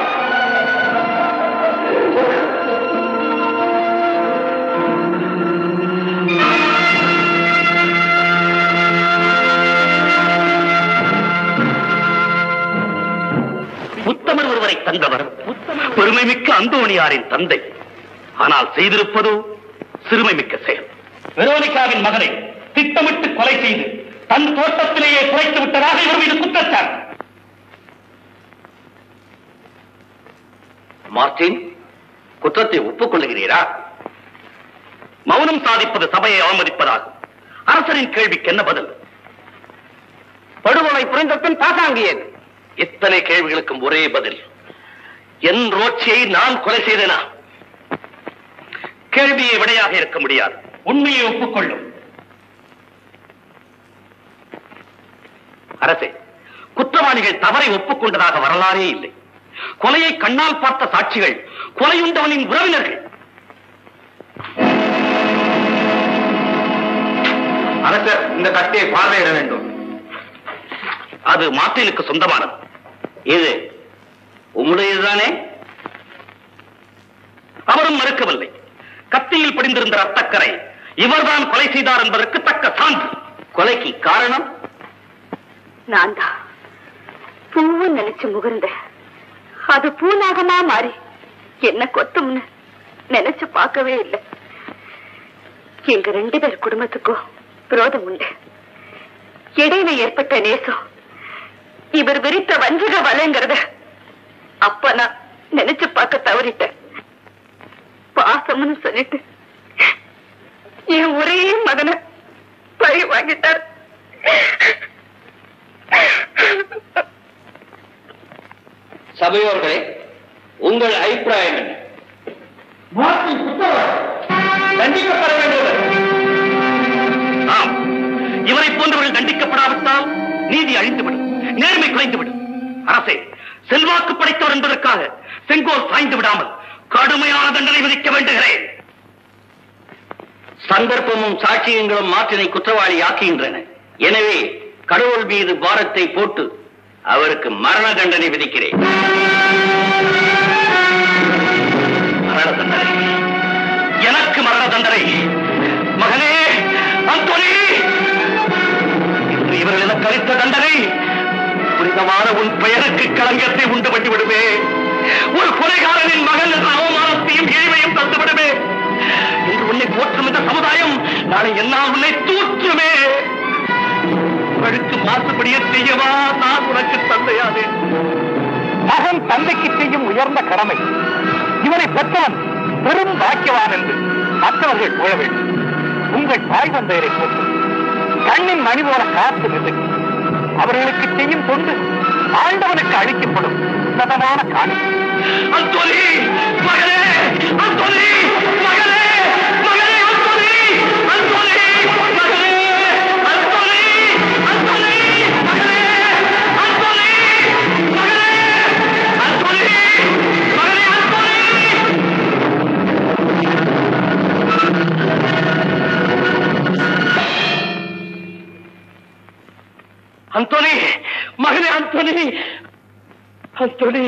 உத்தமர் ஒருவரை தந்தவர் பெருமை மிக்க அந்தோணியாரின் தந்தை ஆனால் செய்திருப்பதோ சிறுமை மிக்க செயல் வெரோனிகாவின் மகனை திட்டமிட்டு கொலை செய்து தன் தோட்டத்திலேயே குறைத்து விட்டதாக இவர் மீது குற்றச்சாட்டு மார்டின் குற்றத்தை ஒப்புக்கொள்ளுகிறீரா மௌனம் சாதிப்பது சபையை அவமதிப்பதாகும் அரசரின் கேள்விக்கு என்ன பதில் படுகொலை புரிந்த பின் பாசாங்கியது இத்தனை கேள்விகளுக்கும் ஒரே பதில் என் ரோச்சியை நான் கொலை செய்தேனா கேள்வியை விடையாக இருக்க முடியாது உண்மையை ஒப்புக்கொள்ளும் அரசே குற்றவாளிகள் தவறை ஒப்புக்கொண்டதாக வரலாறே இல்லை கொலையை கண்ணால் பார்த்த சாட்சிகள் கொலையுண்டவனின் உறவினர்கள் அரசர் இந்த கட்டியை பார்வையிட வேண்டும் அது மார்ட்டினுக்கு சொந்தமானது இது உங்களுடையதுதானே அவரும் மறுக்கவில்லை கத்தியில் படிந்திருந்த ரத்தக்கரை இவர்தான் கொலை செய்தார் என்பதற்கு தக்க சான்று கொலைக்கு காரணம் நான் தான் பூவு நினைச்சு முகர்ந்த அது பூனாகமா மாறி என்ன கொத்தும்னு நினைச்சு பார்க்கவே இல்லை எங்க ரெண்டு பேர் குடும்பத்துக்கும் விரோதம் உண்டு இடையில ஏற்பட்ட நேசம் இவர் விரித்த வஞ்சக வலைங்கிறத அப்ப நான் நினைச்சு பார்க்க தவறிட்டேன் பாசம்னு சொல்லிட்டு என் ஒரே மகனை பழி வாங்கிட்டார் சபையோர்களே உங்கள் அபிப்பிராயம் என்ன தண்டிக்கப்பட வேண்டியவர் ஆம் இவரை போன்றவர்கள் தண்டிக்கப்படாவிட்டால் நீதி அழிந்துவிடும் நேர்மை குறைந்துவிடும் அரசே செல்வாக்கு படைத்தவர் என்பதற்காக செங்கோல் சாய்ந்து விடாமல் கடுமையான தண்டனை விதிக்க வேண்டுகிறேன் சந்தர்ப்பமும் சாட்சியங்களும் மாற்றினை குற்றவாளி ஆக்குகின்றன எனவே கடவுள் மீது பாரத்தை போட்டு அவருக்கு மரண தண்டனை விதிக்கிறேன் மரண தண்டனை எனக்கு மரண தண்டனை மகனே அந்தோனி இன்று இவர்கள் எனக்கு அளித்த தண்டனை புனிதமான உன் பெயருக்கு களங்கத்தை உண்டு பண்ணி விடுமே ஒரு கொலைகாரனின் மகன் என்ற அவமானத்தையும் ஏழ்மையும் தந்து விடுமே இன்று உன்னை போற்றும் இந்த சமுதாயம் நாளை என்னால் உன்னை தூற்றுமே படுத்து மாசுபடிய செய்யவா நான் உனக்கு தந்தையானே மகன் தந்தைக்கு செய்யும் உயர்ந்த கடமை இவனை பெற்றவன் பெரும் பாக்கியவான் என்று மற்றவர்கள் புகழ வேண்டும் உங்கள் தாய் தந்தையரை போட்டு கண்ணின் மணி போல காத்து நின்று அவர்களுக்கு செய்யும் தொண்டு ஆண்டவனுக்கு அளிக்கப்படும் சதமான காலம் அந்தோனி மகனே அந்தோனி மகனே மகனே அந்தோனி அந்தோனி மகனே அந்தோனி அந்தோனி மகனே அந்தோனி மகனே அந்தோனி மகனே அந்தோனி அந்தோனி மகனே அந்தோனி அந்தோனி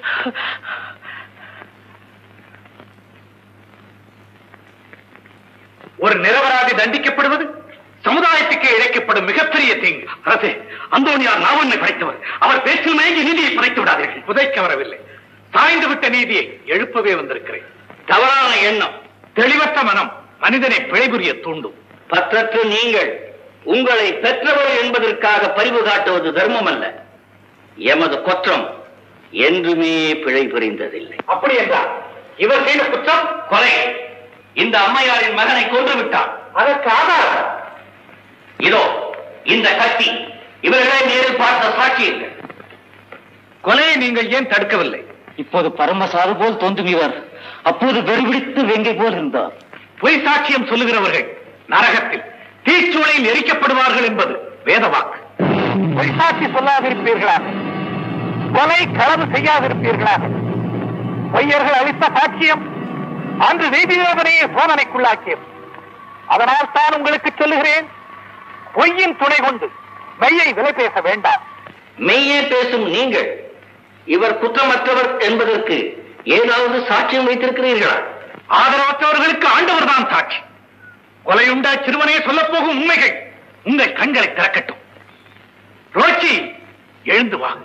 ஒரு நிரபராதி தண்டிக்கப்படுவது சமுதாயத்துக்கு இழைக்கப்படும் மிகப்பெரிய தீங்கு அரசே அந்தோனியார் நாவன்மை படைத்தவர் அவர் பேச்சில் மயங்கி நீதியை படைத்து விடாதீர்கள் புதைக்க வரவில்லை சாய்ந்து விட்ட நீதியை எழுப்பவே வந்திருக்கிறேன் தவறான எண்ணம் தெளிவற்ற மனம் மனிதனை பிழைபுரிய தூண்டும் பற்றற்ற நீங்கள் உங்களை பெற்றவர் என்பதற்காக பரிவு காட்டுவது தர்மம் அல்ல எமது குற்றம் என்றுமே பிழை புரிந்ததில்லை அப்படி என்றால் இவர் செய்த குற்றம் கொலை இந்த அம்மையாரின் மகனை கொன்று விட்டார் அதற்கு ஆதாரம் இதோ இந்த கத்தி இவர்களை நேரில் பார்த்த சாட்சியங்கள் கொலையை நீங்கள் ஏன் தடுக்கவில்லை இப்போது பரமசாது போல் தோன்றும் இவர் அப்போது வெறிபிடித்து வெங்கை போல் இருந்தார் பொய் சாட்சியம் சொல்லுகிறவர்கள் நரகத்தில் தீச்சூளையில் எரிக்கப்படுவார்கள் என்பது வேதவாக்கு பொய் சாட்சி சொல்லாதிருப்பீர்களாக கொலை களவு செய்யாதிருப்பீர்களாக பொய்யர்கள் அளித்த சாட்சியம் அன்று நீதியோதனையை சோதனைக்குள்ளாக்கியது அதனால் தான் உங்களுக்கு சொல்லுகிறேன் பொய்யின் துணை கொண்டு மெய்யை விலை பேச வேண்டாம் மெய்யே பேசும் நீங்கள் இவர் குற்றமற்றவர் என்பதற்கு ஏதாவது சாட்சியம் வைத்திருக்கிறீர்களா ஆதரவற்றவர்களுக்கு ஆண்டவர் தான் சாட்சி கொலையுண்ட சிறுவனே சொல்லப் போகும் உண்மைகள் உங்கள் கண்களை திறக்கட்டும் ரோச்சி எழுந்து வா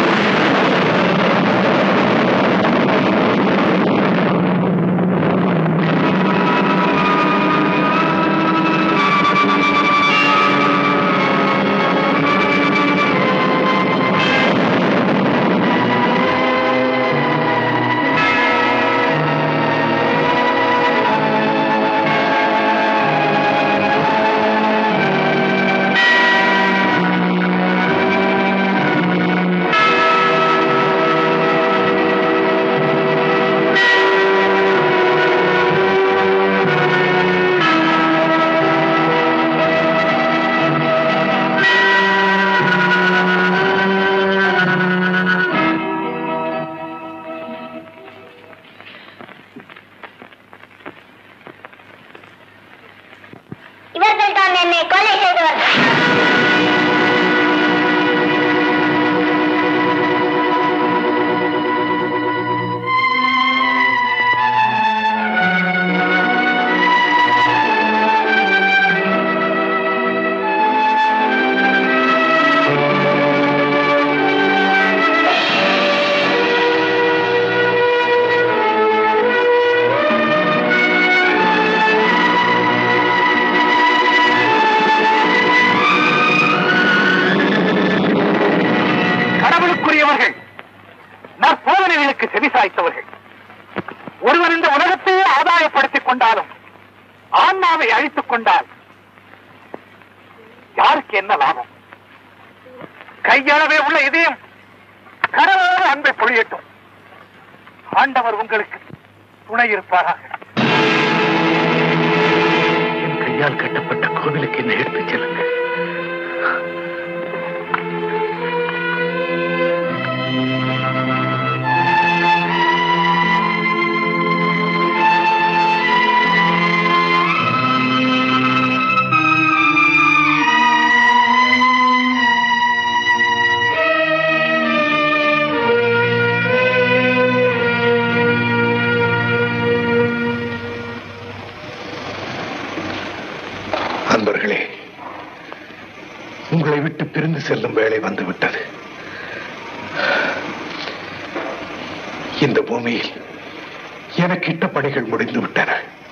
இவர்கள் தான் என்னை கொலை செய்தவர்கள் கடவுளுக்குரியவர்கள் நற்போதனைகளுக்கு செவிசாய்த்தவர்கள் ஒருவன் இந்த உலகத்தையே ஆதாயப்படுத்திக் கொண்டாலும் ஆன்மாவை அழித்துக் கொண்டால் யாருக்கு என்ன லாபம் கையளவே உள்ள இதயம் கடவுளோடு அன்பை பொழியட்டும் ஆண்டவர் உங்களுக்கு துணை இருப்பாராக என் கையால் கட்டப்பட்ட கோவிலுக்கு என்ன எடுத்துச் செல்லுங்க அன்பர்களே உங்களை விட்டு பிரிந்து செல்லும் வேலை வந்துவிட்டது இந்த பூமியில் எனக்கு இட்ட பணிகள் முடிந்து விட்டன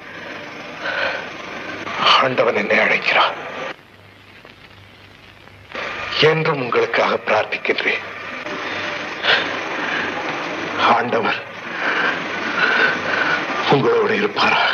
ஆண்டவன் என்னை அழைக்கிறான் என்றும் உங்களுக்காக பிரார்த்திக்கின்றேன் ஆண்டவர் உங்களோடு இருப்பாராக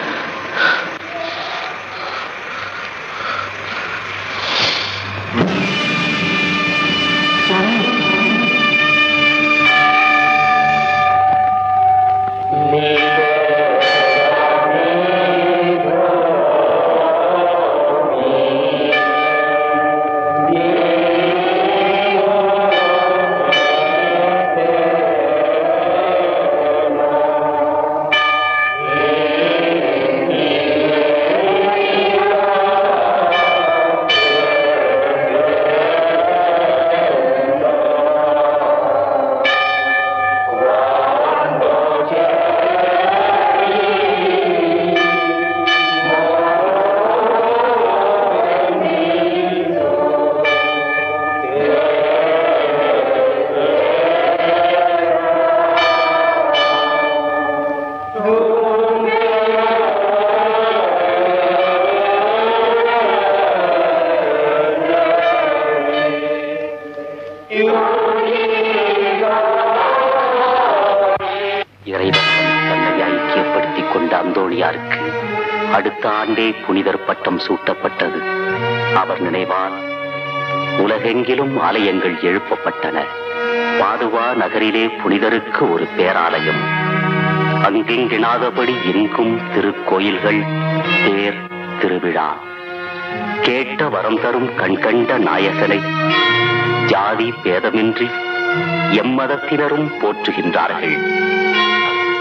இறைவன் தன்னை ஐக்கியப்படுத்திக் கொண்ட அந்தோணியாருக்கு அடுத்த ஆண்டே புனிதர் பட்டம் சூட்டப்பட்டது அவர் நினைவால் உலகெங்கிலும் ஆலயங்கள் எழுப்பப்பட்டன பாதுவா நகரிலே புனிதருக்கு ஒரு பேராலயம் அங்கிங்கினாதபடி எங்கும் திருக்கோயில்கள் தேர் திருவிழா கேட்ட வரம் தரும் கண்கண்ட நாயகனை ஜாதி பேதமின்றி எம்மதத்தினரும் போற்றுகின்றார்கள்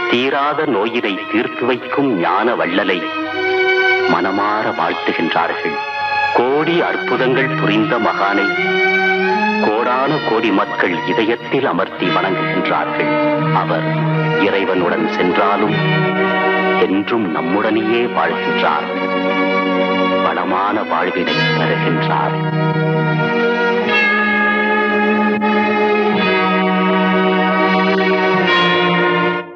தீராத நோயினை தீர்த்து வைக்கும் ஞான வள்ளலை மனமாற வாழ்த்துகின்றார்கள் கோடி அற்புதங்கள் புரிந்த மகானை கோடான கோடி மக்கள் இதயத்தில் அமர்த்தி வணங்குகின்றார்கள் அவர் இறைவனுடன் சென்றாலும் என்றும் நம்முடனேயே வாழ்கின்றார் வளமான வாழ்வினை தருகின்றார்